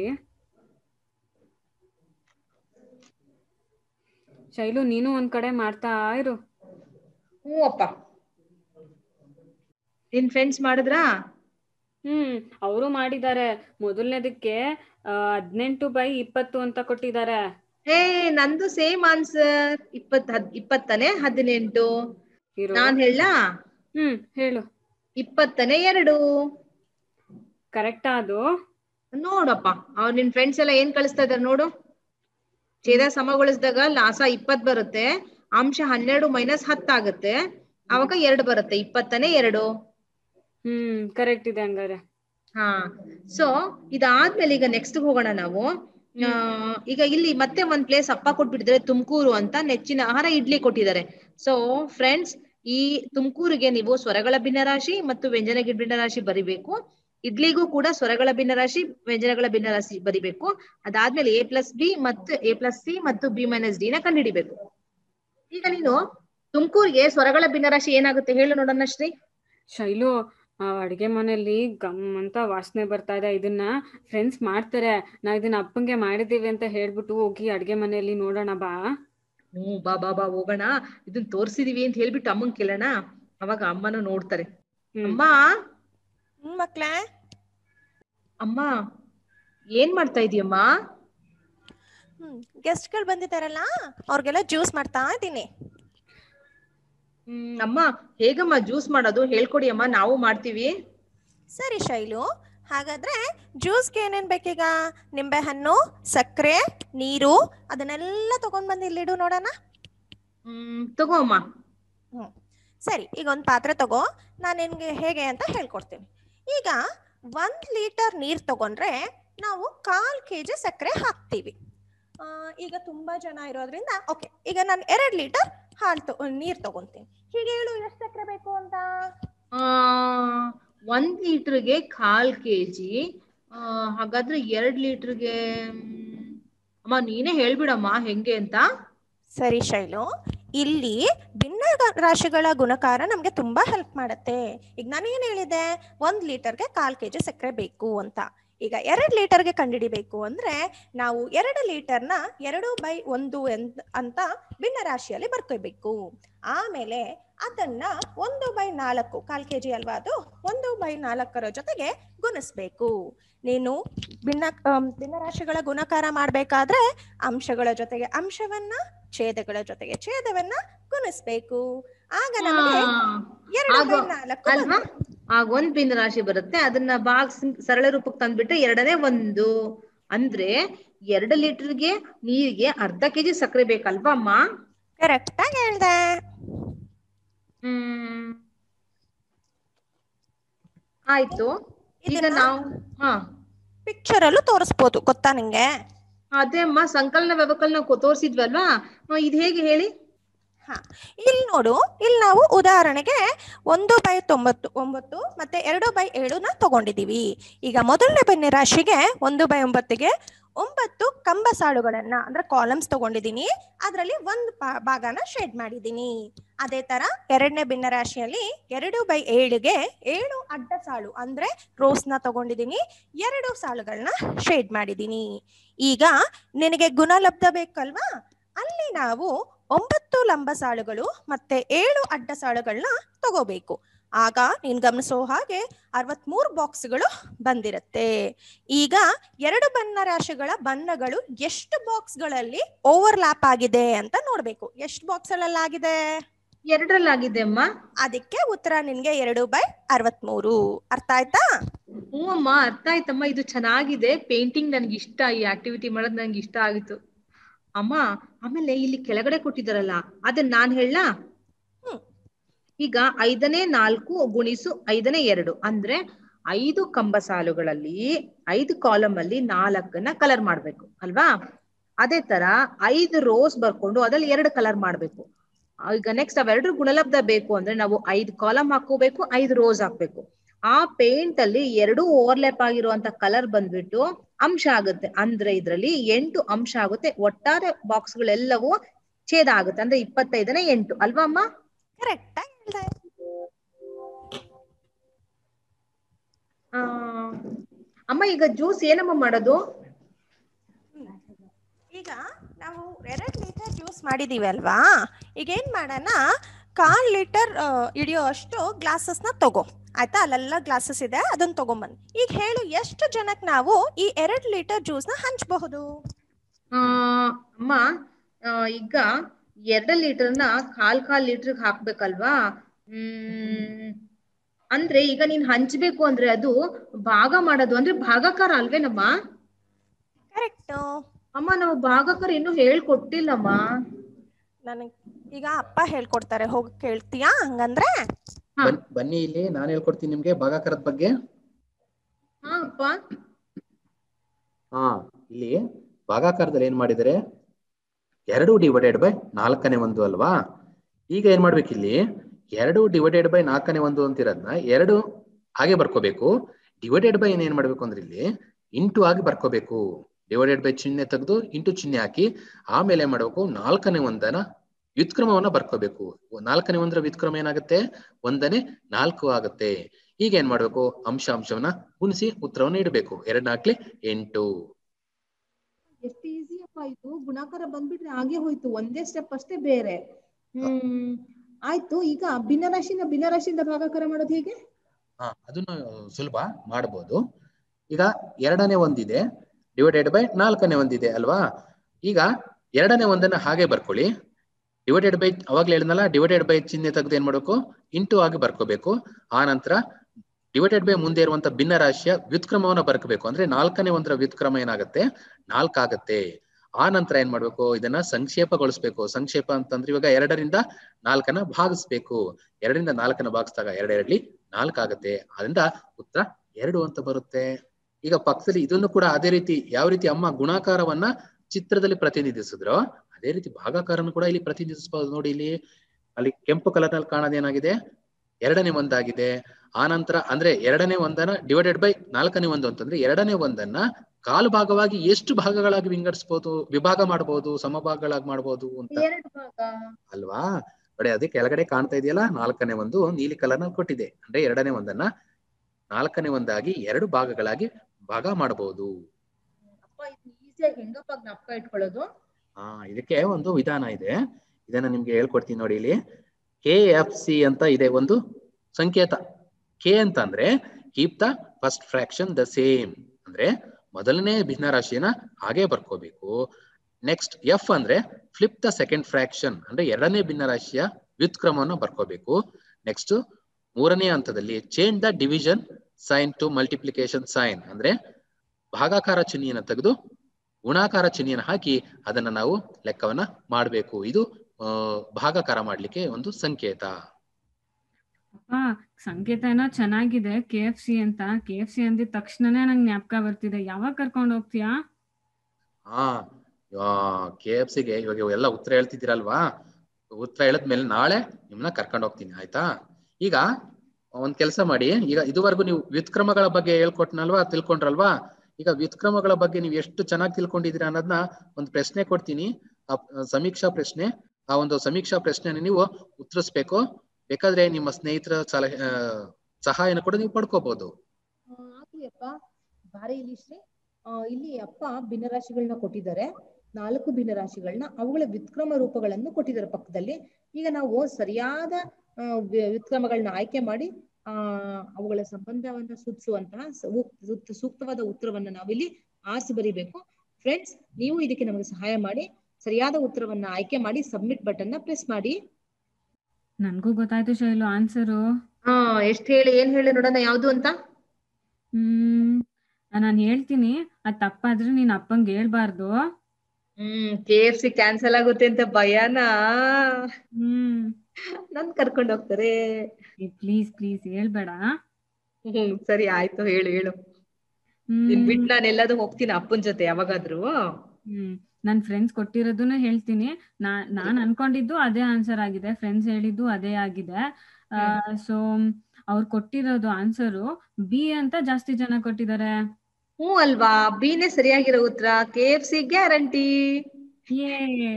ಶೈಲು ನೀನು ಒಂದ್ ಕಡೆ ಮಾಡ್ತಾ ಇರು ಹ್ಞೂ ಅಪ್ಪ ನಿನ್ ಫ್ರೆಂಡ್ಸ್ ಮಾಡಿದ್ರಾ ಹ್ಮ್ ಅವರು ಮಾಡಿದ್ದಾರೆ ಮೊದಲನೇದಕ್ಕೆ ಹದಿನೆಂಟು ಬೈ ಇಪ್ಪತ್ತು ಅಂತ ಕೊಟ್ಟಿದ್ದಾರೆ ಹೇ ನಂದು ಸೇಮ್ ಆನ್ಸರ್ ಇಪ್ಪತ್ ಹದ್ ಇಪ್ಪತ್ತನೇ ಹದಿನೆಂಟು ಇರು ನಾನ್ ಹೇಳ ಹ್ಮ್ ಹೇಳು ಇಪ್ಪತ್ತನೇ ಎರಡು ಕರೆಕ್ಟಾ ಅದು ನೋಡಪ್ಪ ಅವ್ರ ನಿನ್ ಫ್ರೆಂಡ್ಸ್ ಎಲ್ಲ ಏನ್ ಕಳಿಸ್ತಾ ಇದಾರೆ ನೋಡು ಛೇದ ಸಮಗೊಳಿಸಿದಾಗ ಲಾಸ ಇಪ್ಪತ್ ಬರುತ್ತೆ ಅಂಶ ಹನ್ನೆರಡು ಮೈನಸ್ ಹತ್ತಾಗುತ್ತೆ ಅವಾಗ ಎರಡು ಬರುತ್ತೆ ಇಪ್ಪತ್ತನೇ ಎರಡು ಹ್ಮ್ ಕರೆಕ್ಟ್ ಇದೆ ಹಂಗಾರೆ ಹಾ ಸೊ ಇದಾದ್ಮೇಲೆ ಈಗ ನೆಕ್ಸ್ಟ್ ಹೋಗೋಣ ನಾವು ಆ, ಈಗ ಇಲ್ಲಿ ಮತ್ತೆ ಒಂದ್ ಪ್ಲೇಸ್ ಅಪ್ಪ ಕೊಟ್ಬಿಟ್ಟಿದ್ದಾರೆ ತುಮಕೂರು ಅಂತ ನೆಚ್ಚಿನ ಆಹಾರ ಇಡ್ಲಿ ಕೊಟ್ಟಿದ್ದಾರೆ ಸೊ ಫ್ರೆಂಡ್ಸ್ ಈ ತುಮಕೂರಿಗೆ ನೀವು ಸ್ವರಗಳ ಭಿನ್ನರಾಶಿ ಮತ್ತು ವ್ಯಂಜನ ಭಿನ್ನರಾಶಿ ಬರಿಬೇಕು ಇಡ್ಲಿಗೂ ಕೂಡ ಸ್ವರಗಳ ಭಿನ್ನರಾಶಿ ವ್ಯಂಜನಗಳ ಭಿನ್ನರಾಶಿ ಬರಿಬೇಕು ಅದಾದ್ಮೇಲೆ ಎ ಪ್ಲಸ್ ಬಿ ಮತ್ತು ಎ ಪ್ಲಸ್ ಸಿ ಮತ್ತು ಬಿ ಮೈನಸ್ ಡಿ ನ ಕಂಡುಹಿಡಿಬೇಕು ಈಗ ನೀನು ತುಮಕೂರಿಗೆ ಸ್ವರಗಳ ಭಿನ್ನರಾಶಿ ಏನಾಗುತ್ತೆ ಹೇಳು ನೋಡೋಣ ಶ್ರೀ ಶೈಲು ಆ ಅಡ್ಗೆ ಮನೆಯಲ್ಲಿ ಗಮ್ ಅಂತ ವಾಸನೆ ಬರ್ತಾ ಇದೆ ಇದನ್ನ ಫ್ರೆಂಡ್ಸ್ ಮಾಡ್ತಾರೆ ನಾ ಇದನ್ನ ಅಪ್ಪಂಗೆ ಮಾಡಿದೀವಿ ಅಂತ ಹೇಳ್ಬಿಟ್ಟು ಹೋಗಿ ಅಡ್ಗೆ ಮನೆಯಲ್ಲಿ ನೋಡೋಣ ಬಾ ಹ್ಮ್ ಬಾ ಬಾ ಬಾ ಹೋಗೋಣ ಇದನ್ನ ತೋರ್ಸಿದೀವಿ ಅಂತ ಹೇಳ್ಬಿಟ್ಟು ಅಮ್ಮನ್ ಕೇಳೋಣ ಅವಾಗ ಅಮ್ಮನ ನೋಡ್ತಾರೆ ಹ್ಮ್ ಅಮ್ಮ ಹ್ಮ್ ಮಕ್ಳೇ ಅಮ್ಮ ಏನ್ ಮಾಡ್ತಾ ಇದೀಯಮ್ಮ ಹ್ಮ್ ಗೆಸ್ಟ್ಗಳು ಬಂದಿದ್ದಾರಲ್ಲ ಅವ್ರಿಗೆಲ್ಲ ಜ್ಯೂಸ್ ಮಾಡ್ತಾ ಇದ್ದೀನಿ ಹ್ಮ್ ಅಮ್ಮ ಹೇಗಮ್ಮ ಜ್ಯೂಸ್ ಮಾಡೋದು ಹೇಳ್ಕೊಡಿ ಅಮ್ಮ ನಾವು ಮಾಡ್ತೀವಿ ಸರಿ ಶೈಲು ಹಾಗಾದ್ರೆ ಜ್ಯೂಸ್ಗೆ ಏನೇನ್ ಬೇಕೀಗ ನಿಂಬೆ ಹಣ್ಣು ಸಕ್ಕರೆ ನೀರು ಅದನ್ನೆಲ್ಲ ತಗೊಂಡ್ ಬಂದು ಇಲ್ಲಿಡು ನೋಡೋಣ ಹ್ಮ್ ತಗೋ ಅಮ್ಮ ಹ್ಮ್ ಸರಿ ಈಗ ಒಂದು ಪಾತ್ರೆ ತಗೋ ನಾನು ನಿನ್ಗೆ ಹೇಗೆ ಅಂತ ಹೇಳ್ಕೊಡ್ತೀನಿ ಈಗ ಒಂದ್ ಲೀಟರ್ ನೀರ್ ತಗೊಂಡ್ರೆ ನಾವು ಕಾಲ್ ಕೆ ಜಿ ಸಕ್ಕರೆ ಹಾಕ್ತೀವಿ ಆ, ಈಗ ತುಂಬಾ ಜನ ಇರೋದ್ರಿಂದ ಓಕೆ ಈಗ ನಾನು ಎರಡ್ ಲೀಟರ್ ಹಾಲು ತೊ ನೀರ್ ತಗೊಂತೀನಿ ಹೀಗೆ ಹೇಳು ಎಷ್ಟು ಸಕ್ಕರೆ ಬೇಕು ಅಂತ ಆ ಒಂದ್ ಲೀಟರ್ಗೆ ಕಾಲ್ ಕೆಜಿ ಆ ಹಾಗಾದ್ರೆ ಎರಡ್ ಲೀಟರ್ಗೆ ಅಮ್ಮ ನೀನೇ ಹೇಳ್ಬಿಡಮ್ಮ ಹೆಂಗೆ ಅಂತ ಸರಿ ಶೈಲು ಇಲ್ಲಿ ಭಿನ್ನ ಗ- ರಾಶಿಗಳ ಗುಣಕಾರ ನಮಗೆ ತುಂಬಾ ಹೆಲ್ಪ್ ಮಾಡುತ್ತೆ ಈಗ ನಾನು ಏನು ಹೇಳಿದೆ ಒಂದ್ ಲೀಟರ್ಗೆ ಕಾಲ್ ಕೆ ಜಿ ಸಕ್ಕರೆ ಬೇಕು ಅಂತ ಈಗ ಎರಡು ಲೀಟರ್ಗೆ ಕಂಡುಹಿಡಿಬೇಕು ಅಂದ್ರೆ ನಾವು ಎರಡು ಲೀಟರ್ನ ಎರಡು ಬೈ ಒಂದು ಎಂದ್- ಅಂತ ಭಿನ್ನ ರಾಶಿಯಲ್ಲಿ ಬರ್ಕೋಬೇಕು ಆಮೇಲೆ ಅದನ್ನ ಒಂದು ಬೈ ನಾಲ್ಕು ಕಾಲ್ ಕೆ ಜಿ ಅಲ್ವಾ ಅದು ಒಂದು ಬೈ ನಾಲ್ಕರ ಜೊತೆಗೆ ಗುಣಿಸ್ಬೇಕು ನೀನು ಭಿನ್ನ ಆಮ್, ಭಿನ್ನರಾಶಿಗಳ ಗುಣಕಾರ ಮಾಡಬೇಕಾದ್ರೆ ಅಂಶಗಳ ಜೊತೆಗೆ ಅಂಶವನ್ನ ಛೇದಗಳ ಜೊತೆಗೆ ಛೇದವನ್ನ ಗುಣಿಸ್ಬೇಕು ಆಗ ನಮಗೆ ಎರಡು ಬೈ ಆಗ- ನಾಲ್ಕು ಅಲ್ವಾ ಬಂತು. ಆಗ ಒಂದ್ ಭಿನ್ನ ರಾಶಿ ಬರುತ್ತೆ ಅದನ್ನ ಭಾಗಿಸ್ ಸರಳ ರೂಪಕ್ಕೆ ತಂದ್ಬಿಟ್ರೆ ಎರಡನೇ ಒಂದು ಅಂದ್ರೆ ಎರಡು ಲೀಟರ್ಗೆ ನೀರಿಗೆ ಅರ್ಧ ಕೆಜಿ ಸಕ್ಕರೆ ಬೇಕಲ್ವಾ ಅಮ್ಮ ಕರೆಕ್ಟ್ ಆಗಿ ಹೇಳ್ದೆ ಹ್ಮ್ ಆಯ್ತು ಈಗ ಇದನ್ನ ನಾವು ಹಾ ಪಿಕ್ಚರ್ ಅಲ್ಲೂ ತೋರಿಸ್ಬೋದು ಗೊತ್ತಾ ನಿಂಗೆ ಅದೇ ಅಮ್ಮ ಸಂಕಲನ ವ್ಯವಕಲನ ಕೊ- ತೋರ್ಸಿದ್ವಲ್ವಾ ಹ್ಮ್, ಇದ್ ಹೇಗೆ ಹೇಳಿ ಹಾ ಇಲ್ಲಿ ನೋಡು ಇಲ್ಲಿ ನಾವು ಉದಾಹರಣೆಗೆ ಒಂದು ಬೈ ತೊಂಬತ್ತು ಒಂಬತ್ತು ಮತ್ತೆ ಎರಡು ಬೈ ಏಳುನ ತಗೊಂಡಿದೀವಿ ಈಗ ಮೊದಲನೇ ಬನ್ನಿ ರಾಶಿಗೆ ಒಂದು ಬೈ ಒಂಬತ್ತಿಗೆ ಒಂಬತ್ತು ಕಂಬ ಸಾಲುಗಳನ್ನ ಅಂದ್ರೆ ಕಾಲಮ್ಸ್ ತಗೊಂಡಿದ್ದೀನಿ ಅದರಲ್ಲಿ ಒಂದು ಪಾ- ಭಾಗನ ಶೇಡ್ ಮಾಡಿದ್ದೀನಿ ಅದೇ ತರ ಎರಡನೇ ಭಿನ್ನ ರಾಶಿಯಲ್ಲಿ ಎರಡು ಬೈ ಏಳಿಗೆ ಏಳು ಅಡ್ಡ ಸಾಲು ಅಂದ್ರೆ ರೋಸ್ನ ತಗೊಂಡಿದ್ದೀನಿ ಎರಡು ಸಾಲುಗಳನ್ನ ಶೇಡ್ ಮಾಡಿದ್ದೀನಿ ಈಗ ನಿನಗೆ ಗುಣಲಬ್ಧ ಬೇಕಲ್ವಾ ಅಲ್ಲಿ ನಾವು ಒಂಬತ್ತು ಲಂಬ ಸಾಲುಗಳು ಮತ್ತೆ ಏಳು ಅಡ್ಡ ಸಾಲುಗಳನ್ನ ತಗೋಬೇಕು ಆಗ ನೀನ್ ಗಮನಿಸೋ ಹಾಗೆ ಅರವತ್ಮೂರು ಬಾಕ್ಸ್ಗಳು ಬಂದಿರುತ್ತೆ ಈಗ ಎರಡು ಬಣ್ಣ ರಾಶಿಗಳ ಬಣ್ಣಗಳು ಎಷ್ಟು ಬಾಕ್ಸ್ಗಳಲ್ಲಿ ಓವರ್ಲ್ಯಾಪ್ ಆಗಿದೆ ಅಂತ ನೋಡ್ಬೇಕು ಎಷ್ಟು ಬಾಕ್ಸ್ ಆಗಿದೆ ಎರಡರಲ್ಲಾಗಿದೆ ಅಮ್ಮ ಅದಕ್ಕೆ ಉತ್ತರ ನಿನ್ಗೆ ಎರಡು ಬೈ ಅರವತ್ಮೂರು ಅರ್ಥ ಆಯ್ತಾ ಹ್ಞೂ ಅಮ್ಮ ಅರ್ಥ ಆಯ್ತಮ್ಮ ಇದು ಚೆನ್ನಾಗಿದೆ ಪೇಂಟಿಂಗ್ ನನ್ಗೆ ಇಷ್ಟ ಈ ಆಕ್ಟಿವಿಟಿ ಮಾಡೋದ್ ನನ್ಗೆ ಇಷ್ಟ ಆಗಿತ್ತು ಅಮ್ಮ ಆಮೇಲೆ ಇಲ್ಲಿ ಕೆಳಗಡೆ ಕೊಟ್ಟಿದಾರಲ್ಲ ಅದನ್ನ ನಾನ್ ಹೇಳ ಹ್ಮ್. ಈಗ ಐದನೇ ನಾಲ್ಕು ಗುಣಿಸು ಐದನೇ ಎರಡು ಅಂದ್ರೆ ಐದು ಕಂಬ ಸಾಲುಗಳಲ್ಲಿ ಐದು ಕಾಲಮ್ ಅಲ್ಲಿ ನಾಲ್ಕನ್ನ ಕಲರ್ ಮಾಡ್ಬೇಕು ಅಲ್ವಾ ಅದೇ ತರ ಐದು ರೋಸ್ ಬರ್ಕೊಂಡು ಅದ್ರಲ್ಲಿ ಎರಡು ಕಲರ್ ಮಾಡ್ಬೇಕು ಈಗ ನೆಕ್ಸ್ಟ್ ಅವೆರಡು ಗುಣಲಬ್ಧ ಬೇಕು ಅಂದ್ರೆ ನಾವು ಐದು ಕಾಲಮ್ ಹಾಕೋಬೇಕು ಐದು ರೋಸ್ ಹಾಕ್ಬೇಕು ಆ ಪೇಂಟ್ ಅಲ್ಲಿ ಎರಡು ಓವರ್ಲ್ಯಾಪ್ ಆಗಿರುವಂತ ಕಲರ್ ಬಂದ್ಬಿಟ್ಟು ಅಂಶ ಆಗುತ್ತೆ ಅಂದ್ರೆ ಇದ್ರಲ್ಲಿ ಎಂಟು ಅಂಶ ಆಗುತ್ತೆ ಒಟ್ಟಾರೆ ಬಾಕ್ಸ್ ಗಳೆಲ್ಲವೂ ಛೇದ ಆಗುತ್ತೆ ಅಂದ್ರೆ ಇಪ್ಪತ್ತೈದನೇ ಎಂಟು ಅಲ್ವಾ ಅಮ್ಮ ಕರೆಕ್ಟ್ ಹೇಳ್ದೆ ಆ, ಅಮ್ಮ ಈಗ ಜ್ಯೂಸ್ ಏನಮ್ಮ ಮಾಡೋದು ಈಗ ನಾವು ಎರಡು ಲೀಟರ್ ಜ್ಯೂಸ್ ಮಾಡಿದೀವಿ ಅಲ್ವಾ ಈಗ ಏನ್ ಮಾಡೋಣ ಕಾಲ್ ಲೀಟರ್ ಹಿಡಿಯೋ ಅಷ್ಟು ಗ್ಲಾಸಸ್ನ ತಗೋ ಆಯ್ತಾ ಅಲ್ಲೆಲ್ಲ ಗ್ಲಾಸಸ್ ಇದೆ ಅದನ್ನ ತಗೊಂಬಂದು ಈಗ ಹೇಳು ಎಷ್ಟು ಜನಕ್ಕೆ ನಾವು ಈ ಎರಡು ಲೀಟರ್ ಜ್ಯೂಸ್ನ ಹಂಚಬಹುದು ಆ ಅಮ್ಮ ಆ, ಈಗ ಎರಡ್ ಲೀಟರ್ನ ಕಾಲ್ ಕಾಲ್ ಲೀಟರ್ ಹಾಕ್ಬೇಕಲ್ವಾ ಹ್ಮ್ ಅಂದ್ರೆ ಈಗ ನೀನ್ ಹಂಚ್ಬೇಕು ಅಂದ್ರೆ ಅದು ಭಾಗ ಮಾಡೋದು ಅಂದ್ರೆ ಭಾಗಾಕಾರ ಅಲ್ವೇನಮ್ಮ ಕರೆಕ್ಟ್ ಅಮ್ಮ ನಾವು ಭಾಗಾಕಾರ ಇನ್ನೂ ಹೇಳ್ಕೊಟ್ಟಿಲ್ಲಮ್ಮ ನನಗೆ ಈಗ ಅಪ್ಪ ಹೇಳ್ಕೊಡ್ತಾರೆ ಹೋಗಿ ಕೇಳ್ತೀಯಾ ಹಂಗಂದ್ರೆ ಹಾ. ಬನ್- ಬನ್ನಿ ಇಲ್ಲಿ ನಾನು ಹೇಳ್ಕೊಡ್ತೀನಿ ನಿಮ್ಗೆ ಭಾಗಾಕಾರದ ಬಗ್ಗೆ ಹಾ ಅಪ್ಪ ಹಾ ಇಲ್ಲಿ ಭಾಗಾಕಾರದಲ್ಲಿ ಏನ್ ಮಾಡಿದರೆ ಎರಡು ಡಿವೈಡೆಡ್ ಬೈ ನಾಲ್ಕನೇ ಒಂದು ಅಲ್ವಾ ಈಗ ಏನ್ ಮಾಡ್ಬೇಕು ಇಲ್ಲಿ ಎರಡು ಡಿವೈಡೆಡ್ ಬೈ ನಾಲ್ಕನೇ ಒಂದು ಅಂತಿರೋದ್ನ ಎರಡು ಹಾಗೆ ಬರ್ಕೋಬೇಕು ಡಿವೈಡೆಡ್ ಬೈ ಏನ್ ಮಾಡ್ಬೇಕು ಅಂದ್ರೆ ಇಲ್ಲಿ ಇಂಟು ಆಗಿ ಬರ್ಕೋಬೇಕು ಡಿವೈಡೆಡ್ ಬೈ ಚಿಹ್ನೆ ತೆಗೆದು ಇಂಟು ಚಿಹ್ನೆ ಹಾಕಿ ಆಮೇಲೆ ಏನ್ ಮಾಡ್ಬೇಕು ನಾಲ್ಕನೇ ಒಂದನ ವ್ಯುತ್ಕ್ರಮವನ್ನ ಬರ್ಕೋಬೇಕು ನಾಲ್ಕನೇ ಒಂದರ ವ್ಯುತ್ಕ್ರಮ ಏನಾಗುತ್ತೆ ಒಂದನೇ ನಾಲ್ಕು ಆಗುತ್ತೆ ಈಗ ಏನ್ ಮಾಡ್ಬೇಕು ಅಂಶ ಅಂಶವನ್ನ ಗುಣಿಸಿ ಉತ್ತರವನ್ನು ಇಡಬೇಕು ಎರಡ್ ನಾಲ್ಕಲೆ ಎಂಟು ಎಷ್ಟು ಈಸಿ ಅಪ್ಪ ಇದು ಗುಣಾಕಾರ ಬಂದ್ಬಿಟ್ರೆ ಹಾಗೆ ಹೋಯ್ತು ಒಂದೇ ಸ್ಟೆಪ್ ಅಷ್ಟೇ ಬೇರೆ ಹ್ಮ್ ಆಯ್ತು ಈಗ ಭಿನ್ನರಾಶಿನ ಭಿನ್ನರಾಶಿಯಿಂದ ಭಾಗಾಕಾರ ಮಾಡೋದು ಹೇಗೆ ಹಾ ಅದನ್ನು ಸುಲಭ ಮಾಡಬಹುದು ಈಗ ಎರಡನೇ ಒಂದಿದೆ ಡಿವೈಡೆಡ್ ಬೈ ನಾಲ್ಕನೇ ಒಂದಿದೆ ಅಲ್ವಾ ಈಗ ಎರಡನೇ ಒಂದನ್ನ ಹಾಗೆ ಬರ್ಕೊಳ್ಳಿ ಡಿವೈಡೆಡ್ ಬೈ ಅವಾಗ್ಲೇ ಹೇಳಿದ್ನಲ್ಲ ಡಿವೈಡೆಡ್ ಬೈ ಚಿಹ್ನೆ ತೆಗೆದು ಏನ್ ಮಾಡ್ಬೇಕು ಇಂಟು ಆಗಿ ಬರ್ಕೋಬೇಕು ಆ ನಂತರ ಡಿವೈಡೆಡ್ ಬೈ ಮುಂದೆ ಇರುವಂತ ಭಿನ್ನ ರಾಶಿಯ ವ್ಯುತ್ಕ್ರಮವನ್ನ ಬರ್ಕೋಬೇಕು ಅಂದ್ರೆ ನಾಲ್ಕನೇ ಒಂದರ ವ್ಯುತ್ಕ್ರಮ ಏನಾಗುತ್ತೆ ನಾಲ್ಕಾಗತ್ತೆ ಆ ನಂತರ ಏನ್ ಮಾಡ್ಬೇಕು ಇದನ್ನ ಸಂಕ್ಷೇಪಗೊಳಿಸ್ಬೇಕು ಸಂಕ್ಷೇಪ ಅಂತಂದ್ರೆ ಇವಾಗ ಎರಡರಿಂದ ನಾಲ್ಕನ್ನ ಭಾಗಿಸ್ಬೇಕು ಎರಡರಿಂದ ನಾಲ್ಕನ್ನ ಭಾಗಿಸಿದಾಗ ಎರಡೆರಡ್ಲಿ ನಾಲ್ಕಾಗತ್ತೆ ಅದರಿಂದ ಉತ್ತರ ಎರಡು ಅಂತ ಬರುತ್ತೆ ಈಗ ಪಕ್ಕದಲ್ಲಿ ಇದನ್ನು ಕೂಡ ಅದೇ ರೀತಿ ಯಾವ ರೀತಿ ಅಮ್ಮ ಗುಣಾಕಾರವನ್ನ ಚಿತ್ರದಲ್ಲಿ ಪ್ರತಿನಿಧಿಸಿದ್ರು ಅದೇ ರೀತಿ ಭಾಗಾಕಾರನು ಕೂಡ ಇಲ್ಲಿ ಪ್ರತಿನಿಧಿಸಬಹುದು ನೋಡಿ ಇಲ್ಲಿ ಅಲ್ಲಿ ಕೆಂಪು ಕಲರ್ ನಲ್ಲಿ ಕಾಣೋದೇನಾಗಿದೆ ಎರಡನೇ ಒಂದಾಗಿದೆ ಆ ನಂತರ ಅಂದ್ರೆ ಎರಡನೇ ಒಂದನ್ನ ಡಿವೈಡೆಡ್ ಬೈ ನಾಲ್ಕನೇ ಒಂದು ಅಂತಂದ್ರೆ ಎರಡನೇ ಒಂದನ್ನ ಕಾಲು ಭಾಗವಾಗಿ ಎಷ್ಟು ಭಾಗಗಳಾಗಿ ವಿಂಗಡಿಸಬಹುದು ವಿಭಾಗ ಮಾಡಬಹುದು ಸಮಭಾಗಗಳಾಗಿ ಮಾಡಬಹುದು ಅಂತ ಎರಡು ಭಾಗ ಅಲ್ವಾ ನೋಡಿ ಅದೇ ಕೆಳಗಡೆ ಕಾಣ್ತಾ ಇದೆಯಲ್ಲ ನಾಲ್ಕನೇ ಒಂದು ನೀಲಿ ಕಲರ್ ನಲ್ಲಿ ಕೊಟ್ಟಿದೆ ಅಂದ್ರೆ ಎರಡನೇ ಒಂದನ್ನ ನಾಲ್ಕನೇ ಒಂದಾಗಿ ಎರಡು ಭಾಗಗಳಾಗಿ ಭಾಗ ಮಾಡಬಹುದು ಅಪ್ಪ ಇದು ಈಸಿಯಾಗಿ ಹೆಂಗಪ್ಪ ಜ್ಞಾಪಕ ಇಟ್ಕೊಳ್ಳೋದು ಆ ಇದಕ್ಕೆ ಒಂದು ವಿಧಾನ ಇದೆ ಇದನ್ನ ನಿಮ್ಗೆ ಹೇಳ್ಕೊಡ್ತೀನಿ ನೋಡಿ ಇಲ್ಲಿ ಕೆ ಎಫ್ ಸಿ ಅಂತ ಇದೆ ಒಂದು ಸಂಕೇತ ಕೆ ಅಂತ ಅಂದ್ರೆ keep the first fraction the same ಅಂದ್ರೆ ಮೊದಲನೇ ಭಿನ್ನರಾಶಿಯನ್ನ ಹಾಗೆ ಬರ್ಕೋಬೇಕು ನೆಕ್ಸ್ಟ್ ಎಫ್ ಅಂದ್ರೆ ಫ್ಲಿಪ್ ದ ಸೆಕೆಂಡ್ ಫ್ರಾಕ್ಷನ್ ಅಂದ್ರೆ ಎರಡನೇ ಭಿನ್ನರಾಶಿಯ ವ್ಯುತ್ಕ್ರಮವನ್ನು ಬರ್ಕೋಬೇಕು ನೆಕ್ಸ್ಟ್ ಮೂರನೇ ಹಂತದಲ್ಲಿ change the division sign to multiplication sign ಅಂದ್ರೆ ಭಾಗಾಕಾರ ಚಿಹ್ನೆಯನ್ನು ತೆಗೆದು ಗುಣಾಕಾರ ಚಿಹ್ನೆಯನ್ನು ಹಾಕಿ ಅದನ್ನ ನಾವು ಲೆಕ್ಕವನ್ನ ಮಾಡಬೇಕು ಇದು ಆ, ಭಾಗಾಕಾರ ಮಾಡ್ಲಿಕ್ಕೆ ಒಂದು ಸಂಕೇತ ಅಪ್ಪ ಸಂಕೇತ ಏನೋ ಚೆನ್ನಾಗಿದೆ ಕೆ ಎಫ್ ಸಿ ಅಂತ ಕೆ ಎಫ್ ಸಿ ಅಂದಿದ ತಕ್ಷಣನೇ ನಂಗೆ ಜ್ಞಾಪಕ ಬರ್ತಿದೆ ಯಾವಾಗ ಕರ್ಕೊಂಡು ಹೋಗ್ತೀಯಾ ಹಾ ಕೆ ಎಫ್ ಸಿಗೆ ಇವಾಗ ಎಲ್ಲ ಉತ್ತರ ಹೇಳ್ತಿದ್ದೀರಲ್ವಾ ಉತ್ತರ ಹೇಳಿದ್ಮೇಲೆ ನಾಳೆ ನಿಮ್ಮನ್ನ ಕರ್ಕೊಂಡು ಹೋಗ್ತೀನಿ ಆಯ್ತಾ ಈಗ ಒಂದ್ ಕೆಲಸ ಮಾಡಿ ಈಗ ಇದುವರೆಗೂ ನೀವು ವ್ಯುತ್ಕ್ರಮಗಳ ಬಗ್ಗೆ ಹೇಳ್ಕೊಟ್ನಲ್ವಾ ತಿಳ್ಕೊಂಡ್ರಲ್ವಾ ಈಗ ವ್ಯುತ್ಕ್ರಮಗಳ ಬಗ್ಗೆ ನೀವು ಎಷ್ಟು ಚೆನ್ನಾಗಿ ತಿಳ್ಕೊಂಡಿದ್ದೀರಾ ಅನ್ನೋದನ್ನ ಒಂದು ಪ್ರಶ್ನೆ ಕೊಡ್ತೀನಿ ಆ ಆ ಸಮೀಕ್ಷಾ ಪ್ರಶ್ನೆ ಆ ಒಂದು ಸಮೀಕ್ಷಾ ಪ್ರಶ್ನೆನ ನೀವು ಉತ್ತರಿಸ್ಬೇಕು ಬೇಕಾದ್ರೆ ನಿಮ್ಮ ಸ್ನೇಹಿತರ ಸಲಹೆ ಆ, ಸಹಾಯನ ಕೂಡ ನೀವು ಪಡ್ಕೋಬಹುದು ಆಗ್ಲಿ ಅಪ್ಪ ಬಾರಿ ಇಲ್ಲಿ ಶ್ರೀ ಆ, ಇಲ್ಲಿ ಅಪ್ಪ ಭಿನ್ನರಾಶಿಗಳನ್ನ ಕೊಟ್ಟಿದ್ದಾರೆ ನಾಲ್ಕು ಭಿನ್ನರಾಶಿಗಳನ್ನ ಅವುಗಳ ವ್ಯುತ್ಕ್ರಮ ರೂಪಗಳನ್ನು ಕೊಟ್ಟಿದ್ದಾರೆ ಪಕ್ಕದಲ್ಲಿ ಈಗ ನಾವು ಸರಿಯಾದ ಆ, ವ್ಯ- ವ್ಯುತ್ಕ್ರಮಗಳನ್ನ ಆಯ್ಕೆ ಮಾಡಿ ಆ ಅವುಗಳ ಸಂಬಂಧವನ್ನ ಸೂಚಿಸುವಂತಹ ಸ- ಉ- ಉತ್- ಸೂಕ್ತವಾದ ಉತ್ತರವನ್ನ ನಾವಿಲ್ಲಿ ಆರಿಸಿ ಬರಿಬೇಕು ಫ್ರೆಂಡ್ಸ್ ನೀವು ಇದಕ್ಕೆ ನಮಗೆ ಸಹಾಯ ಮಾಡಿ ಸರಿಯಾದ ಉತ್ತರವನ್ನ ಆಯ್ಕೆ ಮಾಡಿ ಸಬ್ಮಿಟ್ ಬಟನ್ ನ ಪ್ರೆಸ್ ಮಾಡಿ ನನ್ಗೂ ಗೊತ್ತಾಯ್ತು ಶೈಲು ಆನ್ಸರು ಹಾ ಎಷ್ಟ್ ಹೇಳಿ ಏನ್ ಹೇಳಿ ನೋಡೋಣ ಯಾವ್ದು ಅಂತ ಹ್ಮ್ ನಾನು ಹೇಳ್ತೀನಿ ಅದ್ ತಪ್ಪಾದ್ರೆ ನೀನ್ ಅಪ್ಪಂಗೆ ಹೇಳ್ಬಾರ್ದು ಹ್ಮ್ ಕೆ ಎಫ್ ಸಿ ಕ್ಯಾನ್ಸಲ್ ಆಗುತ್ತೆ ಅಂತ ಭಯನಾ ಹ್ಮ್ ನನ್ ಕರ್ಕೊಂಡ್ ಹೋಗ್ತಾರೆ ಪ್ಲೀಸ್ ಪ್ಲೀಸ್ ಹೇಳ್ಬೇಡ ಹ್ಮ್ ಸರಿ ಆಯ್ತು ಹೇಳು ಹೇಳು ನಿನ್ ಹ್ಮ್ ಬಿಟ್ ನಾನು ಎಲ್ಲಾದ್ರೂ ಹೋಗ್ತೀನಿ ಅಪ್ಪನ್ ಜೊತೆ ಯಾವಾಗಾದ್ರೂ ಹ್ಮ್ ನನ್ ಫ್ರೆಂಡ್ಸ್ ಕೊಟ್ಟಿರೋದನ್ನ ಹೇಳ್ತೀನಿ ನಾ ನಾನ್ ಅನ್ಕೊಂಡಿದ್ದು ಅದೇ ಆನ್ಸರ್ ಆಗಿದೆ ಫ್ರೆಂಡ್ಸ್ ಹೇಳಿದ್ದು ಅದೇ ಆಗಿದೆ ಸೊ ಅವ್ರು ಕೊಟ್ಟಿರೋದು ಆನ್ಸರು ಬಿ ಅಂತ ಜಾಸ್ತಿ ಜನ ಕೊಟ್ಟಿದ್ದಾರೆ ಹ್ಞೂ ಅಲ್ವಾ ಬಿನೇ ಸರಿಯಾಗಿರೋ ಉತ್ತರ ಕೆ ಎಫ್ ಸಿ ಗ್ಯಾರಂಟಿ ಯೇ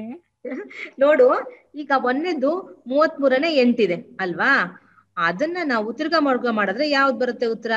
ನೋಡು ಈಗ ಒಂದೇದು ಮೂವತ್ ಮೂರನೇ ಎಂಟಿದೆ ಅಲ್ವಾ ಅದನ್ನ ನಾವು ತಿರ್ಗಾ ಮರ್ಗ ಮಾಡಿದ್ರೆ ಯಾವ್ದು ಬರುತ್ತೆ ಉತ್ತರ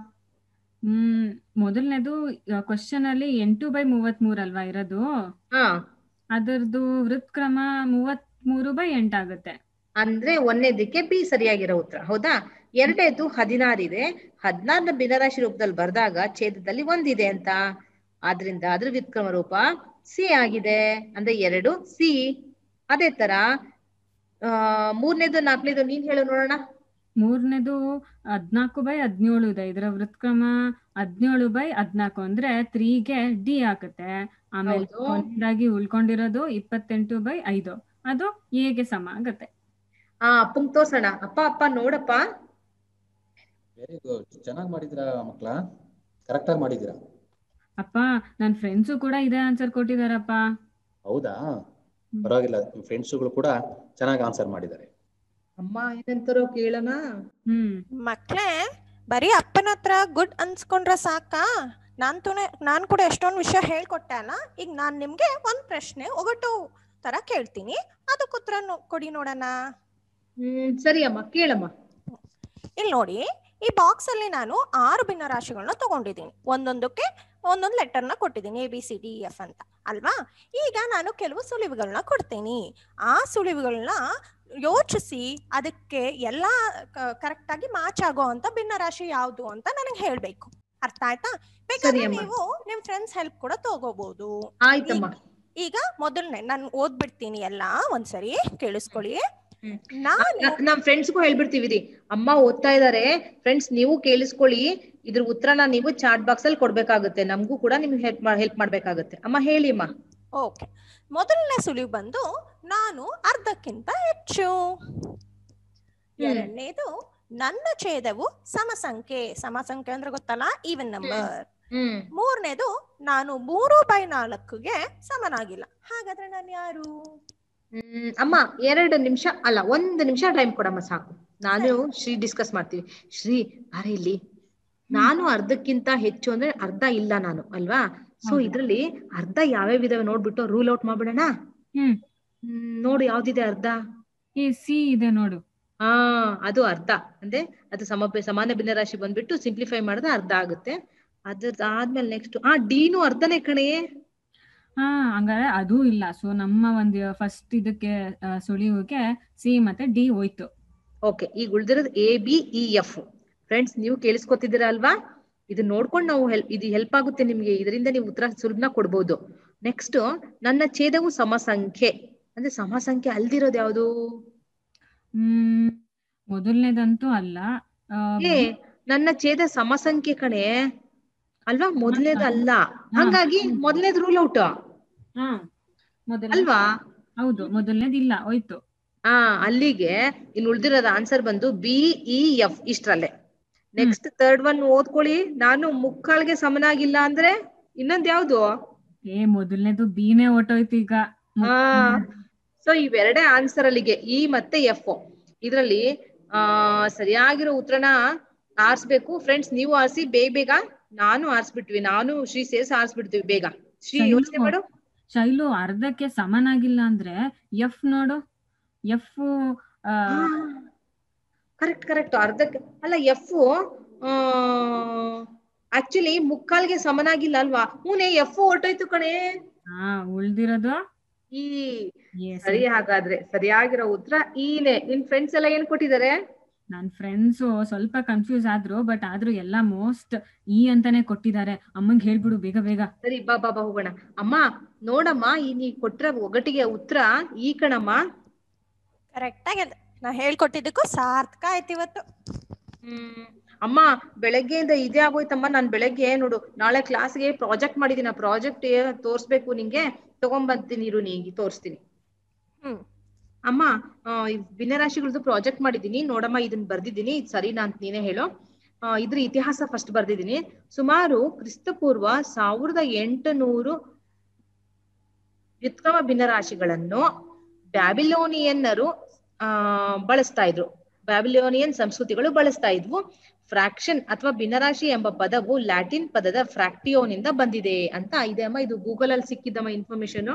ಹ್ಮ್ ಮೊದಲನೇದು ಕ್ವಶನ್ ಅಲ್ಲಿ ಎಂಟು ಬೈ ಮೂವತ್ ಮೂರ್ ಅಲ್ವಾ ಇರೋದು ಹಾ ಅದರದ್ದು ವೃತ್ಕ್ರಮ ಮೂವತ್ ಮೂರು ಬೈ ಎಂಟಾಗುತ್ತೆ ಅಂದ್ರೆ ಒಂದನೇದಕ್ಕೆ ಬಿ ಸರಿಯಾಗಿರೋ ಉತ್ತರ ಹೌದಾ ಎರಡನೇದು ಹದಿನಾರಿದೆ ಹದಿನಾರನ ಭಿನ್ನರಾಶಿ ರೂಪದಲ್ಲಿ ಬರ್ದಾಗ ಛೇದದಲ್ಲಿ ಒಂದಿದೆ ಅಂತ ಆದ್ರಿಂದ ಅದ್ರ ವ್ಯುತ್ಕ್ರಮ ರೂಪ ಸಿ ಆಗಿದೆ ಅಂದ್ರೆ ಎರಡು ಸಿ ಅದೇ ತರ ಆ ಮೂರನೇದು ನಾಲ್ಕನೇದು ನೀನ್ ಹೇಳು ನೋಡೋಣ ಮೂರನೇದು ಹದ್ನಾಲ್ಕು ಬೈ ಹದಿನೇಳು ಇದೆ ಇದರ ವೃತ್ಕ್ರಮ ಹದಿನೇಳು ಬೈ ಹದ್ನಾಲ್ಕು ಅಂದ್ರೆ ತ್ರೀಗೆ ಡಿ ಆಗುತ್ತೆ ಆಮೇಲೆ ಹೌದು. ಕೊನೆಯದಾಗಿ ಉಳ್ಕೊಂಡಿರೋದು ಇಪ್ಪತ್ತೆಂಟು ಬೈ ಐದು ಅದು ಎಗೆ ಸಮ ಆಗತ್ತೆ ಆ ಅಪ್ಪಂಗ್ ತೋರ್ಸೋಣ ಅಪ್ಪ ಅಪ್ಪ ನೋಡಪ್ಪ ವೆರಿ ಗುಡ್ ಚೆನ್ನಾಗಿ ಮಾಡಿದಿರಾ ಮಕ್ಳ ಕರೆಕ್ಟಾಗಿ ಮಾಡಿದೀರಾ ಅಪ್ಪ ನನ್ ಫ್ರೆಂಡ್ಸು ಕೂಡ ಇದೇ ಆನ್ಸರ್ ಕೊಟ್ಟಿದಾರಪ್ಪ ಹೌದಾ ಪರವಾಗಿಲ್ಲ ನಿಮ್ ಫ್ರೆಂಡ್ಸ್ಗಳು ಕೂಡ ಚೆನ್ನಾಗಿ ಆನ್ಸರ್ ಮಾಡಿದ್ದಾರೆ ಅಮ್ಮ ಏನಂತಾರೋ ಕೇಳೋಣ ಹ್ಮ್ ಮಕ್ಳೇ ಬರೀ ಅಪ್ಪನ ಹತ್ರ ಗುಡ್ ಅನ್ಸ್ಕೊಂಡ್ರೆ ಸಾಕಾ ನಾನ್ ತುನೆ ನಾನ್ ಕೂಡ ಎಷ್ಟೊಂದು ವಿಷಯ ಹೇಳ್ಕೊಟ್ಟೆ ಅಲ್ಲ ಈಗ ನಾನ್ ನಿಮ್ಗೆ ಒಂದ್ ಪ್ರಶ್ನೆ ಒಗಟು ತರ ಕೇಳ್ತೀನಿ ಅದಕ್ಕೆ ಉತ್ತರ ನೋ- ಕೊಡಿ ನೋಡೋಣ ಹ್ಮ್ ಸರಿ ಅಮ್ಮ ಕೇಳಮ್ಮ ಇಲ್ಲಿ ನೋಡಿ ಈ ಬಾಕ್ಸ್ ಅಲ್ಲಿ ನಾನು ಆರು ಭಿನ್ನ ರಾಶಿಗಳನ್ನ ತಗೊಂಡಿದ್ದೀನಿ ಒಂದೊಂದಕ್ಕೆ ಒಂದೊಂದು ಲೆಟರ್ನ ಕೊಟ್ಟಿದ್ದೀನಿ A B C D F ಅಂತ ಅಲ್ವಾ ಈಗ ನಾನು ಕೆಲವು ಸುಳಿವುಗಳನ್ನ ಕೊಡ್ತೀನಿ ಆ ಸುಳಿವುಗಳನ್ನ ಯೋಚಿಸಿ ಅದಕ್ಕೆ ಎಲ್ಲ ಕರೆಕ್ಟ್ ಆಗಿ ಮ್ಯಾಚ್ ಆಗೋ ಅಂತ ಭಿನ್ನ ರಾಶಿ ಯಾವುದು ಅಂತ ನನಗೆ ಹೇಳ್ಬೇಕು ಅರ್ಥ ಆಯ್ತಾ ಬೇಕಾದ್ರೆ ಅಮ್ಮ. ನೀವು ನಿಮ್ ಫ್ರೆಂಡ್ಸ್ ಹೆಲ್ಪ್ ಕೂಡ ತಗೋಬಹುದು ಆಯ್ತಮ್ಮ ಈಗ ಮೊದಲನೇ ನಾನು ಓದ್ಬಿಡ್ತೀನಿ ಎಲ್ಲ ಒಂದ್ಸರಿ ಕೇಳಿಸ್ಕೊಳ್ಳಿ ಹ್ಮ್. ನಾನು ನ- ನಮ್ ಫ್ರೆಂಡ್ಸ್ಗೂ ಹೇಳ್ಬಿಡ್ತೀವಿ ರೀ ಅಮ್ಮ ಓದ್ತಾ ಇದಾರೆ ಫ್ರೆಂಡ್ಸ್ ನೀವು ಕೇಳಿಸ್ಕೊಳ್ಳಿ ಇದ್ರ ಉತ್ತರನ ನೀವು ಚಾಟ್ ಬಾಕ್ಸ್ ಅಲ್ಲಿ ಕೊಡ್ಬೇಕಾಗುತ್ತೆ ನಮಗೂ ಕೂಡ ನಿಮ್ಗೆ ಹೆಲ್ಪ್ ಹೆಲ್ಪ್ ಮಾಡ್ಬೇಕಾಗುತ್ತೆ ಅಮ್ಮ ಹೇಳಿ ಅಮ್ಮ ಓಕೆ ಮೊದಲನೇ ಸುಳಿವು ಬಂದು ನಾನು ಅರ್ಧಕ್ಕಿಂತ ಹೆಚ್ಚು ಎರಡನೇದು ನನ್ನ ಛೇದವು ಸಮಸಂಖ್ಯೆ ಸಮಸಂಖ್ಯೆ ಅಂದ್ರೆ ಗೊತ್ತಲ್ಲ ಈವನ್ ನಂಬರ್ ಹ್ಮ್ ಮೂರನೇದು ನಾನು ಮೂರು ಬೈ ನಾಲ್ಕುಗೆ ಸಮನಾಗಿಲ್ಲ ಹಾಗಾದ್ರೆ ನಾನು ಯಾರು ಹ್ಮ್ ಅಮ್ಮ ಎರಡು ನಿಮಿಷ ಅಲ್ಲ ಒಂದು ನಿಮಿಷ ಟೈಮ್ ಕೊಡಮ್ಮ ಸಾಕು ನಾನು ಶ್ರೀ ಡಿಸ್ಕಸ್ ಮಾಡ್ತೀವಿ ಶ್ರೀ ಬಾರೆ ಇಲ್ಲಿ ನಾನು ಅರ್ಧಕ್ಕಿಂತ ಹೆಚ್ಚು ಅಂದ್ರೆ ಅರ್ಧ ಇಲ್ಲ ನಾನು ಅಲ್ವಾ ಸೊ ಹೌದು. ಇದ್ರಲ್ಲಿ ಅರ್ಧ ಯಾವ್ಯಾವ ಇದಾವೆ ನೋಡ್ಬಿಟ್ಟು ರೂಲ್ ಔಟ್ ಮಾಡ್ಬಿಡೋಣ ಹ್ಮ್ ಹ್ಮ್ ನೋಡು ಯಾವ್ದಿದೆ ಅರ್ಧ ಈ ಸಿ ಇದೆ ನೋಡು ಹಾ ಅದು ಅರ್ಧ ಅಂದ್ರೆ ಅದು ಸಮ ಸಮಾನ ಭಿನ್ನರಾಶಿ ಬಂದ್ಬಿಟ್ಟು ಸಿಂಪ್ಲಿಫೈ ಮಾಡಿದ್ರೆ ಅರ್ಧ ಆಗುತ್ತೆ ಅದ್ರ ಆದ್ಮೇಲೆ ನೆಕ್ಸ್ಟ್ ಆ ಡಿನು ಅರ್ಧನೇ ಕಣೆ ಹಾ ಹಂಗಾರೆ ಅದೂ ಇಲ್ಲ ಸೊ ನಮ್ಮ ಒಂದು ಫಸ್ಟ್ ಇದಕ್ಕೆ ಆ, ಸುಳಿಯೋಕೆ ಸಿ ಮತ್ತೆ ಡಿ ಹೋಯ್ತು ಓಕೆ ಈಗ ಉಳ್ದಿರೋದು A B E F friends ನೀವು ಕೇಳಿಸ್ಕೊತಿದ್ದೀರಾ ಅಲ್ವಾ ಇದು ನೋಡ್ಕೊಂಡು ನಾವು ಹೆಲ್ಪ್ ಇದು ಹೆಲ್ಪ್ ಆಗುತ್ತೆ ನಿಮ್ಗೆ ಇದರಿಂದ ನೀವು ಉತ್ತರ ಸುಲಭನ ಕೊಡ್ಬೋದು ನೆಕ್ಸ್ಟ್ ನನ್ನ ಛೇದವು ಸಮಸಂಖ್ಯೆ ಅಂದ್ರೆ ಸಮಸಂಖ್ಯೆ ಅಲ್ದಿರೋದು ಯಾವುದು ಹ್ಮ್ ಮೊದಲನೇದಂತೂ ಅಲ್ಲ ಆ, ಏ ನನ್ನ ಛೇದ ಸಮಸಂಖ್ಯೆ ಕಣೆ ಅಲ್ವಾ ಮೊದಲನೇದು ಅಲ್ಲ ಹಂಗಾಗಿ ಮೊದಲನೇದು ರೂಲ್ ಔಟ್ ಹಾ ಮೊದಲ ಅಲ್ವಾ ಹೌದು ಮೊದಲನೇದು ಇಲ್ಲ ಹೋಯ್ತು ಆ ಅಲ್ಲಿಗೆ ಇನ್ ಉಳ್ದಿರೋದ ಆನ್ಸರ್ ಬಂದು ಬಿ ಇ ಎಫ್ ಇಷ್ಟ್ರಲ್ಲೇ ನೆಕ್ಸ್ಟ್ ಥರ್ಡ್ ಒನ್ ಓದ್ಕೊಳ್ಳಿ ನಾನು ಮುಕ್ಕಾಲ್ಗೆ ಸಮನಾಗಿಲ್ಲ ಅಂದ್ರೆ ಇನ್ನೊಂದ್ ಯಾವ್ದು ಏ ಮೊದಲನೇದು ಬಿನೇ ಹೊರ್ಟೋಯ್ತು ಈಗ ಹಾ ಸೊ ಇವೆರಡೇ ಆನ್ಸರ್ ಅಲ್ಲಿಗೆ ಇ ಮತ್ತೆ ಎಫ್ ಇದ್ರಲ್ಲಿ ಆ ಸರಿಯಾಗಿರೋ ಉತ್ತರನ ಆರಿಸ್ಬೇಕು ಫ್ರೆಂಡ್ಸ್ ನೀವು ಆರಿಸಿ ಬೇಗ ಬೇಗ ನಾನು ಆರಿಸ್ಬಿಟ್ವಿ ನಾನು ಶ್ರೀ ಸೇರ್ಸ್ ಆರಿಸ್ಬಿಡ್ತೀವಿ ಬೇಗ ಶ್ರೀ ಶೈಲು, ಯೋಚನೆ ಮಾಡು ಶೈಲು ಅರ್ಧಕ್ಕೆ ಸಮನಾಗಿಲ್ಲ ಅಂದ್ರೆ ಎಫ್ ನೋಡು ಎಫ್ ಕರೆಕ್ಟ್ ಕರೆಕ್ಟ್ ಅರ್ಧಕ್ಕೆ ಅಲ್ಲ ಎಫ್ ಆಕ್ಚುಲಿ ಮುಕ್ಕಾಲ್ಗೆ ಸಮನಾಗಿಲ್ಲ ಅಲ್ವಾ ಹೂನೆ ಎಫ್ ಹೊರ್ಟೋಯ್ತು ಕಣೆ ಹಾ ಉಳ್ದಿರೋದು ಈ Yes, ಸರಿ ಹಾಗಾದ್ರೆ ಸರಿಯಾಗಿರೋ ಉತ್ತರ ಈನೆ ನಿನ್ ಫ್ರೆಂಡ್ಸ್ ಎಲ್ಲ ಏನ್ ಕೊಟ್ಟಿದ್ದಾರೆ ನನ್ ಫ್ರೆಂಡ್ಸ್ ಸ್ವಲ್ಪ ಕನ್ಫ್ಯೂಸ್ ಆದ್ರು ಬಟ್ ಆದ್ರೂ ಎಲ್ಲಾ ಮೋಸ್ಟ್ ಈ ಅಂತಾನೆ ಕೊಟ್ಟಿದ್ದಾರೆ ಅಮ್ಮಂಗ್ ಹೇಳ್ಬಿಡು ಬೇಗ ಬೇಗ ಸರಿ ಬಾ ಬಾ ಬಾ ಹೋಗೋಣ ಅಮ್ಮ ನೋಡಮ್ಮ ಈ ನೀ ಕೊಟ್ಟಿರೋ ಒಗಟಿಗೆ ಉತ್ತರ ಈ ಕಣಮ್ಮ ಕರೆಕ್ಟ್ ಆಗಿದೆ ನಾ ಹೇಳ್ಕೊಟ್ಟಿದ್ದಕ್ಕೂ ಸಾರ್ಥಕ ಆಯ್ತು ಇವತ್ತು ಹ್ಮ್ ಅಮ್ಮ ಬೆಳಗ್ಗೆಯಿಂದ ಇದೇ ಆಗೋಯ್ತಮ್ಮ ನಾನ್ ಬೆಳಗ್ಗೆ ನೋಡು ನಾಳೆ ಕ್ಲಾಸ್ಗೆ ಪ್ರಾಜೆಕ್ಟ್ ಮಾಡಿದೀನಿ ಆ ಪ್ರಾಜೆಕ್ಟ್ ತೋರ್ಸ್ಬೇಕು ನಿಂಗೆ ತಗೊಂಬಂತೀನಿ ಇರು ನೀಗಿ ತೋರಿಸ್ತೀನಿ ಹ್ಮ್ ಅಮ್ಮ ಆ, ಈ ಭಿನ್ನರಾಶಿಗಳದ್ದು ಪ್ರಾಜೆಕ್ಟ್ ಮಾಡಿದೀನಿ ನೋಡಮ್ಮ ಇದನ್ನ ಬರ್ದಿದ್ದೀನಿ ಇದ್ ಸರಿನಾ ಅಂತ ನೀನೇ ಹೇಳು ಆ, ಇದ್ರ ಇತಿಹಾಸ ಫಸ್ಟ್ ಬರ್ದಿದ್ದೀನಿ ಸುಮಾರು ಕ್ರಿಸ್ತಪೂರ್ವ ಸಾವಿರದ ಎಂಟುನೂರು ವ್ಯುತ್ಕ್ರಮ ಭಿನ್ನರಾಶಿಗಳನ್ನು ಬ್ಯಾಬಿಲೋನಿಯನ್ನರು ಆ ಬಳಸ್ತಾ ಇದ್ರು ಬ್ಯಾಬಿಲೋನಿಯನ್ ಸಂಸ್ಕೃತಿಗಳು ಬಳಸ್ತಾ ಇದ್ವು ಫ್ರಾಕ್ಷನ್ ಅಥವಾ ಭಿನ್ನರಾಶಿ ಎಂಬ ಪದವು ಲ್ಯಾಟಿನ್ ಪದದ ಫ್ರಾಕ್ಟಿಯೋನಿಂದ ಬಂದಿದೆ ಅಂತ ಇದೆ ಅಮ್ಮ ಇದು ಗೂಗಲ್ ಅಲ್ಲಿ ಸಿಕ್ಕಿದ್ದಮ್ಮ ಇನ್ಫಾರ್ಮೇಶನ್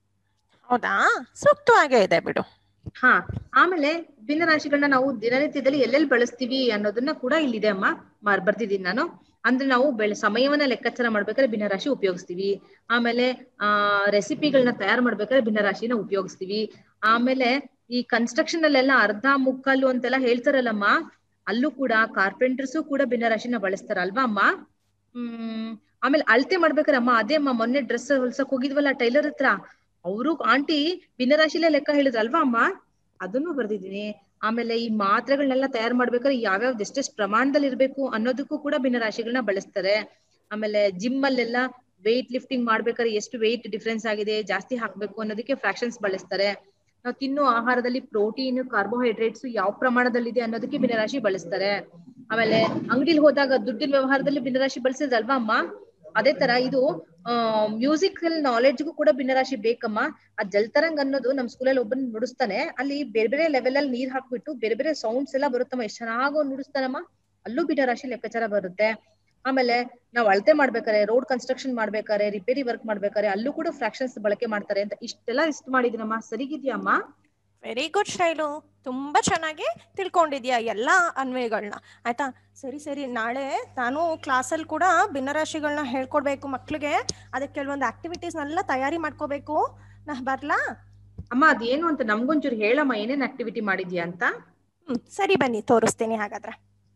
ಹೌದಾ ಸೂಕ್ತವಾಗೇ ಇದೆ ಬಿಡು ಹಾ ಆಮೇಲೆ ಭಿನ್ನರಾಶಿಗಳನ್ನ ನಾವು ದಿನನಿತ್ಯದಲ್ಲಿ ಎಲ್ಲೆಲ್ಲಿ ಬಳಸ್ತೀವಿ ಅನ್ನೋದನ್ನ ಕೂಡ ಇಲ್ಲಿದೆ ಅಮ್ಮ ಮಾರ್ ಬರ್ದಿದ್ದೀನಿ ನಾನು ಅಂದ್ರೆ ನಾವು ಬೆಳೆ ಸಮಯವನ್ನ ಲೆಕ್ಕಾಚಾರ ಮಾಡ್ಬೇಕಾದ್ರೆ ಭಿನ್ನರಾಶಿ ಉಪಯೋಗಿಸ್ತೀವಿ ಆಮೇಲೆ ಆ ರೆಸಿಪಿಗಳನ್ನ ತಯಾರು ಮಾಡ್ಬೇಕಾದ್ರೆ ಭಿನ್ನರಾಶಿನ ಉಪಯೋಗಿಸ್ತೀವಿ ಆಮೇಲೆ ಈ ಕನ್ಸ್ಟ್ರಕ್ಷನ್ ಅಲ್ಲೆಲ್ಲ ಅರ್ಧ ಮುಕ್ಕಾಲು ಅಂತೆಲ್ಲ ಹೇಳ್ತಾರಲ್ಲಮ್ಮ ಅಲ್ಲೂ ಕೂಡ ಕಾರ್ಪೆಂಟರ್ಸು ಕೂಡ ಭಿನ್ನರಾಶಿನ ಬಳಸ್ತಾರಲ್ವಾ ಅಮ್ಮ ಹ್ಮ್ ಆಮೇಲೆ ಅಳತೆ ಮಾಡ್ಬೇಕಾದ್ರೆ ಅಮ್ಮ ಅದೇ ಅಮ್ಮ ಮೊನ್ನೆ ಡ್ರೆಸ್ ಹೊಲ್ಸಕ್ ಹೋಗಿದ್ವಲ್ಲ ಟೈಲರ್ ಹತ್ರ ಅವರು ಆಂಟಿ ಭಿನ್ನರಾಶಿಲೇ ಲೆಕ್ಕ ಹೇಳಿದ್ರಲ್ವಾ ಅಮ್ಮ ಅದನ್ನು ಬರ್ದಿದ್ದೀನಿ ಆಮೇಲೆ ಈ ಮಾತ್ರೆಗಳನ್ನೆಲ್ಲ ತಯಾರು ಮಾಡ್ಬೇಕಾದ್ರೆ ಯಾವ್ಯಾವ್ದು ಎಷ್ಟೆಷ್ಟು ಪ್ರಮಾಣದಲ್ಲಿ ಇರ್ಬೇಕು ಅನ್ನೋದಕ್ಕೂ ಕೂಡ ಭಿನ್ನರಾಶಿಗಳನ್ನ ಬಳಸ್ತಾರೆ ಆಮೇಲೆ ಜಿಮ್ ಅಲ್ಲೆಲ್ಲ ವೆಯ್ಟ್ ಲಿಫ್ಟಿಂಗ್ ಮಾಡ್ಬೇಕಾದ್ರೆ ಎಷ್ಟು ವೆಯ್ಟ್ ಡಿಫ್ರೆನ್ಸ್ ಆಗಿದೆ ಜಾಸ್ತಿ ಹಾಕ್ಬೇಕು ಅನ್ನೋದಕ್ಕೆ ಫ್ರಾಕ್ಷನ್ಸ್ ಬಳಸ್ತಾರೆ ನಾವು ತಿನ್ನೋ ಆಹಾರದಲ್ಲಿ ಪ್ರೋಟೀನ್ ಕಾರ್ಬೋಹೈಡ್ರೇಟ್ಸ್ ಯಾವ ಪ್ರಮಾಣದಲ್ಲಿದೆ ಅನ್ನೋದಕ್ಕೆ ಭಿನ್ನರಾಶಿ ಬಳಸ್ತಾರೆ ಆಮೇಲೆ ಅಂಗಡಿಲಿ ಹೋದಾಗ ದುಡ್ಡಿನ ವ್ಯವಹಾರದಲ್ಲಿ ಭಿನ್ನರಾಶಿ ಬಳಸಿದ್ರಲ್ವಾ ಅಮ್ಮ ಅದೇ ತರ ಇದು ಆ ಮ್ಯೂಸಿಕಲ್ ನಾಲೆಡ್ಜ್ಗೂ ಕೂಡ ಭಿನ್ನರಾಶಿ ಬೇಕಮ್ಮ ಆ ಜಲ್ತರಂಗ್ ಅನ್ನೋದು ನಮ್ ಸ್ಕೂಲಲ್ಲಿ ಒಬ್ಬನ್ ನುಡಿಸ್ತಾನೆ ಅಲ್ಲಿ ಬೇರೆ ಬೇರೆ ಲೆವೆಲ್ ಅಲ್ಲಿ ನೀರ್ ಹಾಕ್ಬಿಟ್ಟು ಬೇರೆ ಬೇರೆ ಸೌಂಡ್ಸ್ ಎಲ್ಲ ಬರುತ್ತಮ್ಮ ಎಷ್ಟ್ ಚೆನ್ನಾಗಿ ನುಡಿಸ್ತಾನಮ್ಮ ಅಲ್ಲೂ ಭಿನ್ನರಾಶಿ ಲೆಕ್ಕಾಚಾರ ಬರುತ್ತೆ ಆಮೇಲೆ ನಾವ್ ಅಳತೆ ಮಾಡ್ಬೇಕಾರೆ ರೋಡ್ ಕನ್ಸ್ಟ್ರಕ್ಷನ್ ಮಾಡ್ಬೇಕಾರೆ ರಿಪೇರಿ ವರ್ಕ್ ಮಾಡ್ಬೇಕಾರೆ ಅಲ್ಲೂ ಕೂಡ ಫ್ರಾಕ್ಷನ್ಸ್ ಬಳಕೆ ಮಾಡ್ತಾರೆ ಅಂತ ಇಷ್ಟೆಲ್ಲ ಇಷ್ಟ ಮಾಡಿದಿನಮ್ಮ ಸರಿಗಿದ್ಯಮ್ಮ ವೆರಿ ಗುಡ್ ಶೈಲು ತುಂಬಾ ಚೆನ್ನಾಗಿ ತಿಳ್ಕೊಂಡಿದ್ಯಾ ಎಲ್ಲಾ ಅನ್ವಯಗಳನ್ನ ಆಯ್ತಾ ಸರಿ ಸರಿ ನಾಳೆ ನಾನು ಕ್ಲಾಸಲ್ಲಿ ಕೂಡ ಭಿನ್ನರಾಶಿಗಳನ್ನ ಹೇಳ್ಕೊಡ್ಬೇಕು ಮಕ್ಳಿಗೆ ಅದಕ್ಕೆ ಕೆಲವೊಂದು ಆಕ್ಟಿವಿಟೀಸ್ನೆಲ್ಲ ತಯಾರಿ ಮಾಡ್ಕೋಬೇಕು ನಾ ಬರ್ಲಾ ಅಮ್ಮ ಅದೇನು ಅಂತ ನಮ್ಗೊಂಚೂರು ಹೇಳಮ್ಮ ಏನೇನ್ ಆಕ್ಟಿವಿಟಿ ಮಾಡಿದ್ಯಾ ಅಂತ ಹ್ಮ್ ಸರಿ ಬನ್ನಿ ತೋರಿಸ್ತೀನಿ ಹಾಗಾದ್ರೆ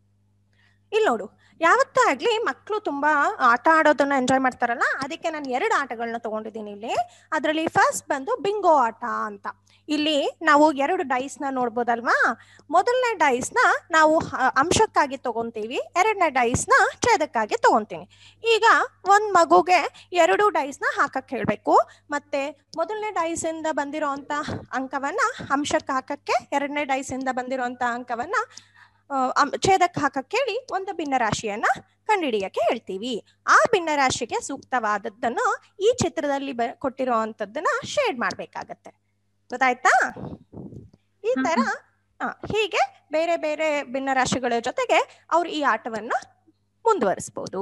ಇಲ್ಲಿ ನೋಡು ಯಾವತ್ತೂ ಆಗ್ಲಿ ಮಕ್ಕಳು ತುಂಬಾ ಆಟ ಆಡೋದನ್ನ ಎಂಜಾಯ್ ಮಾಡ್ತಾರಲ್ಲ ಅದಕ್ಕೆ ನಾನು ಎರಡು ಆಟಗಳನ್ನ ತಗೊಂಡಿದ್ದೀನಿ ಇಲ್ಲಿ ಅದರಲ್ಲಿ ಫಸ್ಟ್ ಬಂದು ಬಿಂಗೋ ಆಟ ಅಂತ ಇಲ್ಲಿ ನಾವು ಎರಡು ಡೈಸ್ ನ ನೋಡ್ಬೋದಲ್ವಾ ಮೊದಲನೇ ಡೈಸ್ ನ ನಾವು ಹ- ಅಂಶಕ್ಕಾಗಿ ತಗೊಂತೀವಿ ಎರಡನೇ ಡೈಸ್ ನ ಛೇದಕ್ಕಾಗಿ ತಗೊಂತೀನಿ ಈಗ ಒಂದ್ ಮಗುಗೆ ಎರಡು ಡೈಸ್ ನ ಹಾಕಕ್ ಹೇಳ್ಬೇಕು ಮತ್ತೆ ಮೊದಲನೇ ಡೈಸ್ ಇಂದ ಬಂದಿರೋಂತ ಅಂಕವನ್ನ ಅಂಶಕ್ಕೆ ಹಾಕಕ್ಕೆ ಎರಡನೇ ಡೈಸ್ ಇಂದ ಬಂದಿರೋಂತ ಅಂಕವನ್ನ ಆ, ಅಂ- ಛೇದಕ್ಕೆ ಹಾಕಕ್ಕೆ ಹೇಳಿ ಒಂದು ಭಿನ್ನರಾಶಿಯನ್ನ ಕಂಡುಹಿಡಿಯಕ್ಕೆ ಹೇಳ್ತೀವಿ ಆ ಭಿನ್ನರಾಶಿಗೆ ಸೂಕ್ತವಾದದ್ದನ್ನು ಈ ಚಿತ್ರದಲ್ಲಿ ಬ ಕೊಟ್ಟಿರೋ ಅಂಥದ್ದನ್ನ ಶೇಡ್ ಮಾಡ್ಬೇಕಾಗತ್ತೆ ಗೊತ್ತಾಯ್ತಾ ಈ ತರ ಆ, ಹೀಗೆ ಬೇರೆ ಬೇರೆ ಭಿನ್ನರಾಶಿಗಳ ಜೊತೆಗೆ ಅವ್ರು ಈ ಆಟವನ್ನ ಮುಂದುವರಿಸ್ಬೋದು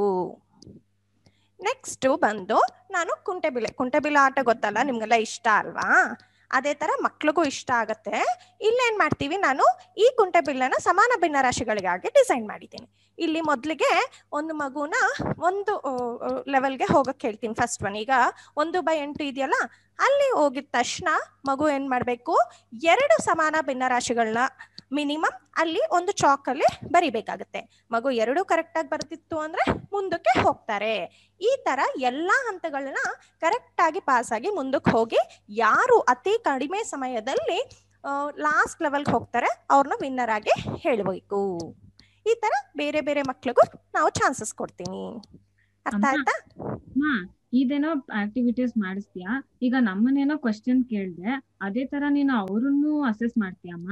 ನೆಕ್ಸ್ಟ್ ಬಂದು ನಾನು ಕುಂಟೆಬಿಲ್ಲೆ ಕುಂಟೆಬಿಲ್ಲೆ ಆಟ ಗೊತ್ತಲ್ಲ ನಿಮ್ಗೆಲ್ಲ ಇಷ್ಟ ಅಲ್ವಾ ಅದೇ ತರ ಮಕ್ಳಿಗೂ ಇಷ್ಟ ಆಗತ್ತೆ ಇಲ್ಲೇನ್ ಮಾಡ್ತೀವಿ ನಾನು ಈ ಕುಂಟೆ ಬಿಲ್ಲನ್ನ ಸಮಾನ ಭಿನ್ನ ರಾಶಿಗಳಿಗಾಗಿ ಡಿಸೈನ್ ಮಾಡಿದ್ದೀನಿ ಇಲ್ಲಿ ಮೊದಲಿಗೆ ಒಂದು ಮಗುನ ಒಂದು ಲೆವೆಲ್ಗೆ ಹೋಗಕ್ಕೆ ಹೇಳ್ತೀನಿ ಫಸ್ಟ್ ಒನ್ ಈಗ ಒಂದು ಬೈ ಎಂಟು ಇದೆಯಲ್ಲ ಅಲ್ಲಿ ಹೋಗಿದ ತಕ್ಷಣ ಮಗು ಏನ್ ಮಾಡ್ಬೇಕು ಎರಡು ಸಮಾನ ಭಿನ್ನ ರಾಶಿಗಳನ್ನ ಮಿನಿಮಮ್ ಅಲ್ಲಿ ಒಂದು ಚಾಕ್ ಅಲ್ಲಿ ಬರಿಬೇಕಾಗತ್ತೆ ಮಗು ಎರಡು ಕರೆಕ್ಟ್ ಆಗಿ ಬರ್ತಿತ್ತು ಅಂದ್ರೆ ಮುಂದಕ್ಕೆ ಹೋಗ್ತಾರೆ ಈ ತರ ಎಲ್ಲಾ ಹಂತಗಳನ್ನ ಕರೆಕ್ಟ್ ಆಗಿ ಪಾಸ್ ಆಗಿ ಮುಂದಕ್ಕೆ ಹೋಗಿ ಯಾರು ಅತಿ ಕಡಿಮೆ ಸಮಯದಲ್ಲಿ ಲಾಸ್ಟ್ ಲೆವೆಲ್ಗೆ ಹೋಗ್ತಾರೆ ಅವ್ರನ್ನ ವಿನ್ನರ್ ಆಗಿ ಹೇಳ್ಬೇಕು ಈ ತರ ಬೇರೆ ಬೇರೆ ಮಕ್ಳಿಗೂ ನಾವು ಚಾನ್ಸಸ್ ಕೊಡ್ತೀನಿ ಅರ್ಥ ಅಮ್ಮ. ಆಯ್ತಾ ಅಮ್ಮ ಇದೇನೋ ಆಕ್ಟಿವಿಟೀಸ್ ಮಾಡಿಸ್ತೀಯಾ ಈಗ ನಮ್ಮನ್ನೇನೋ ಕ್ವಶನ್ ಕೇಳ್ದೆ ಅದೇ ತರ ನೀನು ಅವ್ರನ್ನು ಅಸೆಸ್ ಮಾಡ್ತೀಯಮ್ಮ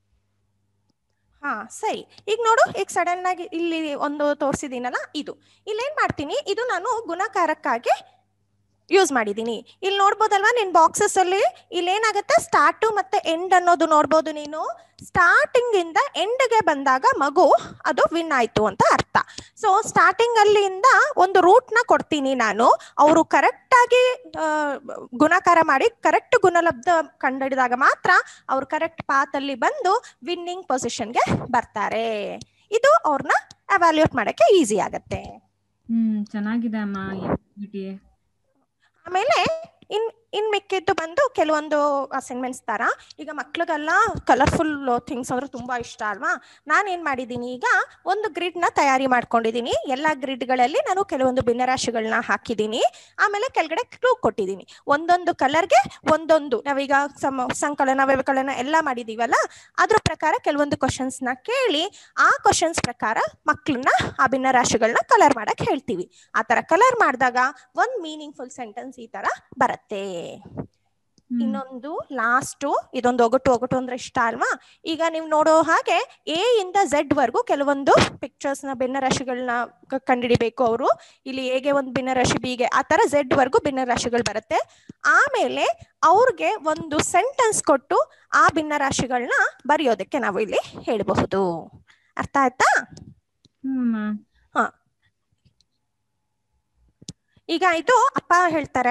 ಹಾ ಸರಿ ಈಗ ನೋಡು ಈಗ ಸಡನ್ ಆಗಿ ಇಲ್ಲಿ ಒಂದು ತೋರಿಸಿದೀನಲ್ಲ ಇದು ಇಲ್ಲೇನ್ ಮಾಡ್ತೀನಿ ಇದು ನಾನು ಗುಣಕಾರಕ್ಕಾಗಿ ಯೂಸ್ ಮಾಡಿದೀನಿ ಇಲ್ಲಿ ನೋಡ್ಬೋದಲ್ವಾ ನಿನ್ ಬಾಕ್ಸಸ್ ಅಲ್ಲಿ ಇಲ್ಲಿ ಏನಾಗುತ್ತೆ ಸ್ಟಾರ್ಟ್ ಮತ್ತೆ ಎಂಡ್ ಅನ್ನೋದು ನೋಡ್ಬೋದು ನೀನು ಸ್ಟಾರ್ಟಿಂಗ್ ಇಂದ ಎಂಡ್ಗೆ ಬಂದಾಗ ಮಗು ಅದು ವಿನ್ ಆಯ್ತು ಅಂತ ಅರ್ಥ ಸೊ ಸ್ಟಾರ್ಟಿಂಗ್ ಅಲ್ಲಿಂದ ಒಂದು ರೂಟ್ ನ ಕೊಡ್ತೀನಿ ನಾನು ಅವರು ಕರೆಕ್ಟ್ ಆಗಿ ಆ, ಗುಣಾಕಾರ ಮಾಡಿ ಕರೆಕ್ಟ್ ಗುಣಲಬ್ಧ ಕಂಡಿಡಿದಾಗ ಮಾತ್ರ ಅವ್ರು ಕರೆಕ್ಟ್ ಪಾತ್ ಅಲ್ಲಿ ಬಂದು ವಿನ್ನಿಂಗ್ ಪೊಸಿಷನ್ಗೆ ಬರ್ತಾರೆ ಇದು ಅವ್ರನ್ನ ಅವ್ಯಾಲ್ಯೂಟ್ ಮಾಡಕ್ಕೆ ಈಸಿ ಆಗತ್ತೆ ಹ್ಮ್ ಚೆನ್ನಾಗಿದೆ ಅಮ್ಮ ಈ activity. ಆಮೇಲೆ ಇನ್ ಇನ್ ಮಿಕ್ಕಿದ್ದು ಬಂದು ಕೆಲವೊಂದು ಅಸೈನ್ಮೆಂಟ್ಸ್ ತರ ಈಗ ಮಕ್ಳಿಗೆಲ್ಲ ಕಲರ್ಫುಲ್ ಥಿಂಗ್ಸ್ ಅಂದ್ರೆ ತುಂಬಾ ಇಷ್ಟ ಅಲ್ವಾ ನಾನು ಏನ್ ಮಾಡಿದ್ದೀನಿ ಈಗ ಒಂದು ಗ್ರಿಡ್ ನ ತಯಾರಿ ಮಾಡ್ಕೊಂಡಿದ್ದೀನಿ ಎಲ್ಲಾ ಗ್ರಿಡ್ ಗಳಲ್ಲಿ ನಾನು ಕೆಲವೊಂದು ಭಿನ್ನರಾಶಿಗಳನ್ನ ಹಾಕಿದ್ದೀನಿ ಆಮೇಲೆ ಕೆಳಗಡೆ ಕ್ಲೂ ಕೊಟ್ಟಿದ್ದೀನಿ ಒಂದೊಂದು ಕಲರ್ಗೆ ಒಂದೊಂದು ನಾವೀಗ ಸಮ ಸಂಕಲನ ವ್ಯವಕಲನ ಎಲ್ಲ ಮಾಡಿದೀವಲ್ಲ ಅದ್ರ ಪ್ರಕಾರ ಕೆಲವೊಂದು ಕ್ವಶನ್ಸ್ ನ ಕೇಳಿ ಆ ಕ್ವಶನ್ಸ್ ಪ್ರಕಾರ ಮಕ್ಕಳನ್ನ ಆ ಭಿನ್ನರಾಶಿಗಳನ್ನ ಕಲರ್ ಮಾಡಕ್ ಹೇಳ್ತೀವಿ ಆ ತರ ಕಲರ್ ಮಾಡಿದಾಗ ಒಂದ್ ಮೀನಿಂಗ್ಫುಲ್ ಸೆಂಟೆನ್ಸ್ ಈ ತರ ಬರುತ್ತೆ ಹ್ಮ್. ಇನ್ನೊಂದು ಲಾಸ್ಟು ಇದೊಂದು ಒಗಟು ಒಗಟು ಅಂದ್ರೆ ಇಷ್ಟ ಅಲ್ವಾ ಈಗ ನೀವು ನೋಡೋ ಹಾಗೆ ಎ ಇಂದ ಝೆಡ್ ವರ್ಗು ಕೆಲವೊಂದು ಪಿಕ್ಚರ್ಸ್ ನ ಭಿನ್ನರಾಶಿಗಳನ್ನ ಕ- ಕಂಡುಹಿಡಿಬೇಕು ಅವರು ಇಲ್ಲಿ ಎಗೆ ಒಂದು ಭಿನ್ನರಾಶಿ ಬಿಗೆ ಆ ತರ ಝೆಡ್ ವರ್ಗು ಭಿನ್ನರಾಶಿಗಳು ಬರುತ್ತೆ ಆಮೇಲೆ ಅವ್ರಿಗೆ ಒಂದು ಸೆಂಟೆನ್ಸ್ ಕೊಟ್ಟು ಆ ಭಿನ್ನರಾಶಿಗಳನ್ನ ಬರೆಯೋದಕ್ಕೆ ನಾವು ಇಲ್ಲಿ ಹೇಳಬಹುದು ಅರ್ಥ ಆಯ್ತಾ ಹ್ಮ್ ಅಮ್ಮ ಈಗ ಇದು ಅಪ್ಪ ಹೇಳ್ತಾರೆ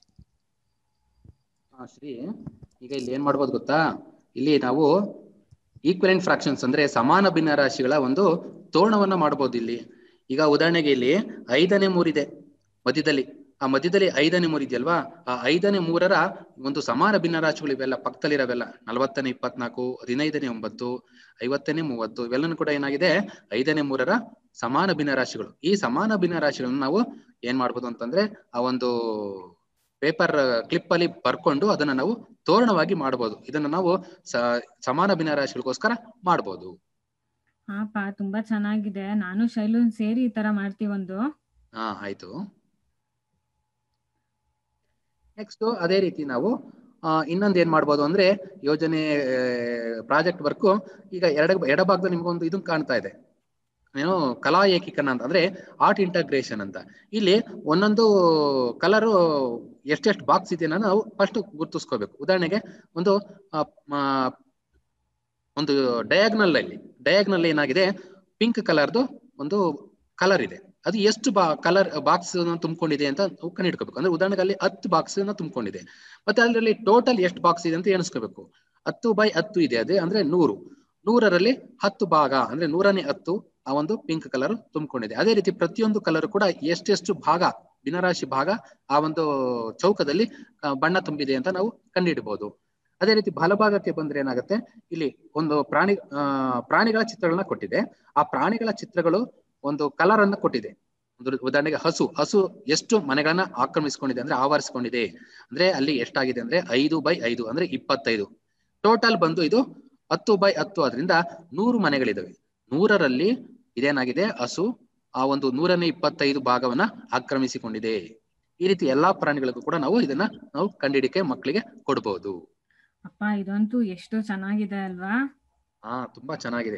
ಹಾ ಶ್ರೀ ಈಗ ಇಲ್ಲಿ ಏನ್ ಮಾಡ್ಬೋದು ಗೊತ್ತಾ ಇಲ್ಲಿ ನಾವು ಈಕ್ವಲೆಂಟ್ ಫ್ರಾಕ್ಷನ್ಸ್ ಅಂದ್ರೆ ಸಮಾನ ಭಿನ್ನ ರಾಶಿಗಳ ಒಂದು ತೋರಣವನ್ನ ಮಾಡ್ಬೋದು ಇಲ್ಲಿ ಈಗ ಉದಾಹರಣೆಗೆ ಇಲ್ಲಿ ಐದನೇ ಮೂರಿದೆ ಮಧ್ಯದಲ್ಲಿ ಆ ಮಧ್ಯದಲ್ಲಿ ಐದನೇ ಮೂರು ಇದೆಯಲ್ವಾ ಆ ಐದನೇ ಮೂರರ ಒಂದು ಸಮಾನ ಭಿನ್ನ ರಾಶಿಗಳು ಇವೆಲ್ಲ ಪಕ್ಕದಲ್ಲಿರವೆಲ್ಲ ನಲವತ್ತನೇ ಇಪ್ಪತ್ನಾಲ್ಕು ಹದಿನೈದನೇ ಒಂಬತ್ತು ಐವತ್ತನೇ ಮೂವತ್ತು ಇವೆಲ್ಲನೂ ಕೂಡ ಏನಾಗಿದೆ ಐದನೇ ಮೂರರ ಸಮಾನ ಭಿನ್ನ ರಾಶಿಗಳು ಈ ಸಮಾನ ಭಿನ್ನ ರಾಶಿಗಳನ್ನು ನಾವು ಏನ್ ಮಾಡ್ಬೋದು ಅಂತಂದ್ರೆ ಆ ಒಂದು ಪೇಪರ್ ಕ್ಲಿಪ್ ಅಲ್ಲಿ ಬರ್ಕೊಂಡು ಅದನ್ನ ನಾವು ತೋರಣವಾಗಿ ಮಾಡಬಹುದು ಇದನ್ನ ನಾವು ಸ- ಸಮಾನ ಭಿನ್ನರಾಶಿಗಳಿಗೋಸ್ಕರ ಮಾಡಬಹುದು ಹಾಪ ತುಂಬಾ ಚೆನ್ನಾಗಿದೆ ನಾನು ಶೈಲು ಸೇರಿ ಈ ತರ ಮಾಡ್ತೀವೊಂದು ಹಾ ಆಯ್ತು ನೆಕ್ಸ್ಟ್ ಅದೇ ರೀತಿ ನಾವು ಆ, ಇನ್ನೊಂದ್ ಏನ್ ಮಾಡ್ಬೋದು ಅಂದ್ರೆ ಯೋಜನೆ ಪ್ರಾಜೆಕ್ಟ್ ವರ್ಕ್ ಈಗ ಎಡ ಎಡಭಾಗದಲ್ಲಿ ನಿಮ್ಗೊಂದು ಇದು ಕಾಣ್ತಾ ಇದೆ ಏನು ಕಲಾ ಏಕೀಕರಣ ಅಂತ ಅಂದ್ರೆ ಆರ್ಟ್ ಇಂಟಗ್ರೇಷನ್ ಅಂತ ಇಲ್ಲಿ ಒಂದೊಂದು ಕಲರು ಎಷ್ಟೆಷ್ಟು ಬಾಕ್ಸ್ ಇದೆ ಅನ್ನೋದು ನಾವು ಫಸ್ಟ್ ಗುರ್ತಿಸ್ಕೋಬೇಕು ಉದಾಹರಣೆಗೆ ಒಂದು ಆ, ಮ, ಒಂದು ಡಯಾಗ್ನಲ್ ಅಲ್ಲಿ ಡಯಾಗ್ನಲ್ ಏನಾಗಿದೆ ಪಿಂಕ್ ಕಲರ್ದು ಒಂದು ಕಲರ್ ಇದೆ ಅದು ಎಷ್ಟು ಬಾ ಕಲರ್ ಬಾಕ್ಸ್ ತುಂಬಿಕೊಂಡಿದೆ ಅಂತ ನಾವು ಕಂಡುಹಿಡ್ಕೋಬೇಕು ಅಂದ್ರೆ ಉದಾಹರಣೆಗೆ ಅಲ್ಲಿ ಹತ್ತು ಬಾಕ್ಸ್ ತುಂಬಿಕೊಂಡಿದೆ ಮತ್ತೆ ಅದರಲ್ಲಿ ಟೋಟಲ್ ಎಷ್ಟು ಬಾಕ್ಸ್ ಇದೆ ಅಂತ ಎಣಿಸ್ಕೋಬೇಕು ಹತ್ತು ಬೈ ಹತ್ತು ಇದೆ ಅದೇ ಅಂದ್ರೆ ನೂರು ನೂರರಲ್ಲಿ ಹತ್ತು ಭಾಗ ಅಂದ್ರೆ ನೂರನೇ ಹತ್ತು ಆ ಒಂದು ಪಿಂಕ್ ಕಲರ್ ತುಂಬಿಕೊಂಡಿದೆ ಅದೇ ರೀತಿ ಪ್ರತಿಯೊಂದು ಕಲರ್ ಕೂಡ ಎಷ್ಟೆಷ್ಟು ಭಾಗ ಭಿನ್ನರಾಶಿ ಭಾಗ ಆ ಒಂದು ಚೌಕದಲ್ಲಿ ಆ, ಬಣ್ಣ ತುಂಬಿದೆ ಅಂತ ನಾವು ಕಂಡುಹಿಡಬಹುದು ಅದೇ ರೀತಿ ಬಲಭಾಗಕ್ಕೆ ಬಂದ್ರೆ ಏನಾಗುತ್ತೆ ಇಲ್ಲಿ ಒಂದು ಪ್ರಾಣಿ ಆ ಪ್ರಾಣಿಗಳ ಚಿತ್ರಗಳನ್ನ ಕೊಟ್ಟಿದೆ ಆ ಪ್ರಾಣಿಗಳ ಚಿತ್ರಗಳು ಒಂದು ಕಲರ್ ಅನ್ನ ಕೊಟ್ಟಿದೆ ಒಂದು ಉದಾಹರಣೆಗೆ ಹಸು ಹಸು ಎಷ್ಟು ಮನೆಗಳನ್ನ ಆಕ್ರಮಿಸಿಕೊಂಡಿದೆ ಅಂದ್ರೆ ಆವರಿಸಿಕೊಂಡಿದೆ ಅಂದ್ರೆ ಅಲ್ಲಿ ಎಷ್ಟಾಗಿದೆ ಅಂದ್ರೆ ಐದು ಬೈ ಐದು ಅಂದ್ರೆ ಇಪ್ಪತ್ತೈದು ಟೋಟಲ್ ಬಂದು ಇದು ಹತ್ತು ಬೈ ಹತ್ತು ಅದರಿಂದ ನೂರು ಮನೆಗಳಿದಾವೆ ನೂರರಲ್ಲಿ ಇದೇನಾಗಿದೆ ಹಸು ಆ ಒಂದು ನೂರನೇ ಇಪ್ಪತ್ತೈದು ಭಾಗವನ್ನ ಆಕ್ರಮಿಸಿಕೊಂಡಿದೆ ಈ ರೀತಿ ಎಲ್ಲಾ ಪ್ರಾಣಿಗಳಿಗೂ ಕೂಡ ನಾವು ಇದನ್ನ ನಾವು ಕಂಡಿಡಿಕೆ ಮಕ್ಕಳಿಗೆ ಕೊಡಬಹುದು ಅಪ್ಪ ಇದಂತೂ ಎಷ್ಟು ಚೆನ್ನಾಗಿದೆ ಅಲ್ವಾ ಹಾ ತುಂಬಾ ಚೆನ್ನಾಗಿದೆ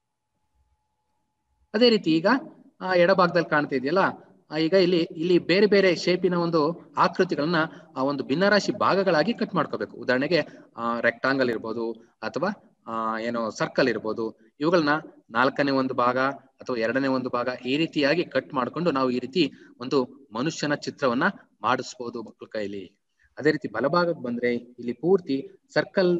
ಅದೇ ರೀತಿ ಈಗ ಆ ಎಡಭಾಗದಲ್ಲಿ ಕಾಣ್ತಾ ಇದೆಯಲ್ಲ ಆ, ಈಗ ಇಲ್ಲಿ ಇಲ್ಲಿ ಬೇರೆ ಬೇರೆ ಶೇಪಿನ ಒಂದು ಆಕೃತಿಗಳನ್ನ ಆ ಒಂದು ಭಿನ್ನರಾಶಿ ಭಾಗಗಳಾಗಿ ಕಟ್ ಮಾಡ್ಕೋಬೇಕು ಉದಾಹರಣೆಗೆ ರೆಕ್ಟಾಂಗಲ್ ಇರ್ಬೋದು ಅಥವಾ ಆ ಏನೋ ಸರ್ಕಲ್ ಇರ್ಬೋದು ಇವುಗಳನ್ನ ನಾಲ್ಕನೇ ಒಂದು ಭಾಗ ಅಥವಾ ಎರಡನೇ ಒಂದು ಭಾಗ ಈ ರೀತಿಯಾಗಿ ಕಟ್ ಮಾಡ್ಕೊಂಡು ನಾವು ಈ ರೀತಿ ಒಂದು ಮನುಷ್ಯನ ಚಿತ್ರವನ್ನ ಮಾಡಿಸ್ಬೋದು ಮಕ್ಕಳ ಕೈಲಿ ಅದೇ ರೀತಿ ಬಲಭಾಗಕ್ಕೆ ಬಂದ್ರೆ ಇಲ್ಲಿ ಪೂರ್ತಿ ಸರ್ಕಲ್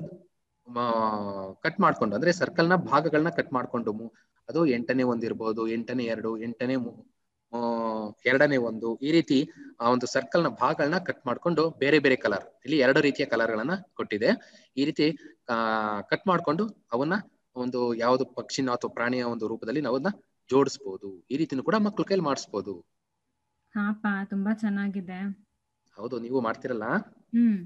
ಕಟ್ ಮಾಡ್ಕೊಂಡು ಅಂದ್ರೆ ಸರ್ಕಲ್ ನ ಭಾಗಗಳನ್ನ ಕಟ್ ಮಾಡ್ಕೊಂಡು ಮು- ಅದು ಎಂಟನೇ ಒಂದು ಇರ್ಬೋದು ಎಂಟನೇ ಎರಡು ಎಂಟನೇ ಮೂ- ಆ, ಎರಡನೇ ಒಂದು ಈ ರೀತಿ ಆ ಒಂದು ಸರ್ಕಲ್ ನ ಭಾಗಗಳನ್ನ ಕಟ್ ಮಾಡ್ಕೊಂಡು ಬೇರೆ ಬೇರೆ ಕಲರ್ ಇಲ್ಲಿ ಎರಡು ರೀತಿಯ ಕಲರ್ ಗಳನ್ನ ಕೊಟ್ಟಿದೆ ಈ ರೀತಿ ಆ ಕಟ್ ಮಾಡ್ಕೊಂಡು ಅವನ್ನ ಒಂದು ಯಾವ್ದು ಪಕ್ಷಿನ ಅಥವಾ ಪ್ರಾಣಿಯ ಒಂದು ರೂಪದಲ್ಲಿ ನಾವು ಅದನ್ನ ಜೋಡಿಸ್ಬೋದು ಈ ರೀತಿನೂ ಕೂಡ ಮಕ್ಳ ಕೈಲಿ ಮಾಡಿಸ್ಬೋದು ಹಾಪ ತುಂಬಾ ಚೆನ್ನಾಗಿದೆ ಹೌದು ನೀವು ಮಾಡ್ತಿರಲ್ಲ ಹ್ಮ್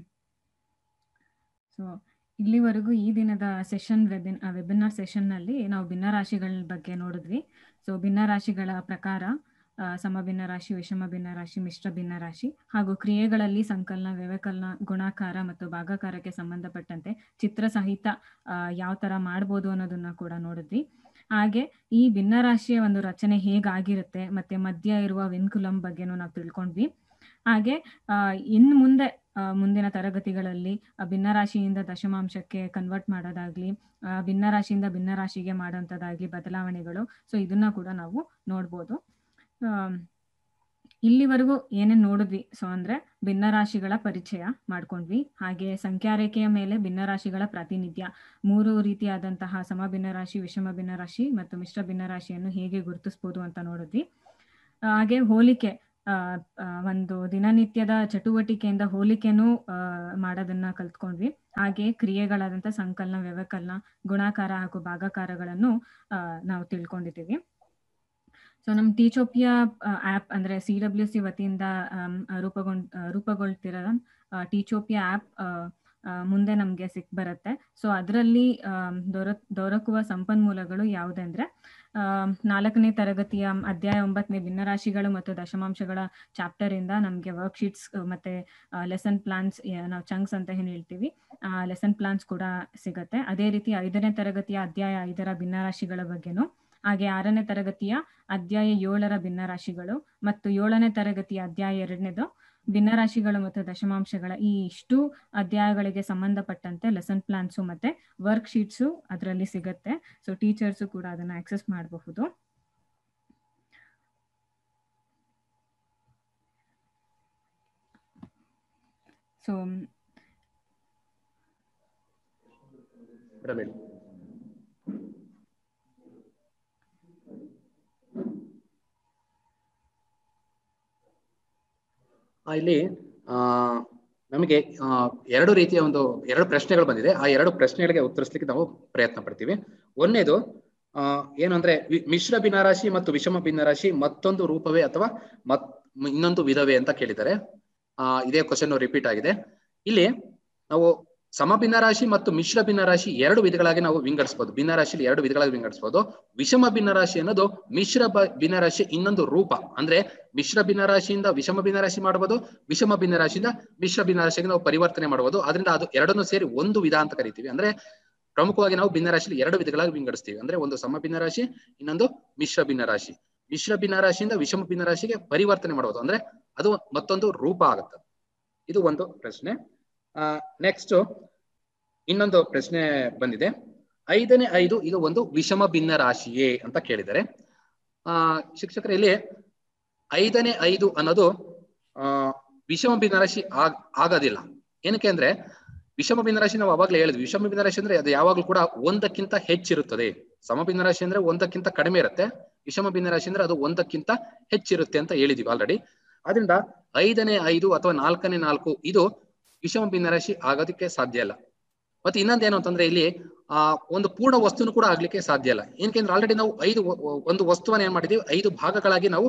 ಸೊ ಇಲ್ಲಿವರೆಗೂ ಈ ದಿನದ ಸೆಷನ್ ವೆಬಿನ್ ವೆಬಿನಾರ್ ಸೆಷನ್ ನಲ್ಲಿ ನಾವು ಭಿನ್ನರಾಶಿಗಳ ಬಗ್ಗೆ ನೋಡಿದ್ವಿ ಸೊ ಭಿನ್ನರಾಶಿಗಳ ಪ್ರಕಾರ ಆ, ಸಮಭಿನ್ನ ರಾಶಿ ವಿಷಮ ಭಿನ್ನ ರಾಶಿ ಮಿಶ್ರ ಭಿನ್ನ ರಾಶಿ ಹಾಗೂ ಕ್ರಿಯೆಗಳಲ್ಲಿ ಸಂಕಲನ ವ್ಯವಕಲನ ಗುಣಾಕಾರ ಮತ್ತು ಭಾಗಾಕಾರಕ್ಕೆ ಸಂಬಂಧಪಟ್ಟಂತೆ ಚಿತ್ರ ಸಹಿತ ಯಾವ ತರ ಮಾಡ್ಬೋದು ಅನ್ನೋದನ್ನ ಕೂಡ ನೋಡಿದ್ವಿ ಹಾಗೆ ಈ ಭಿನ್ನರಾಶಿಯ ಒಂದು ರಚನೆ ಹೇಗಾಗಿರುತ್ತೆ ಮತ್ತೆ ಮಧ್ಯ ಇರುವ ವಿನ್ಕುಲಂ ಬಗ್ಗೆನೂ ನಾವು ತಿಳ್ಕೊಂಡ್ವಿ ಹಾಗೆ ಆ, ಇನ್ನು ಮುಂದೆ ಆ, ಮುಂದಿನ ತರಗತಿಗಳಲ್ಲಿ ಆ, ಭಿನ್ನರಾಶಿಯಿಂದ ದಶಮಾಂಶಕ್ಕೆ ಕನ್ವರ್ಟ್ ಮಾಡೋದಾಗ್ಲಿ ಆ, ಭಿನ್ನರಾಶಿಯಿಂದ ಭಿನ್ನರಾಶಿಗೆ ಮಾಡೋಂಥದ್ದಾಗ್ಲಿ ಬದಲಾವಣೆಗಳು ಸೊ ಇದನ್ನ ಕೂಡ ನಾವು ನೋಡ್ಬೋದು ಆಮ್, ಇಲ್ಲಿವರೆಗೂ ಏನೇನ್ ನೋಡಿದ್ವಿ ಸೊ ಅಂದ್ರೆ ಭಿನ್ನರಾಶಿಗಳ ಪರಿಚಯ ಮಾಡ್ಕೊಂಡ್ವಿ ಹಾಗೆ ಸಂಖ್ಯಾರೇಖೆಯ ಮೇಲೆ ಭಿನ್ನರಾಶಿಗಳ ಪ್ರಾತಿನಿಧ್ಯ ಮೂರು ರೀತಿಯಾದಂತಹ ಸಮ ಭಿನ್ನರಾಶಿ ವಿಷಮ ಭಿನ್ನರಾಶಿ ಮತ್ತು ಮಿಶ್ರ ಭಿನ್ನರಾಶಿಯನ್ನು ಹೇಗೆ ಗುರುತಿಸ್ಬೋದು ಅಂತ ನೋಡಿದ್ವಿ ಆ, ಹಾಗೆ ಹೋಲಿಕೆ ಆ, ಆ, ಒಂದು ದಿನನಿತ್ಯದ ಚಟುವಟಿಕೆಯಿಂದ ಹೋಲಿಕೆನೂ ಆ, ಮಾಡೋದನ್ನ ಕಲ್ತ್ಕೊಂಡ್ವಿ ಹಾಗೆ ಕ್ರಿಯೆಗಳಾದಂಥ ಸಂಕಲನ ವ್ಯವಕಲನ ಗುಣಾಕಾರ ಹಾಗೂ ಭಾಗಾಕಾರಗಳನ್ನು ಆ, ನಾವು ತಿಳ್ಕೊಂಡಿದ್ದೀವಿ ಸೊ ನಮ್ಮ ಟೀಚೋಪಿಯಾ ಆ್ಯಪ್ ಅಂದರೆ ಸಿ ಡಬ್ಲ್ಯೂ ಸಿ ವತಿಯಿಂದ ಆಮ್, ರೂಪುಗೊಂಡ್ ಆ, ರೂಪುಗೊಳ್ತಿರೋ ಟೀಚೋಪಿಯಾ ಆ್ಯಪ್ ಮುಂದೆ ನಮಗೆ ಸಿಕ್ ಬರುತ್ತೆ ಸೊ ಅದರಲ್ಲಿ ದೊರ ದೊರಕುವ ಸಂಪನ್ಮೂಲಗಳು ಯಾವುದಂದ್ರೆ ಆಮ್, ನಾಲ್ಕನೇ ತರಗತಿಯ ಅಧ್ಯಾಯ ಒಂಬತ್ತನೇ ಭಿನ್ನರಾಶಿಗಳು ಮತ್ತು ದಶಮಾಂಶಗಳ ಚಾಪ್ಟರ್ ಇಂದ ನಮಗೆ ವರ್ಕ್ಶೀಟ್ಸ್ ಮತ್ತೆ ಲೆಸನ್ ಪ್ಲಾನ್ಸ್ ನಾವು ಚಂಕ್ಸ್ ಅಂತ ಏನ್ ಹೇಳ್ತೀವಿ ಲೆಸನ್ ಪ್ಲಾನ್ಸ್ ಕೂಡ ಸಿಗತ್ತೆ ಅದೇ ರೀತಿ ಐದನೇ ತರಗತಿಯ ಅಧ್ಯಾಯ ಐದರ ಭಿನ್ನರಾಶಿಗಳ ಬಗ್ಗೆನೂ ಹಾಗೆ ಆರನೇ ತರಗತಿಯ ಅಧ್ಯಾಯ ಏಳರ ಭಿನ್ನರಾಶಿಗಳು ಮತ್ತು ಏಳನೇ ತರಗತಿಯ ಅಧ್ಯಾಯ ಎರಡನೇದು ಭಿನ್ನರಾಶಿಗಳು ಮತ್ತು ದಶಮಾಂಶಗಳ ಈ ಇಷ್ಟು ಅಧ್ಯಾಯಗಳಿಗೆ ಸಂಬಂಧಪಟ್ಟಂತೆ ಲೆಸನ್ ಪ್ಲಾನ್ಸು ಮತ್ತೆ ವರ್ಕ್ ಶೀಟ್ಸು ಅದರಲ್ಲಿ ಸಿಗತ್ತೆ ಸೊ ಟೀಚರ್ಸು ಕೂಡ ಅದನ್ನ ಆಕ್ಸೆಸ್ ಮಾಡಬಹುದು ಸೊ ಮೇಡಮ್ ಹೇಳಿ ಆ, ಇಲ್ಲಿ ಆ ನಮಗೆ ಆ, ಎರಡು ರೀತಿಯ ಒಂದು ಎರಡು ಪ್ರಶ್ನೆಗಳು ಬಂದಿದೆ ಆ ಎರಡು ಪ್ರಶ್ನೆಗಳಿಗೆ ಉತ್ತರಿಸಲಿಕ್ಕೆ ನಾವು ಪ್ರಯತ್ನ ಪಡ್ತೀವಿ ಒಂದನೇದು ಆ ಏನು ಅಂದ್ರೆ ವಿ- ಮಿಶ್ರ ಭಿನ್ನರಾಶಿ ಮತ್ತು ವಿಷಮ ಭಿನ್ನರಾಶಿ ಮತ್ತೊಂದು ರೂಪವೇ ಅಥವಾ ಮತ್ ಇನ್ನೊಂದು ವಿಧವೇ ಅಂತ ಕೇಳಿದ್ದಾರೆ ಆ ಇದೇ ಕ್ವಶನ್ ರಿಪೀಟ್ ಆಗಿದೆ ಇಲ್ಲಿ ನಾವು ಸಮ ಭಿನ್ನರಾಶಿ ಮತ್ತು ಮಿಶ್ರ ಭಿನ್ನರಾಶಿ ಎರಡು ವಿಧಗಳಾಗಿ ನಾವು ವಿಂಗಡಿಸಬಹುದು ಭಿನ್ನರಾಶಿಯಲ್ಲಿ ಎರಡು ವಿಧಗಳಾಗಿ ವಿಂಗಡಿಸಬಹುದು ವಿಷಮ ಭಿನ್ನರಾಶಿ ಅನ್ನೋದು ಮಿಶ್ರ ಬ- ಭಿನ್ನರಾಶಿ ಇನ್ನೊಂದು ರೂಪ ಅಂದ್ರೆ ಮಿಶ್ರ ಭಿನ್ನರಾಶಿಯಿಂದ ವಿಷಮ ಭಿನ್ನರಾಶಿ ಮಾಡಬಹುದು ವಿಷಮ ಭಿನ್ನರಾಶಿಯಿಂದ ಮಿಶ್ರ ಭಿನ್ನರಾಶಿಗೆ ನಾವು ಪರಿವರ್ತನೆ ಮಾಡಬಹುದು ಅದರಿಂದ ಅದು ಎರಡನ್ನೂ ಸೇರಿ ಒಂದು ವಿಧ ಅಂತ ಕರಿತೀವಿ ಅಂದ್ರೆ ಪ್ರಮುಖವಾಗಿ ನಾವು ಭಿನ್ನರಾಶಿಯಲ್ಲಿ ಎರಡು ವಿಧಗಳಾಗಿ ವಿಂಗಡಿಸ್ತೀವಿ ಅಂದ್ರೆ ಒಂದು ಸಮ ಭಿನ್ನರಾಶಿ ಇನ್ನೊಂದು ಮಿಶ್ರ ಭಿನ್ನರಾಶಿ ಮಿಶ್ರ ಭಿನ್ನರಾಶಿಯಿಂದ ವಿಷಮ ಭಿನ್ನರಾಶಿಗೆ ಪರಿವರ್ತನೆ ಮಾಡಬಹುದು ಅಂದ್ರೆ ಅದು ಮತ್ತೊಂದು ರೂಪ ಆಗುತ್ತೆ ಇದು ಒಂದು ಪ್ರಶ್ನೆ ಆ ನೆಕ್ಸ್ಟ್ ಇನ್ನೊಂದು ಪ್ರಶ್ನೆ ಬಂದಿದೆ ಐದನೇ ಐದು ಇದು ಒಂದು ವಿಷಮ ಭಿನ್ನ ರಾಶಿಯೇ ಅಂತ ಕೇಳಿದ್ದಾರೆ ಆ ಶಿಕ್ಷಕರು ಇಲ್ಲಿ ಐದನೇ ಐದು ಅನ್ನೋದು ಆ ವಿಷಮ ಭಿನ್ನ ರಾಶಿ ಆಗ್ ಆಗೋದಿಲ್ಲ ಏನಕ್ಕೆ ಅಂದ್ರೆ ವಿಷಮ ಭಿನ್ನ ರಾಶಿ ನಾವು ಅವಾಗಲೇ ಹೇಳಿದ್ವಿ ವಿಷಮ ಭಿನ್ನ ರಾಶಿ ಅಂದ್ರೆ ಅದು ಯಾವಾಗಲೂ ಕೂಡ ಒಂದಕ್ಕಿಂತ ಹೆಚ್ಚಿರುತ್ತದೆ ಸಮ ಭಿನ್ನ ರಾಶಿ ಅಂದ್ರೆ ಒಂದಕ್ಕಿಂತ ಕಡಿಮೆ ಇರುತ್ತೆ ವಿಷಮ ಭಿನ್ನ ರಾಶಿ ಅಂದ್ರೆ ಅದು ಒಂದಕ್ಕಿಂತ ಹೆಚ್ಚಿರುತ್ತೆ ಅಂತ ಹೇಳಿದೀವಿ ಆಲ್ರೆಡಿ ಅದರಿಂದ ಐದನೇ ಐದು ಅಥವಾ ನಾಲ್ಕನೇ ನಾಲ್ಕು ಇದು ವಿಷಮ ಭಿನ್ನರಾಶಿ ಆಗೋದಕ್ಕೆ ಸಾಧ್ಯ ಇಲ್ಲ ಮತ್ತೆ ಇನ್ನೊಂದೇನು ಅಂತಂದ್ರೆ ಇಲ್ಲಿ ಆ ಒಂದು ಪೂರ್ಣ ವಸ್ತುನು ಕೂಡ ಆಗ್ಲಿಕ್ಕೆ ಸಾಧ್ಯ ಇಲ್ಲ ಏನಕ್ಕೆ ಆಲ್ರೆಡಿ ನಾವು ಐದು ವ- ವ- ಒಂದು ವಸ್ತುವನ್ನ ಏನ್ ಮಾಡಿದೀವಿ ಐದು ಭಾಗಗಳಾಗಿ ನಾವು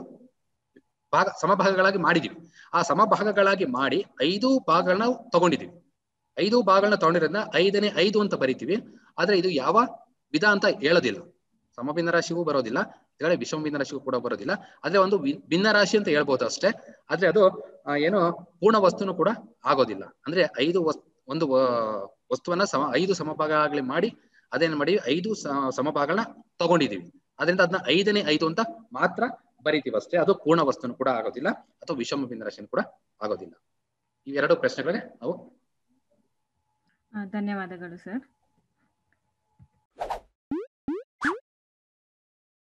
ಭಾಗ ಸಮಭಾಗಗಳಾಗಿ ಮಾಡಿದೀವಿ ಆ ಸಮಭಾಗಗಳಾಗಿ ಮಾಡಿ ಐದು ಭಾಗಗಳನ್ನ ನಾವು ತಗೊಂಡಿದೀವಿ ಐದು ಭಾಗಗಳನ್ನ ತಗೊಂಡಿರೋದನ್ನ ಐದನೇ ಐದು ಅಂತ ಬರಿತೀವಿ ಆದ್ರೆ ಇದು ಯಾವ ವಿಧ ಅಂತ ಹೇಳೋದಿಲ್ಲ ಸಮಭಿನ್ನ ರಾಶಿಗೂ ಬರೋದಿಲ್ಲ ಇದರಲ್ಲಿ ವಿಷಮ ಭಿನ್ನ ರಾಶಿಗೂ ಕೂಡ ಬರೋದಿಲ್ಲ ಆದ್ರೆ ಒಂದು ವಿ- ಭಿನ್ನ ರಾಶಿ ಅಂತ ಹೇಳ್ಬೋದು ಅಷ್ಟೇ ಆದ್ರೆ ಅದು ಆ, ಏನು ಪೂರ್ಣ ವಸ್ತುನು ಕೂಡ ಆಗೋದಿಲ್ಲ ಅಂದ್ರೆ ಐದು ವಸ್ ಒಂದು ವ- ವಸ್ತುವನ್ನ ಸಮ ಐದು ಸಮಭಾಗಗಳಾಗ್ಲಿ ಮಾಡಿ ಅದೇನ್ ಮಾಡಿ ಐದು ಸ- ಸಮಭಾಗಗಳನ್ನ ತಗೊಂಡಿದೀವಿ ಅದರಿಂದ ಅದನ್ನ ಐದನೇ ಐದು ಅಂತ ಮಾತ್ರ ಬರಿತೀವಿ ಅಷ್ಟೇ ಅದು ಪೂರ್ಣ ವಸ್ತುನು ಕೂಡ ಆಗೋದಿಲ್ಲ ಅಥವಾ ವಿಷಮ ಭಿನ್ನ ರಾಶಿನೂ ಕೂಡ ಆಗೋದಿಲ್ಲ ಇವೆರಡು ಪ್ರಶ್ನೆಗಳಿಗೆ ನಾವು ಆ, ಧನ್ಯವಾದಗಳು ಸರ್